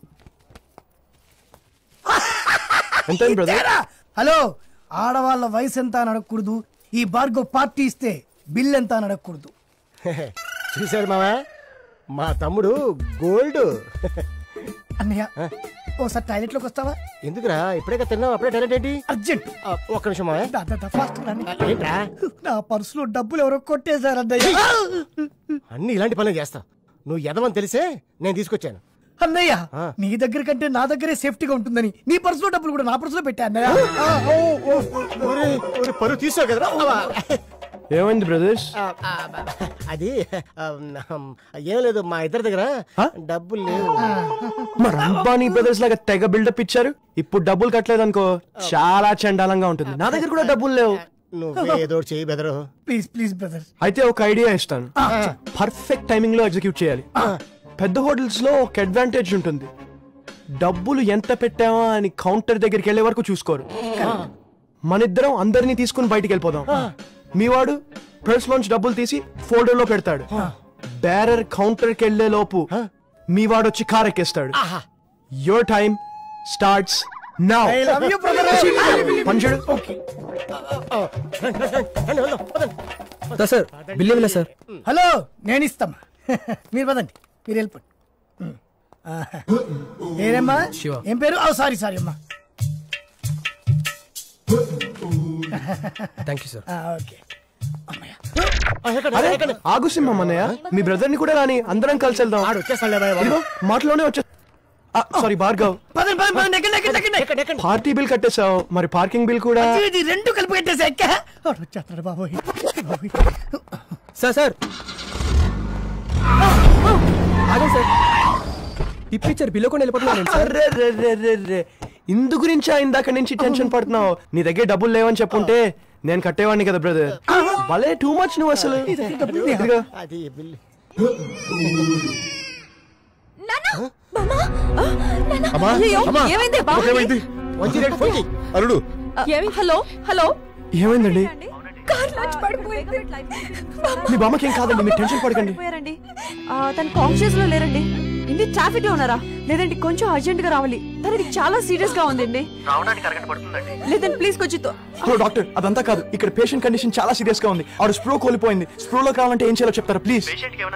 ఎంత బ్రదర్ ఇచ్చారా? హలో ఆడవాళ్ళ వయసు ఎంత అని అడగకూడదు ఈ బార్గో పార్టీ ఇస్తే బిల్ ఎంత అని అడగకూడదు చూశాడు మావా మా తమ్ముడు గోల్డ్ అన్నయ్య ఓసారి టాయిలెట్ లోకి వస్తావా ఎందుకురా ఇప్పుడే కదా తిన్నావు అప్పుడే టాయిలెట్ ఏంటి అర్జెంట్ ఒక్క నిమిషం మావా ఫాస్ట్ ఏంట్రా నా పర్సులో డబ్బులు ఎవరో కొట్టేశారు అన్నయ్య అన్ని ఇలాంటి పనులు చేస్తా నువ్వు ఎదవని తెలిసే నేను తీసుకొచ్చాను అన్నయ్య నీ దగ్గర కంటే నా దగ్గరే సేఫ్టీగా ఉంటుందని నీ పర్సులో డబ్బులు కూడా నా పర్సులో పెట్టా అన్నయ్య ఆ, ఓ, ఓ, ఓ. పరువు తీసావు కదరా ఏమైంది బ్రదర్స్ అది ఆ, ఏం లేదు మా ఇద్దరి దగ్గర డబ్బులు లేవు మరి అంబానీ బ్రదర్స్ లాగా తెగ బిల్డప్ ఇచ్చారు ఇప్పుడు డబ్బులు కట్టలేదు అనుకో చాలా చండాలంగా ఉంటుంది నా దగ్గర కూడా డబ్బులు లేవు నువ్వే ఏదో ఒకటి చెయ్యి బెదరు ప్లీజ్ ప్లీజ్ బ్రదర్ అయితే ఒక ఐడియా ఇస్తాను పర్ఫెక్ట్ టైమింగ్ లో ఎగ్జిక్యూట్ చేయాలి పెద్ద హోటల్స్ లో ఒక అడ్వాంటేజ్ ఉంటుంది డబ్బులు ఎంత పెట్టామా అని కౌంటర్ దగ్గరికి వెళ్ళే వరకు చూసుకోరు మన ఇద్దరం అందరినీ తీసుకుని బయటికి వెళ్ళిపోదాం మీ వాడు పర్స్ లోంచి డబ్బులు తీసి ఫోల్డర్ లో పెడతాడు బేరర్ కౌంటర్ కి వెళ్లే లోపు మీ వాడు వచ్చి కార్ ఎక్కేస్తాడు your time starts now I love you, brother. పంచుడు సార్ బిల్ ఇవ్వలే సార్ హలో నేను ఇస్తామా మీరు పదండి మీరు వెళ్ళిపోండి ఉమ్. ఆహా. పేరేమ్మా ఏం పేరు ఓ సారీ సారీ అమ్మా థ్యాంక్ యూ సార్ ఓకే అరే, ఆగు సింహం అన్నయ్య మీ బ్రదర్ ని కూడా రాని అందరం కలిసి వెళ్దాం ఇదిగో, మాటలోనే వచ్చే సారీ భార్గవ్ పదండి పదండి పదండి ఎక్కండి ఎక్కండి ఎక్కండి ఎక్కండి ఎక్కండి పార్టీ బిల్ కట్టేశావు మరి పార్కింగ్ బిల్ కూడా ఇది- ఇది రెండు కలిపి కట్టేసా ఎక్క వాడు వచ్చేస్తాడు బాబోయ్ బాబోయ్. సార్ సార్ ఆగండి సార్ ఇప్పించారు బిల్లు కూడా వెళ్ళిపోతున్నాను సార్ అర్రే, రే, రే, రే, రే. ఇందు గురించా ఇందాక నుంచి టెన్షన్ పడుతున్నావు నీ దగ్గర డబ్బులు లేవని చెప్పుంటే నేను కట్టేవాడిని కదా బ్రదర్ భలే టూ మచ్ నువ్వు అసలు ఇదిగో. అది బిల్లు అమ్మా అయ్యయ్యో, అమ్మా ఏమైంది బాబుకి? ఏమైంది వంచి రేటు ఫోన్ చెయ్యి. అల్లుడు ఏమి హలో హలో ఏమైందండి కార్లాంచి పడిపోయింది మీ బామ్మకి ఏం కాదండి మీరు టెన్షన్ పడకండి పోయారండి ఆ, తను కాన్షియస్ లో లేరండి ఇంటి ట్రాఫిక్ లో ఉన్నారా లేదండి కొంచెం అర్జెంట్ గా రావాలి తనది చాలా సీరియస్ గా ఉందండి రావడానికి అరగంట పడుతుందండి లేదండి ప్లీజ్ కొంచెం తో- హలో డాక్టర్ అదంతా కాదు ఇక్కడ పేషెంట్ కండిషన్ చాలా సీరియస్ గా ఉంది ఆవిడ స్ప్రో కోల్పోయింది స్ప్రోలోకి రావాలంటే ఏం చేయాలో చెప్తారా ప్లీజ్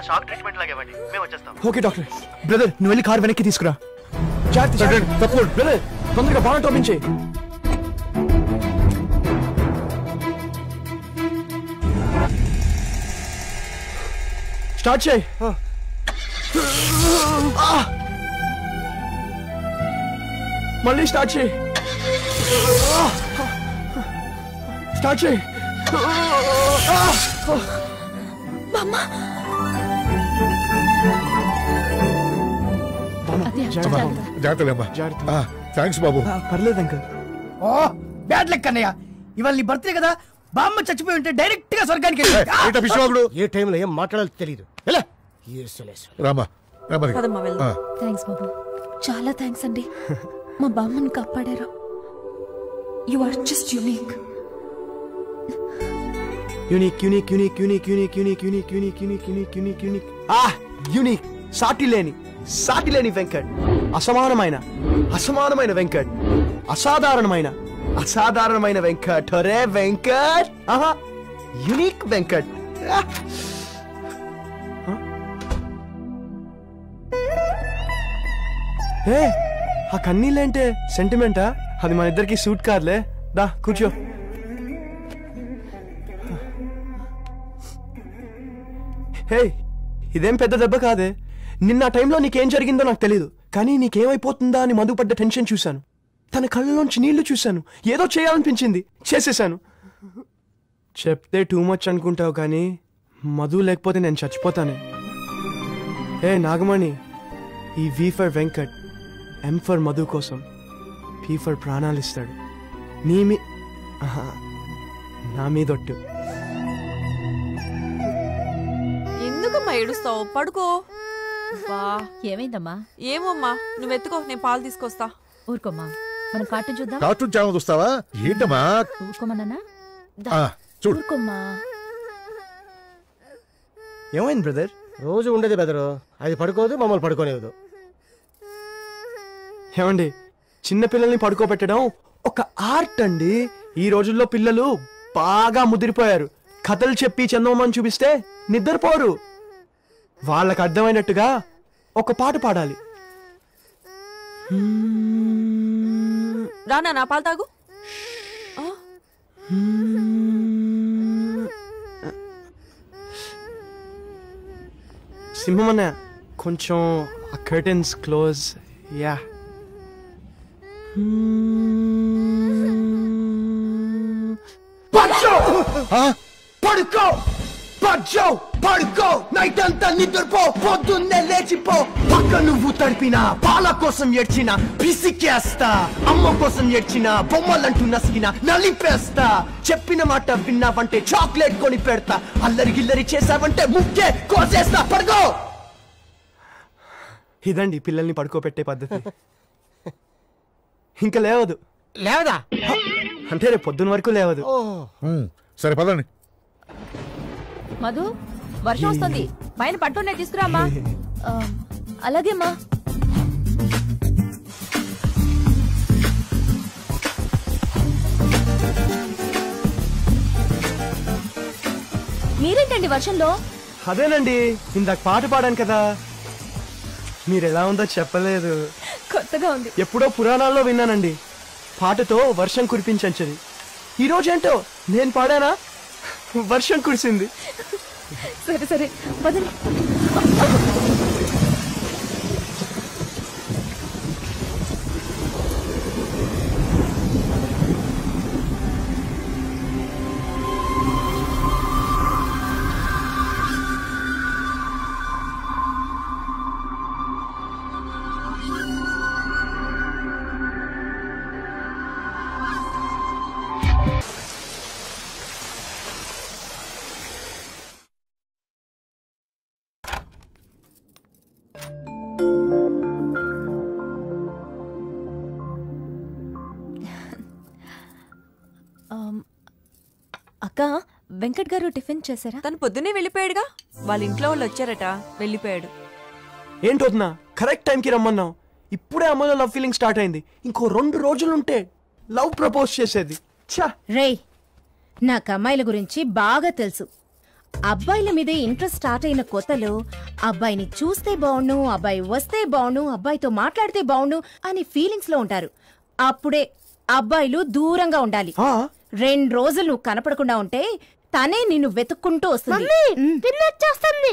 ఓకే డాక్టర్ బ్రదర్ నువ్వు వెళ్ళి కార్ వెనక్కి తీసుకురా జాగ్రత్త జాగ్రత్త తప్పకుండా బ్రదర్ తొందరగా బాగా టోపించే స్టార్ట్ చేయి ఆ! మళ్ళీ స్టార్ట్ చేయి ఆ! స్టార్ట్ చేయి ఆ! అమ్మా, జాగ్రత్తలేమ్మా థ్యాంక్స్ బాబు పర్లేదు అంకల్ ఓ బ్యాడ్ లెక్ అన్నయ్య ఇవాళ నీ బర్త్డే కదా బామ్మ చచ్చిపోయి ఉంటే డైరెక్ట్ గా స్వర్గానికి వెళ్ళింది. ఏ టైంలో ఏం మాట్లాడాలో తెలియదు ఎలా రామా రామా పదమ్మా, వెళ్దాం. ఆ. థ్యాంక్స్ బాబు చాలా థ్యాంక్స్ అండి మా బామ్మని కాపాడారు you are just unique unique unique unique unique unique unique unique unique unique unique unique unique ఆ యూనిక్ సాటి లేని సాటి లేని వెంకట్ అసమానమైన అసమానమైన వెంకట్ అసాధారణమైన అసాధారణమైన వెంకట్ ఒరే వెంకట్ ఆహా యూనిక్ వెంకట్ ఆ. ఏ ఆ కన్నీళ్ళేంటే సెంటిమెంటా అది మన ఇద్దరికి సూట్ కార్లే దా కూర్చో హే ఇదేం పెద్ద దెబ్బ కాదే నిన్న ఆ టైంలో నీకేం జరిగిందో నాకు తెలియదు కానీ నీకేమైపోతుందా అని మధు పడ్డ టెన్షన్ చూశాను తన కళ్ళలోంచి నీళ్లు చూశాను ఏదో చేయాలనిపించింది చేసేశాను చెప్తే టూ మచ్ అనుకుంటావు కానీ మధు లేకపోతే నేను చచ్చిపోతానే ఏ నాగమణి ఈ V for Venkat M for Madhu కోసం పీ ఫర్ ప్రాణాలు ఇస్తాడు నీ మీ ఆహా, నా మీదొట్టు ఎందుకమ్మా ఏడుస్తావు పడుకో బా ఏమైందమ్మా ఏమోమ్మా నువ్వు ఎత్తుకో నేను పాలు తీసుకొస్తా ఊరుకోమ్మా మనం కార్టూన్ చూద్దాం కార్టూన్ ఛానల్ చూస్తావా ఏంటమ్మా ఊరుకోమన్నానా ఆ, చూడు ఊరుకోమ్మా ఏమైంది బ్రదర్ రోజు ఉండేది బెదరు అది పడుకోదు మమ్మల్ని పడుకోనివ్వదు ఏమండి చిన్న పిల్లల్ని పడుకోబెట్టడం ఒక ఆర్ట్ అండి ఈ రోజుల్లో పిల్లలు బాగా ముదిరిపోయారు కథలు చెప్పి చందమామని చూపిస్తే నిద్రపోరు వాళ్ళకి అర్థమైనట్టుగా ఒక పాట పాడాలి రానా నా పాలు తాగు ఆ, సింహం అన్న కొంచెం ఆ కర్టన్స్ క్లోజ్ యా పడుకో పడుకో పచ్చో పడుకో నైట్ అంతా నిద్రపో పొద్దున్నే లేచిపో పక్క నువ్వు తడిపిన పాల కోసం ఏడ్చిన పిసికేస్తా అమ్మ కోసం ఏడ్చిన బొమ్మలంటూ నసిగిన నలిపేస్తా చెప్పిన మాట విన్నావంటే చాక్లెట్ కొని పెడతా అల్లరి గిల్లరి చేసావంటే ముక్కే కోసేస్తా పడుకో ఇదండి పిల్లల్ని పడుకోబెట్టే పద్ధతి ఇంకా లేవదు లేవదా అంటే రేపు పొద్దున వరకు లేవదు ఉమ్, సరే పదండి మధు వర్షం వస్తుంది పైన పట్టునే తీసుకురామ్మా ఆ, అలాగే అమ్మా మీరేంటండి వర్షంలో అదేనండి ఇందాక పాట పాడాను కదా మీరు ఎలా ఉందో చెప్పలేదు కొత్తగా ఉంది ఎప్పుడో పురాణాల్లో విన్నానండి పాటతో వర్షం కురిపించంచది ఈ రోజేంటో నేను పాడానా వర్షం కురిసింది సరే సరే పదండి ఆమ్, అక్క వెంకట్ గారు టిఫిన్ చేశారా తను పొద్దున్నే వెళ్ళిపోయాడుగా వాళ్ళ ఇంట్లో వాళ్ళు వచ్చారట వెళ్ళిపోయాడు ఏంటవుతున్నా కరెక్ట్ టైంకి రమ్మన్నావు ఇప్పుడే అమ్మలో లవ్ ఫీలింగ్ స్టార్ట్ అయింది ఇంకో రెండు రోజులుంటే లవ్ ప్రపోజ్ చేసేది ఛా రేయ్ నాకు అమ్మాయిల గురించి బాగా తెలుసు అబ్బాయిల మీదే ఇంట్రెస్ట్ స్టార్ట్ అయిన కొత్తలో అబ్బాయిని చూస్తే బావును అబ్బాయి వస్తే బావును అబ్బాయితో మాట్లాడితే బావును అని ఫీలింగ్స్ లో ఉంటారు అప్పుడే అబ్బాయిలు దూరంగా ఉండాలి రెండు రోజులు నువ్వు కనపడకుండా ఉంటే తనే నిన్ను వెతుక్కుంటూ వస్తుంది పిల్లొచ్చేస్తుంది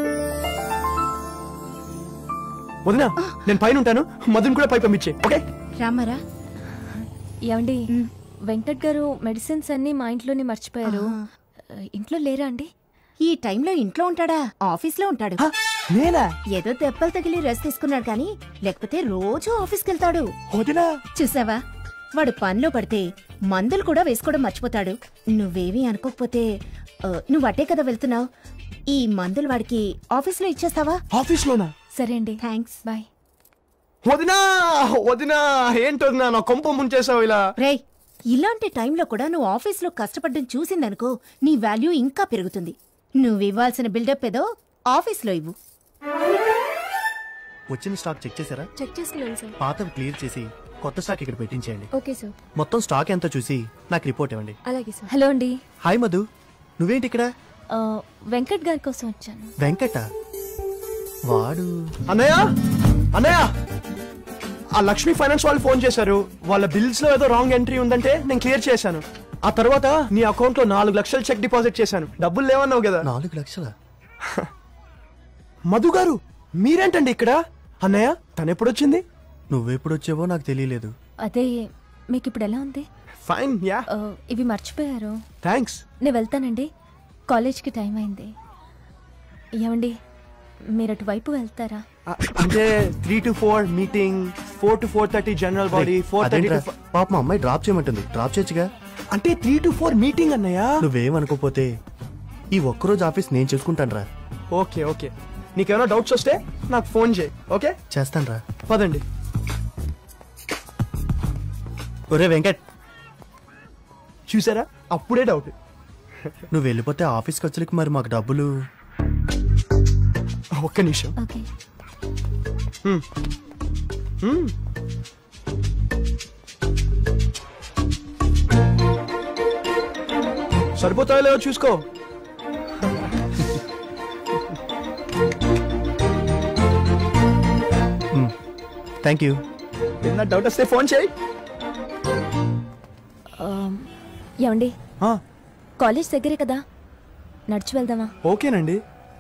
వదినా నేను పైన ఉంటాను మధుని కూడా పై పంపించే ఓకే రామరా ఏమండి వెంకట్ గారు మెడిసిన్స్ అన్ని మా ఇంట్లోనే మర్చిపోయారు ఇంట్లో లేరా అండి ఈ టైంలో ఇంట్లో ఉంటాడా ఆఫీస్ లో ఉంటాడు నేనా ఏదో దెబ్బలు తగిలి రెస్ట్ తీసుకున్నాడు కానీ లేకపోతే రోజు ఆఫీస్కి వెళ్తాడు వదినా చూసావా వాడు పనిలో పడితే మందులు కూడా వేసుకోవడం మర్చిపోతాడు నువ్వేమీ అనుకోకపోతే ఆ, నువ్వు అట్టే కదా వెళ్తున్నావు ఈ మందులు వాడికి ఆఫీస్లో ఇచ్చేస్తావా ఆఫీస్ లోనా సరే అండి థ్యాంక్స్ బాయ్ వదినా వదినా ఏంటి వదినా నా కొంప ముంచేసావు ఇలా రేయ్ ఇలాంటి టైంలో కూడా నువ్వు ఆఫీస్లో కష్టపడడం చూసిందనుకో నీ వాల్యూ ఇంకా పెరుగుతుంది నువ్వు ఇవ్వాల్సిన బిల్డప్ ఏదో ఆఫీస్లో ఇవ్వు వచ్చిన స్టాక్ చెక్ చేశారా చెక్ చేసుకున్నాను సార్ పాతవి క్లియర్ చేసి కొత్త స్టాక్ ఇక్కడ పెట్టించేయండి ఓకే సార్ మొత్తం స్టాక్ ఎంతో చూసి నాకు రిపోర్ట్ ఇవ్వండి అలాగే సార్ హలో అండి హాయ్ మధు నువ్వేంటి ఇక్కడ ఆ, వెంకట్ గారి కోసం వచ్చాను వెంకట వాడు అన్నయ్య అన్నయ్య ఆ లక్ష్మీ ఫైనాన్స్ వాళ్ళు ఫోన్ చేశారు వాళ్ళ బిల్స్ లో ఏదో రాంగ్ ఎంట్రీ ఉందంటే నేను క్లియర్ చేశాను ఆ తర్వాత నీ అకౌంట్ లో నాలుగు లక్షలు చెక్ డిపాజిట్ చేశాను డబ్బులు లేవన్నావు కదా నాలుగు లక్షల మధు గారు మీరేంటండి ఇక్కడ అన్నయ్య తను ఎప్పుడు వచ్చింది నువ్వెప్పుడు వచ్చావో నాకు తెలియలేదు అదే మీకు ఇప్పుడు ఎలా ఉంది ఫైన్ యా ఆ, ఇవి మర్చిపోయారు థ్యాంక్స్ నేను వెళ్తానండి కాలేజ్కి టైం అయింది ఏమండి మీరు అటువైపు వెళ్తారా అంటే three to four meeting four to four thirty general body four thirty అదేంట్రా, పాప మా అమ్మాయి డ్రాప్ చేయమంటుంది డ్రాప్ చేయొచ్చుగా అంటే త్రీ టు ఫోర్ మీటింగ్ అన్నయ్య నువ్వేమనుకోపోతే ఈ ఒక్కరోజు ఆఫీస్ నేను చూసుకుంటాను రా ఓకే ఓకే నీకేమైనా డౌట్స్ వస్తే నాకు ఫోన్ చేయి ఓకే చేస్తాను రా పదండి ఒరే వెంకట్ చూసారా అప్పుడే డౌట్ నువ్వు వెళ్ళిపోతే ఆఫీస్ ఖర్చులకి మరి మాకు డబ్బులు ఒక్క నిమిషం ఓకే హ్మ్. హ్మ్. సరిపోతాయో లేవో చూసుకో థ్యాంక్ యూ ఏమన్నా డౌట్ వస్తే ఫోన్ చేయి ఆ, ఏమండి కాలేజ్ దగ్గరే కదా నడిచి వెళ్దామా ఓకేనండి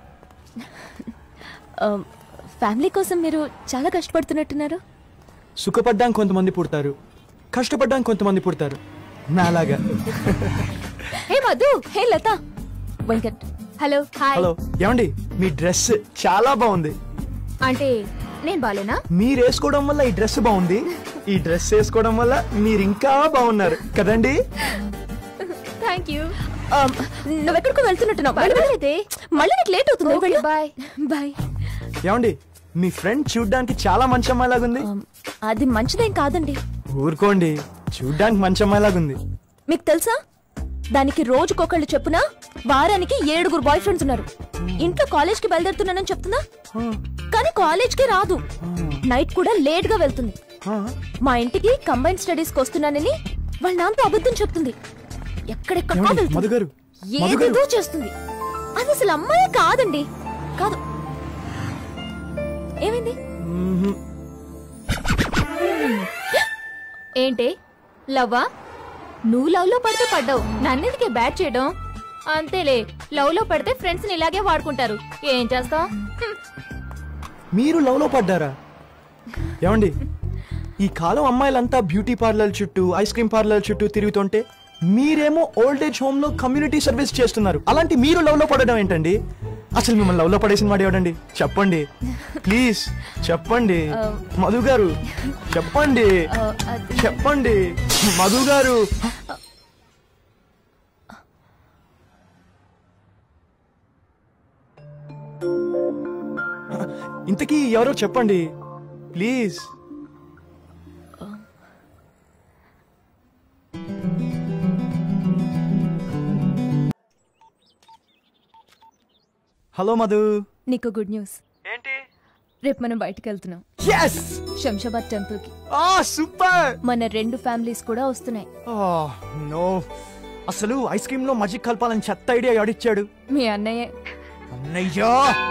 ఆ, ఫ్యామిలీ కోసం మీరు చాలా కష్టపడుతున్నట్టున్నారు సుఖపడ్డాం కొంతమంది పుడతారు కష్టపడ్డాం కొంతమంది పుడతారు నాలాగా hey Madhu hey Lata Venkat hello hi hello ఏమండి మీ డ్రెస్ చాలా బాగుంది అంటే నేను బాలేనా మీరు వేసుకోవడం వల్ల ఈ డ్రెస్ బాగుంది ఈ డ్రెస్ వేసుకోవడం వల్ల మీరు ఇంకా బాగున్నారు కదండి థ్యాంక్ యూ నువ్వు ఎక్కడికో వెళ్తున్నట్టున్నావు వెళ్ళలేదే మళ్ళీ నీకు లేట్ అవుతుంది బాయ్ బాయ్ ఏమండి మీ ఫ్రెండ్ చూడ్డానికి చాలా మంచి అమ్మాయిలాగుంది అది మంచిదేం కాదండి ఊరుకోండి చూడ్డానికి మంచి అమ్మాయిలాగుంది మీకు తెలుసా దానికి రోజుకొకళ్ళు చెప్పున వారానికి ఏడుగురు బాయ్ ఫ్రెండ్స్ ఉన్నారు ఇంట్లో కాలేజ్ కి బయలుదేరుతున్నానని చెప్తుందా కానీ కాలేజ్ కి రాదు నైట్ కూడా లేట్ గా వెళ్తుంది మా ఇంటికి కంబైన్ స్టడీస్ కి వస్తున్నానని వాళ్ళ నాన్నతో అబద్ధం చెప్తుంది ఎక్కడెక్కడికో ఏమండి, వెళ్తుంది. మధు గారు మధు గారు ఏదేదో చేస్తుంది అది అసలు అమ్మాయి కాదండి కాదు ఏమైంది మ్మ్. ఏంటి లవ్వా నువ్వు లవ్ లో పడితే పడ్డావు నన్నెందుకే బ్యాట్ చేయడం అంతేలే లవ్ లో పడితే ఫ్రెండ్స్ ని ఇలాగే వాడుకుంటారు ఏం చేస్తావు మీరు లవ్ లో పడ్డారా ఏమండి ఈ కాలం అమ్మాయిలంతా బ్యూటీ పార్లర్ చుట్టూ ఐస్ క్రీమ్ పార్లర్ చుట్టూ తిరుగుతుంటే మీరేమో ఓల్డ్ ఏజ్ హోమ్ లో కమ్యూనిటీ సర్వీస్ చేస్తున్నారు అలాంటి మీరు లవ్ లో పడడం ఏంటండి అసలు మిమ్మల్ని లవ్ లో పడేసిన వాడు ఎవడండి చెప్పండి ప్లీజ్ చెప్పండి మధు గారు చెప్పండి చెప్పండి మధు గారు ఇంతకీ ఎవరో చెప్పండి ప్లీజ్ హలో మధు నీకు గుడ్ న్యూస్ ఏంటి రేపు మనం బయటికి వెళ్తున్నాం ఎస్ శంషాబాద్ టెంపుల్ కి ఆ సూపర్ మన రెండు ఫ్యామిలీస్ కూడా వస్తున్నాయి నో అసలు ఐస్ క్రీమ్ లో మజిక్ కలపాలని చెత్త ఐడియా ఎవడిచ్చాడు మీ అన్నయ్య అన్నయ్యా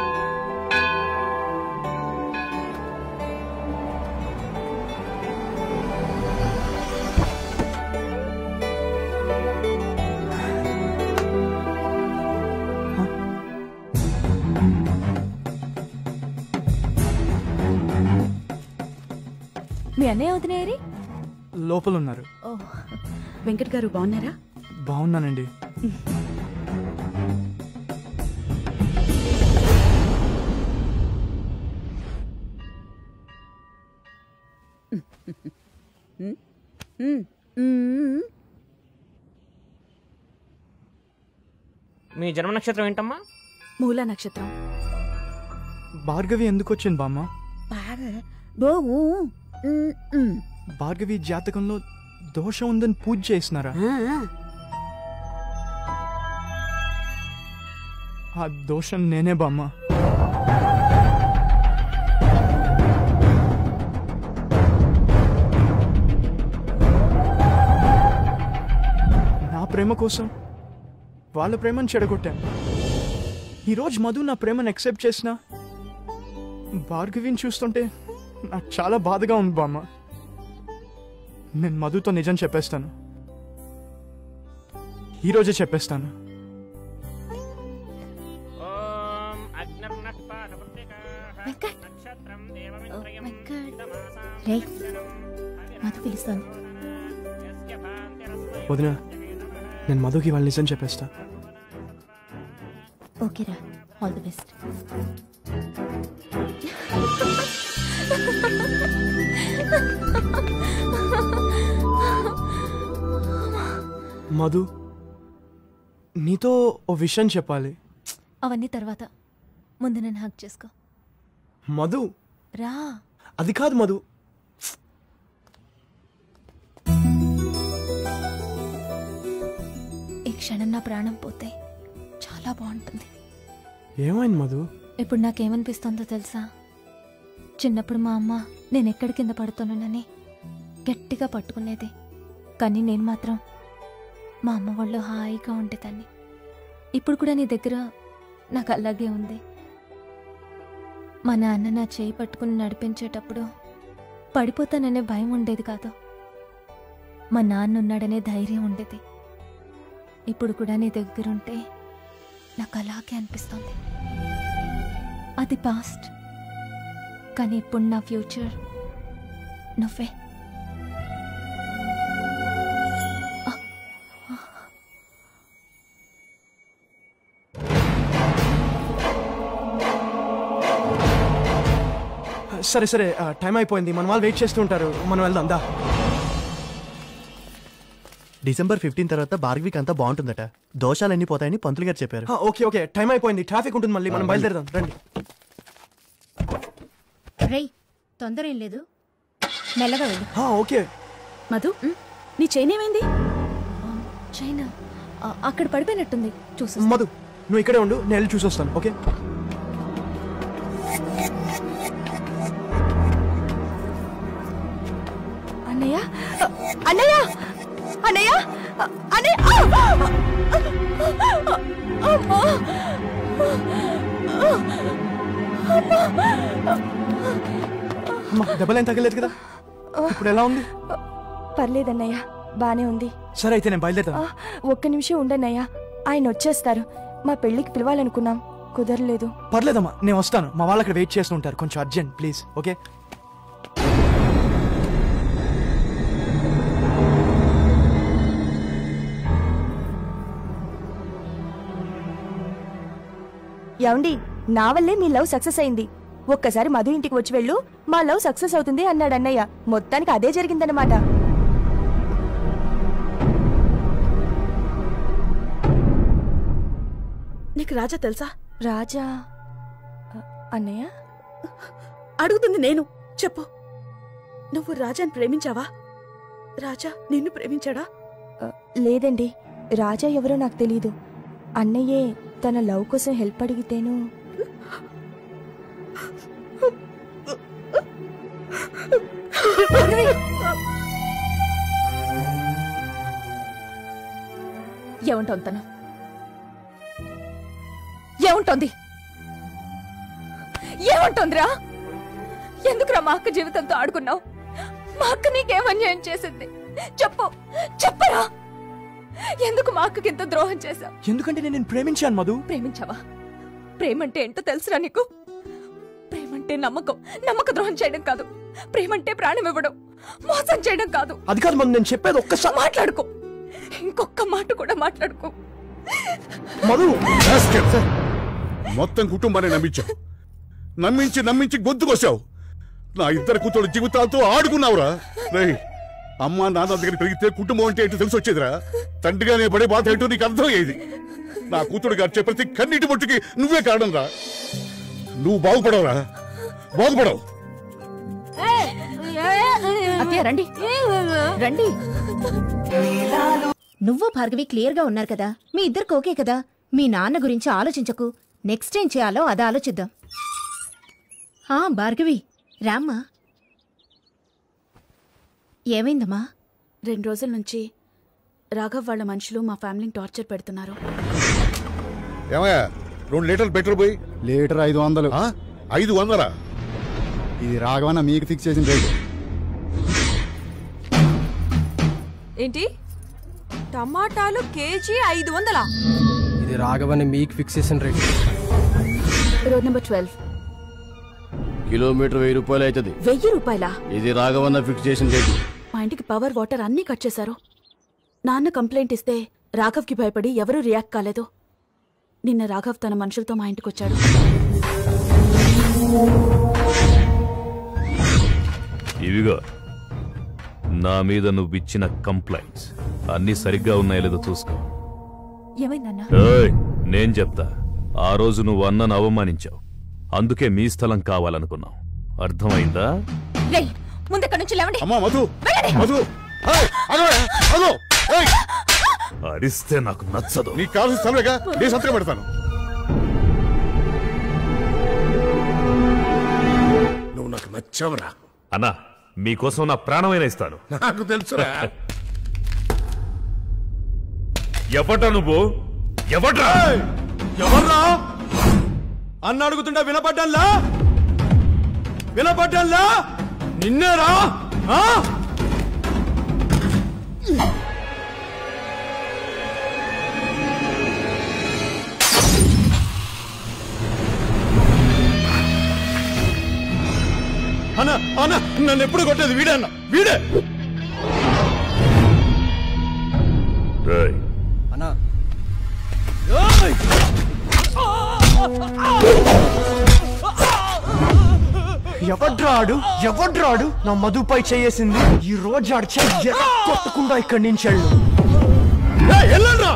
మీ అన్నయ్య అవుతున్నాయి లోపల ఉన్నారు ఓ వెంకట్ గారు బాగున్నారా బాగున్నానండి మీ జన్మ నక్షత్రం ఏంటమ్మా మూల నక్షత్రం భార్గవి ఎందుకు వచ్చింది బామ్మ భార్గవి జాతకంలో దోషం ఉందని పూజ చేసినారా ఆ దోషం నేనే బామ్మ నా ప్రేమ కోసం వాళ్ళ ప్రేమను చెడగొట్టాను ఈరోజు మధు నా ప్రేమను యాక్సెప్ట్ చేసిన భార్గవిని చూస్తుంటే నాకు చాలా బాధగా ఉంది బామ్మ నేను మధుతో నిజం చెప్పేస్తాను ఈరోజే చెప్పేస్తాను రే మధు పిలుస్తాను వదిన నేను మధుకి వాళ్ళ నిజం చెప్పేస్తా ఓకేరా ఆల్ ది బెస్ట్ మధు నీతో ఓ విషయం చెప్పాలి అవన్నీ తర్వాత ముందు నన్ను హక్ చేసుకో మధు రా అది కాదు మధు ఈ క్షణం నా ప్రాణం పోతే చాలా బాగుంటుంది ఏమైంది మధు ఇప్పుడు నాకేమనిపిస్తుందో తెలుసా చిన్నప్పుడు మా అమ్మ నేను ఎక్కడి కింద పడుతున్నానని గట్టిగా పట్టుకునేది కానీ నేను మాత్రం మా అమ్మ వాళ్ళు హాయిగా ఉండేదాన్ని ఇప్పుడు కూడా నీ దగ్గర నాకు అలాగే ఉంది మా నాన్న నా చేయి పట్టుకుని నడిపించేటప్పుడు పడిపోతాననే భయం ఉండేది కాదు మా నాన్న ఉన్నాడనే ధైర్యం ఉండేది ఇప్పుడు కూడా నీ దగ్గరుంటే నాకు అలాగే అనిపిస్తుంది అది పాస్ట్ కానీ ఇప్పుడు నా ఫ్యూచర్ నువ్వే సరే సరే ఆ, టైం అయిపోయింది మన వాళ్ళు వెయిట్ చేస్తూ ఉంటారు మనం వెళ్దాం దా డిసెంబర్ ఫిఫ్టీన్ తర్వాత భార్గవికి అంతా బాగుంటుందట దోషాలన్నీ పోతాయని పంతులు గారు చెప్పారు ఆ, ఓకే ఓకే టైం అయిపోయింది ట్రాఫిక్ ఉంటుంది మళ్ళీ మనం బయలుదేరదాం రండి రేయ్ తొందర ఏం లేదు మెల్లగా వెళ్ళు ఆ, ఓకే మధు నీ చైన్ ఏమైంది చైనా ఆ, అక్కడ పడిపోయినట్టుంది చూసి మధు నువ్వు ఇక్కడే ఉండు నేను వెళ్ళి చూసి వస్తాను ఓకే అన్నయ్య అన్నయ్య అన్నయ్య అన్నయ్య ఆ! అమ్మా! అమ్మా దెబ్బలేం తగ్గలేదు కదా ఇప్పుడు ఎలా ఉంది పర్లేదన్నయ్య బానే ఉంది సరే అయితే నేను బయలుదేరుతాను ఆ, ఒక్క నిమిషం ఉండన్నయ్య ఆయన వచ్చేస్తారు మా పెళ్ళికి పిలవాలనుకున్నాం కుదరలేదు పర్లేదమ్మా నేను వస్తాను మా వాళ్ళు అక్కడ వెయిట్ చేస్తూ ఉంటారు కొంచెం అర్జెంట్ ప్లీజ్ ఓకే ఏమండి నా వల్లే మీ లవ్ సక్సెస్ అయింది ఒక్కసారి మధు ఇంటికి వచ్చి వెళ్ళు మా లవ్ సక్సెస్ అవుతుంది అన్నాడు అన్నయ్య మొత్తానికి అదే జరిగిందనమాట నీకు రాజా తెలుసా రాజా అ- అన్నయ్య అడుగుతుంది నేను చెప్పు నువ్వు రాజాని ప్రేమించావా రాజా నిన్ను ప్రేమించాడా అ, లేదండి రాజా ఎవరో నాకు తెలీదు అన్నయ్యే తన లవ్ కోసం హెల్ప్ అడిగితేను ఏమంటోంది తను ఏముంటోంది ఏమంటుందిరా ఎందుకురా మా అక్క జీవితంతో ఆడుకున్నావు మా అక్క నీకేం అన్యాయం చేసింది చెప్పు చెప్పరా ఎందుకు మా అక్కకి ఇంత ద్రోహం చేశావు ఎందుకంటే నేను నిన్ను ప్రేమించాను మధు ప్రేమించావా ప్రేమంటే ఏంటో తెలుసురా నీకు ప్రేమంటే నమ్మకం నమ్మక ద్రోహం చేయడం కాదు ప్రేమంటే ప్రాణం ఇవ్వడం మోసం చేయడం కాదు అది కాదు మధు నేను చెప్పేది ఒక్కసారి మాట్లాడుకో ఇంకొక మాట కూడా మాట్లాడుకో మధు రాస్కెల్. మొత్తం కుటుంబాన్ని నమ్మించావు నమ్మించి నమ్మించి గొంతుకొచ్చావు నా ఇద్దరు కూతురు జీవితాలతో ఆడుకున్నావురా రేయ్ అమ్మ నాన్న దగ్గర పెరిగితే కుటుంబం అంటే ఏంటో తెలిసి వచ్చేదిరా తండ్రిగా నేను పడే బాధ ఏంటో నీకు అర్థమయ్యేది నా కూతురు గారు చెప్పే ప్రతి కన్నీటి బొట్టుకి నువ్వే కారణం రా నువ్వు బాగుపడవురా బాగుపడవు అత్తయ్య రండి రండి నువ్వు భార్గవి క్లియర్ గా ఉన్నారు కదా మీ ఇద్దరికి ఓకే కదా మీ నాన్న గురించి ఆలోచించకు నెక్స్ట్ ఏం చేయాలో అది ఆలోచిద్దాం ఆ భార్గవి రామ్మా ఏమైందమ్మా రెండు రోజుల నుంచి రాఘవ్ వాళ్ళ మనుషులు మా ఫ్యామిలీని టార్చర్ పెడుతున్నారు ఏమయ్యా రెండు లీటర్లు పెట్రోల్ పోయి లీటర్ ఐదు వందలు ఐదు వందలా ఇది రాఘవన్న మీకు ఫిక్స్ చేసిన రేటు ఏంటి టమాటాలు కేజీ ఐదు వందలా ఇది రాఘవని మీకు ఫిక్స్ చేసిన rate road number twelve kilometre వెయ్యి రూపాయలు అవుతుంది వెయ్యి రూపాయలా ఇది రాఘవన్న ఫిక్స్ చేసిన రేటు మా ఇంటికి పవర్ వాటర్ అన్నీ కట్ చేశారు నాన్న కంప్లైంట్ ఇస్తే రాఘవ్కి భయపడి ఎవరూ రియాక్ట్ కాలేదు నిన్న రాఘవ్ తన మనుషులతో మా ఇంటికి వచ్చాడు ఇవిగో నా మీద నువ్వు ఇచ్చిన కంప్లైంట్స్ అన్ని సరిగ్గా ఉన్నాయో లేదో చూసుకో ఏమైందన్నా ఏయ్, నేను చెప్తా ఆ రోజు నువ్వు అన్నను అవమానించావు అందుకే మీ స్థలం కావాలనుకున్నావు అర్థమైందా రేయ్ ముందెక్కడి నుంచి లేవండి అమ్మా మధు మధు ఏయ్, ఆగవే, ఆగు. ఏయ్, అరిస్తే నాకు నచ్చదు నీకు కావాల్సిన స్థలమేగా నేను సంతకం పెడతాను నువ్వు నాకు నచ్చవరా అన్నా మీకోసం నా ప్రాణమైన ఇస్తాను నాకు తెలుసురా ఎవట నువ్వు ఎవట్రా ఎవర్రా అన్న అడుగుతుంటే వినపడ్డంలా వినపడ్డంలా నిన్నేరా ఆ? అన్న అన్న నన్ను ఎప్పుడు కొట్టేది వీడే అన్న వీడే రేయ్, అన్నా ఎవడ్రాడు ఎవడ్రాడు నా మధుపై చేయేసింది ఈ రోజు ఆడు చెయ్యి కొట్టకుండా ఇక్కడి నుంచి వెళ్ళు వెళ్ళండ్రా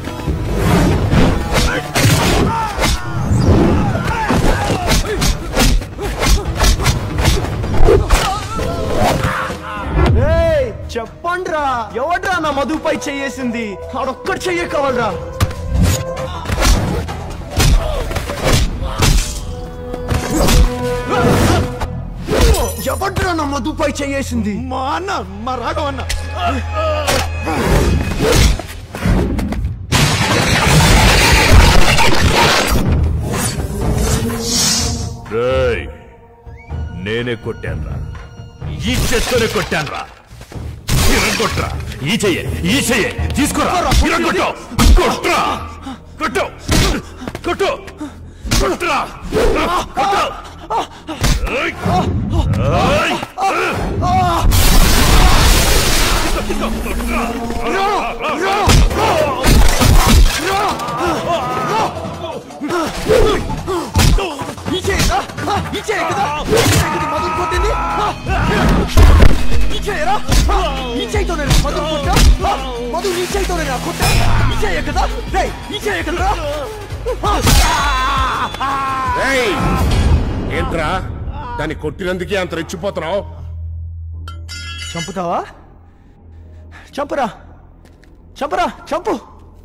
ఏయ్, చెప్పండ్రా ఎవడ్రా నా మధుపై చేయేసింది ఆడొక్కడు చెయ్యే కావాలరా ఎవడ్రా నా మధుపై చేయేసింది మా అన్న మా రాఘవన్న రేయ్ నేనే కొట్టానురా ఈ చెత్తనే కొట్టానురా ఇరగొట్రా ఈ చెయ్యి ఈ చెయ్యి తీసుకురా ఇరగొట్టు కొట్రా కొట్టు కొట్టు కొట్రా కొట్టు ఏయ్! ఏయ్! ఈ చేయరా ఈ చేయ కదా ఈ చేయ కదా మధు కొట్టింది ఈ చేయరా ఈ చేయితోనే మధు కొట్టా మధు ఈ చేయితోనే కొట్టా ఈ చేయ కదా రేయ్ ఈ చేయ కదా ఏయ్! ఏంట్రా దాన్ని కొట్టినందుకే అంత రెచ్చిపోతున్నావు చంపుతావా చంపురా చంపురా చంపు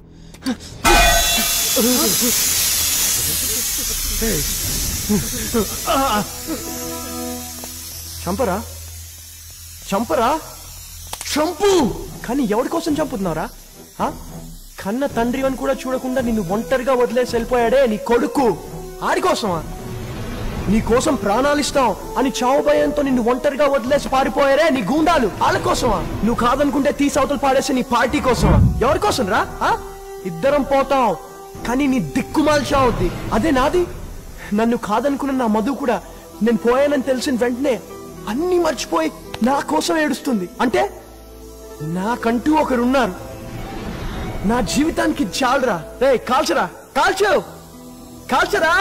చంపరా చంపరా చంపు కానీ ఎవరి కోసం చంపుతున్నారా ఆ? కన్న తండ్రి అని కూడా చూడకుండా నిన్ను ఒంటరిగా వదిలేసి వెళ్ళిపోయాడే నీ కొడుకు ఆడి కోసమా నీ కోసం ప్రాణాలు ఇస్తాం అని చావు భయంతో నిన్ను ఒంటరిగా వదిలేసి పారిపోయారే నీ గూండాలు వాళ్ళ కోసమా నువ్వు కాదనుకుంటే తీసి అవతల పాడేసే నీ పార్టీ కోసమా ఎవరి కోసం రా ఆ? ఇద్దరం పోతాం కానీ నీ దిక్కుమాల్ చావుద్ది అదే నాది నన్ను కాదనుకున్న నా మధు కూడా నేను పోయానని తెలిసిన వెంటనే అన్ని మర్చిపోయి నా కోసం ఏడుస్తుంది అంటే నాకంటూ ఒకరున్నారు నా జీవితానికి చాలరా రే కాల్చరా కాల్చు కాల్చరా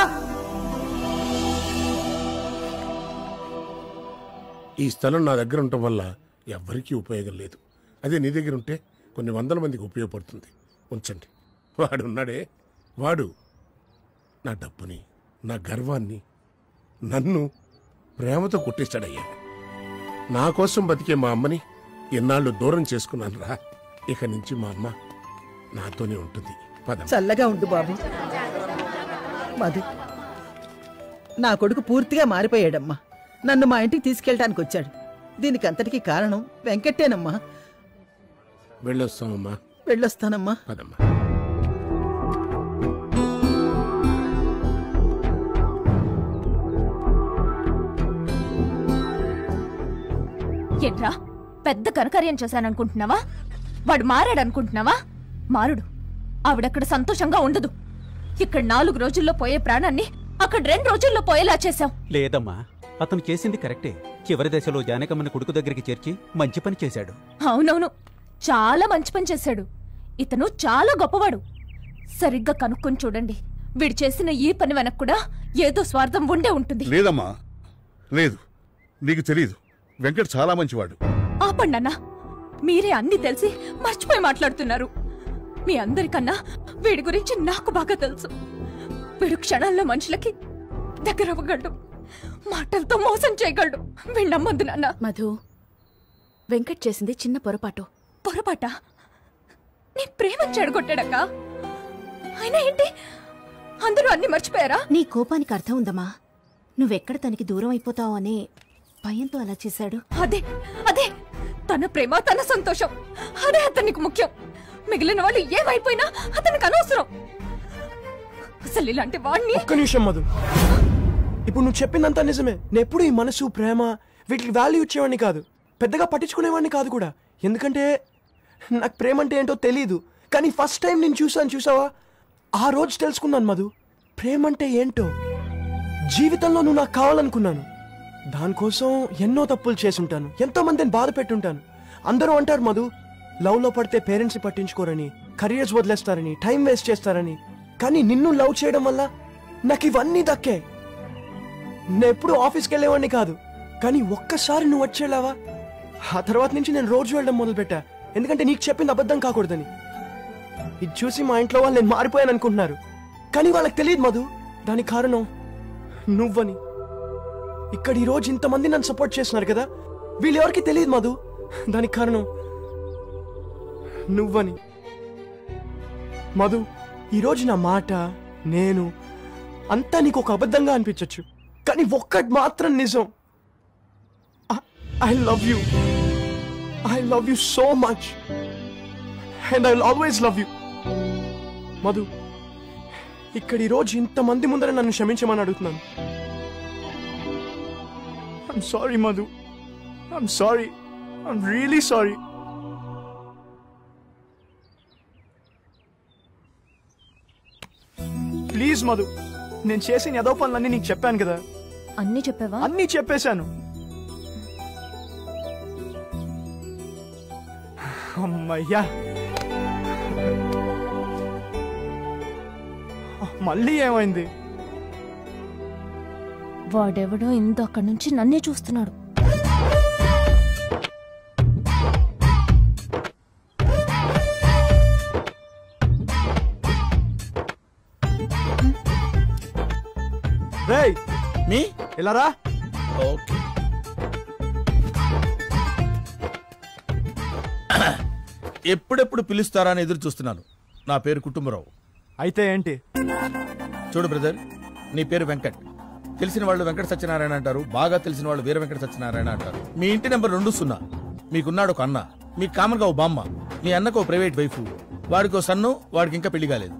ఈ స్థలం నా దగ్గర ఉండటం వల్ల ఎవ్వరికీ ఉపయోగం లేదు అదే నీ దగ్గర ఉంటే కొన్ని వందల మందికి ఉపయోగపడుతుంది ఉంచండి వాడు ఉన్నాడే వాడు నా డబ్బుని నా గర్వాన్ని నన్ను ప్రేమతో కొట్టేశాడయ్యా నా కోసం బతికే మా అమ్మని ఎన్నాళ్ళు దూరం చేసుకున్నాను రా ఇక నుంచి మా అమ్మ నాతోనే ఉంటుంది పద చల్లగా ఉండు బాబు మధు నా కొడుకు పూర్తిగా మారిపోయాడమ్మా నన్ను మా ఇంటికి తీసుకెళ్ళడానికి వచ్చాడు దీనికి అంతటికీ కారణం వెంకటేనమ్మా వెళ్ళొస్తామమ్మా వెళ్ళొస్తానమ్మా పదమ్మా ఏంట్రా పెద్ద కనకార్యం చేశాననుకుంటున్నావా వాడు మారాడనుకుంటున్నావా మారుడు ఆవిడక్కడ సంతోషంగా ఉండదు ఇక్కడ నాలుగు రోజుల్లో పోయే ప్రాణాన్ని అక్కడ రెండు రోజుల్లో పోయేలా చేశాం లేదమ్మా అతను చేసింది కరెక్టే చివరి దశలో జానకమ్మని కొడుకు దగ్గరికి చేర్చి మంచి పని చేశాడు అవునవును చాలా మంచి పని చేశాడు ఇతను చాలా గొప్పవాడు సరిగ్గా కనుక్కొని చూడండి వీడు చేసిన ఈ పని వెనక కూడా ఏదో స్వార్థం ఉండే ఉంటుంది లేదమ్మా లేదు నీకు తెలీదు వెంకట్ చాలా మంచివాడు ఆపండి అన్న మీరే అన్ని తెలిసి మర్చిపోయి మాట్లాడుతున్నారు మీ అందరికన్నా వీడి గురించి నాకు బాగా తెలుసు వీడు క్షణాల్లో మనుషులకి దగ్గర అవ్వగలడు మాటలతో మోసం చేయగలడు వీడు నమ్మొద్దు నాన్న మధు వెంకట్ చేసింది చిన్న పొరపాటు పొరపాట నీ ప్రేమ చెడగొట్టాడక్క అయినా ఏంటి అందరూ అన్ని మర్చిపోయారా నీ కోపానికి అర్థం ఉందమ్మా నువ్వెక్కడ తనకి దూరం అయిపోతావు అనే భయంతో అలా చేశాడు అదే అదే తన ప్రేమ తన సంతోషం అదే అతనికి ముఖ్యం మిగిలిన వాళ్ళు ఏమైపోయినా అతనికి అనవసరం అసలు ఇలాంటి వాడిని ఒక్క నిమిషం మధు ఇప్పుడు నువ్వు చెప్పిందంతా నిజమే నేను ఎప్పుడు ఈ మనసు ప్రేమ వీటికి వాల్యూ ఇచ్చేవాడిని కాదు పెద్దగా పట్టించుకునేవాడిని కాదు కూడా ఎందుకంటే నాకు ప్రేమ అంటే ఏంటో తెలియదు కానీ ఫస్ట్ టైం నేను చూసాను చూసావా ఆ రోజు తెలుసుకున్నాను మధు ప్రేమ అంటే ఏంటో జీవితంలో నువ్వు నాకు కావాలనుకున్నాను దానికోసం ఎన్నో తప్పులు చేసుంటాను ఎంతో మందిని బాధ పెట్టుంటాను అందరూ అంటారు మధు లవ్లో పడితే పేరెంట్స్ని పట్టించుకోరని కరియర్స్ వదిలేస్తారని టైం వేస్ట్ చేస్తారని కానీ నిన్ను లవ్ చేయడం వల్ల నాకు ఇవన్నీ దక్కే నేను ఎప్పుడు ఆఫీస్కి వెళ్ళేవాడిని కాదు కానీ ఒక్కసారి నువ్వు వచ్చేలావా ఆ తర్వాత నుంచి నేను రోజు వెళ్ళడం మొదలుపెట్టా ఎందుకంటే నీకు చెప్పింది అబద్ధం కాకూడదని ఇది చూసి మా ఇంట్లో వాళ్ళు నేను మారిపోయాను అనుకుంటున్నారు కానీ వాళ్ళకి తెలియదు మధు దానికి కారణం నువ్వని ఇక్కడ ఈ రోజు ఇంతమంది నన్ను సపోర్ట్ చేస్తున్నారు కదా వీళ్ళెవరికి తెలియదు మధు దానికి కారణం నువ్వని మధు ఈరోజు నా మాట నేను అంతా నీకు ఒక అబద్ధంగా అనిపించవచ్చు కానీ ఒక్కటి మాత్రం నిజం I love you I love you so much and I will always love you Madhu ఇక్కడ ఈరోజు ఇంతమంది ముందర నన్ను క్షమించమని అడుగుతున్నాను I'm sorry Madhu I'm sorry I'm really sorry please Madhu నేను చేసిన ఏదో పనులన్నీ నీకు చెప్పాను కదా అన్నీ చెప్పావా అన్నీ చెప్పేశాను అమ్మయ్యా మళ్ళీ ఏమైంది వాడెవడో ఇంత అక్కడి నుంచి నన్నే చూస్తున్నాడు రేయ్ మీ ఇలా రా ఓకే ఎప్పుడెప్పుడు పిలుస్తారా అని ఎదురు చూస్తున్నాను నా పేరు కుటుంబరావు అయితే ఏంటి చూడు బ్రదర్ నీ పేరు వెంకట్ తెలిసిన వాళ్ళు వెంకట సత్యనారాయణ అంటారు బాగా తెలిసిన వాళ్ళు వీర వెంకట సత్యనారాయణ అంటారు మీ ఇంటి నెంబర్ రెండు సున్నా మీకున్నాడు ఒక అన్న మీకు కామన్ గా ఓ బామ్మ మీ అన్నకు ఓ ప్రైవేట్ వైఫ్ వాడికి ఓ సన్ను వాడికి ఇంకా పెళ్లి కాలేదు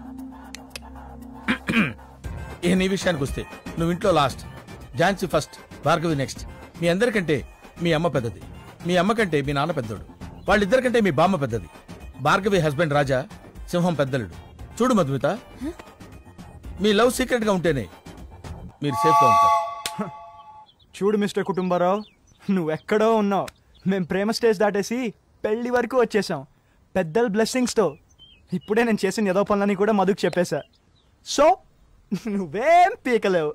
ఇక నీ విషయానికి వస్తే నువ్వు ఇంట్లో last Jhansi first Bhargavi next మీ అందరికంటే మీ అమ్మ పెద్దది మీ అమ్మ కంటే మీ నాన్న పెద్దోడు వాళ్ళిద్దరికంటే మీ బామ్మ పెద్దది భార్గవి హస్బెండ్ రాజా సింహం పెద్దలుడు చూడు మధుమిత మీ లవ్ సీక్రెట్ గా ఉంటేనే మీరు సేఫ్ గా ఉంటారు చూడు మిస్టర్ కుటుంబరావు నువ్వెక్కడో ఉన్నావు మేం ప్రేమ స్టేజ్ దాటేసి పెళ్లి వరకు వచ్చేసాం పెద్దల blessings తో ఇప్పుడే నేను చేసిన ఏదో పనులని కూడా మధుకు చెప్పేశా సో నువ్వేం పీకలేవు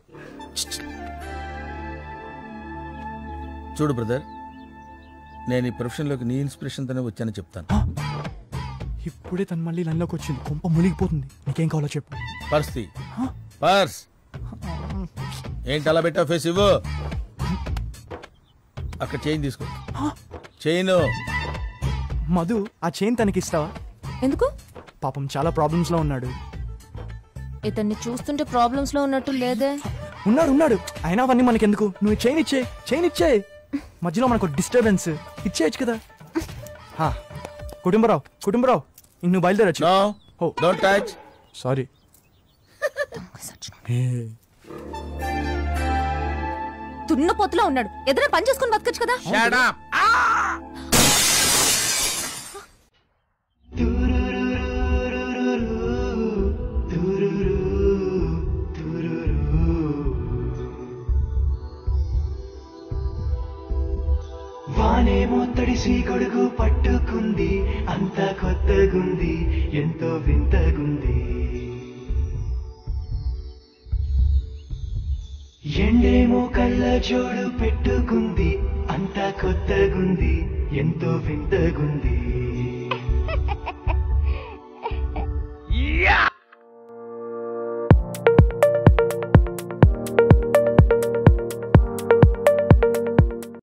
చూడు బ్రదర్ నేను ఈ ప్రొఫెషన్లోకి నీ ఇన్స్పిరేషన్తోనే వచ్చానని చెప్తాను ఇప్పుడే తను మళ్ళీ లైన్లోకి వచ్చింది కొంప మునిగిపోతుంది నీకేం కావాలో చెప్పు పర్స్ పర్స్ ఏంటి అలా పెట్టావు ఫేస్ ఇవ్వు అక్కడ చైన్ తీసుకో చైన్ మధు ఆ చైన్ తనకి ఇస్తావా ఎందుకు పాపం చాలా ప్రాబ్లమ్స్ లో ఉన్నాడు ఇతన్ని చూస్తుంటే ప్రాబ్లమ్స్ లో ఉన్నట్టు లేదే ఉన్నాడు ఉన్నాడు అయినా అవన్నీ మనకెందుకు నువ్వు చైన్ ఇచ్చే చైన్ ఇచ్చే మధ్యలో మనకు డిస్టర్బెన్స్ ఇచ్చేయచ్చు కదా హా, కుటుంబరావు కుటుంబరావు ఇంక నువ్వు బయలుదేరచ్చు ఓ డోంట్ టచ్ సారీ తున్నపోతులో ఉన్నాడు ఏదైనా పని చేసుకుని బతకచ్చు కదా వానేమో తడిసి గొడుగు పట్టుకుంది అంతా కొత్తగుంది ఎంతో వింతగుంది ఎండేమో కళ్ళ జోడు పెట్టుకుంది అంతా కొత్తగుంది ఎంతో వింతగుంది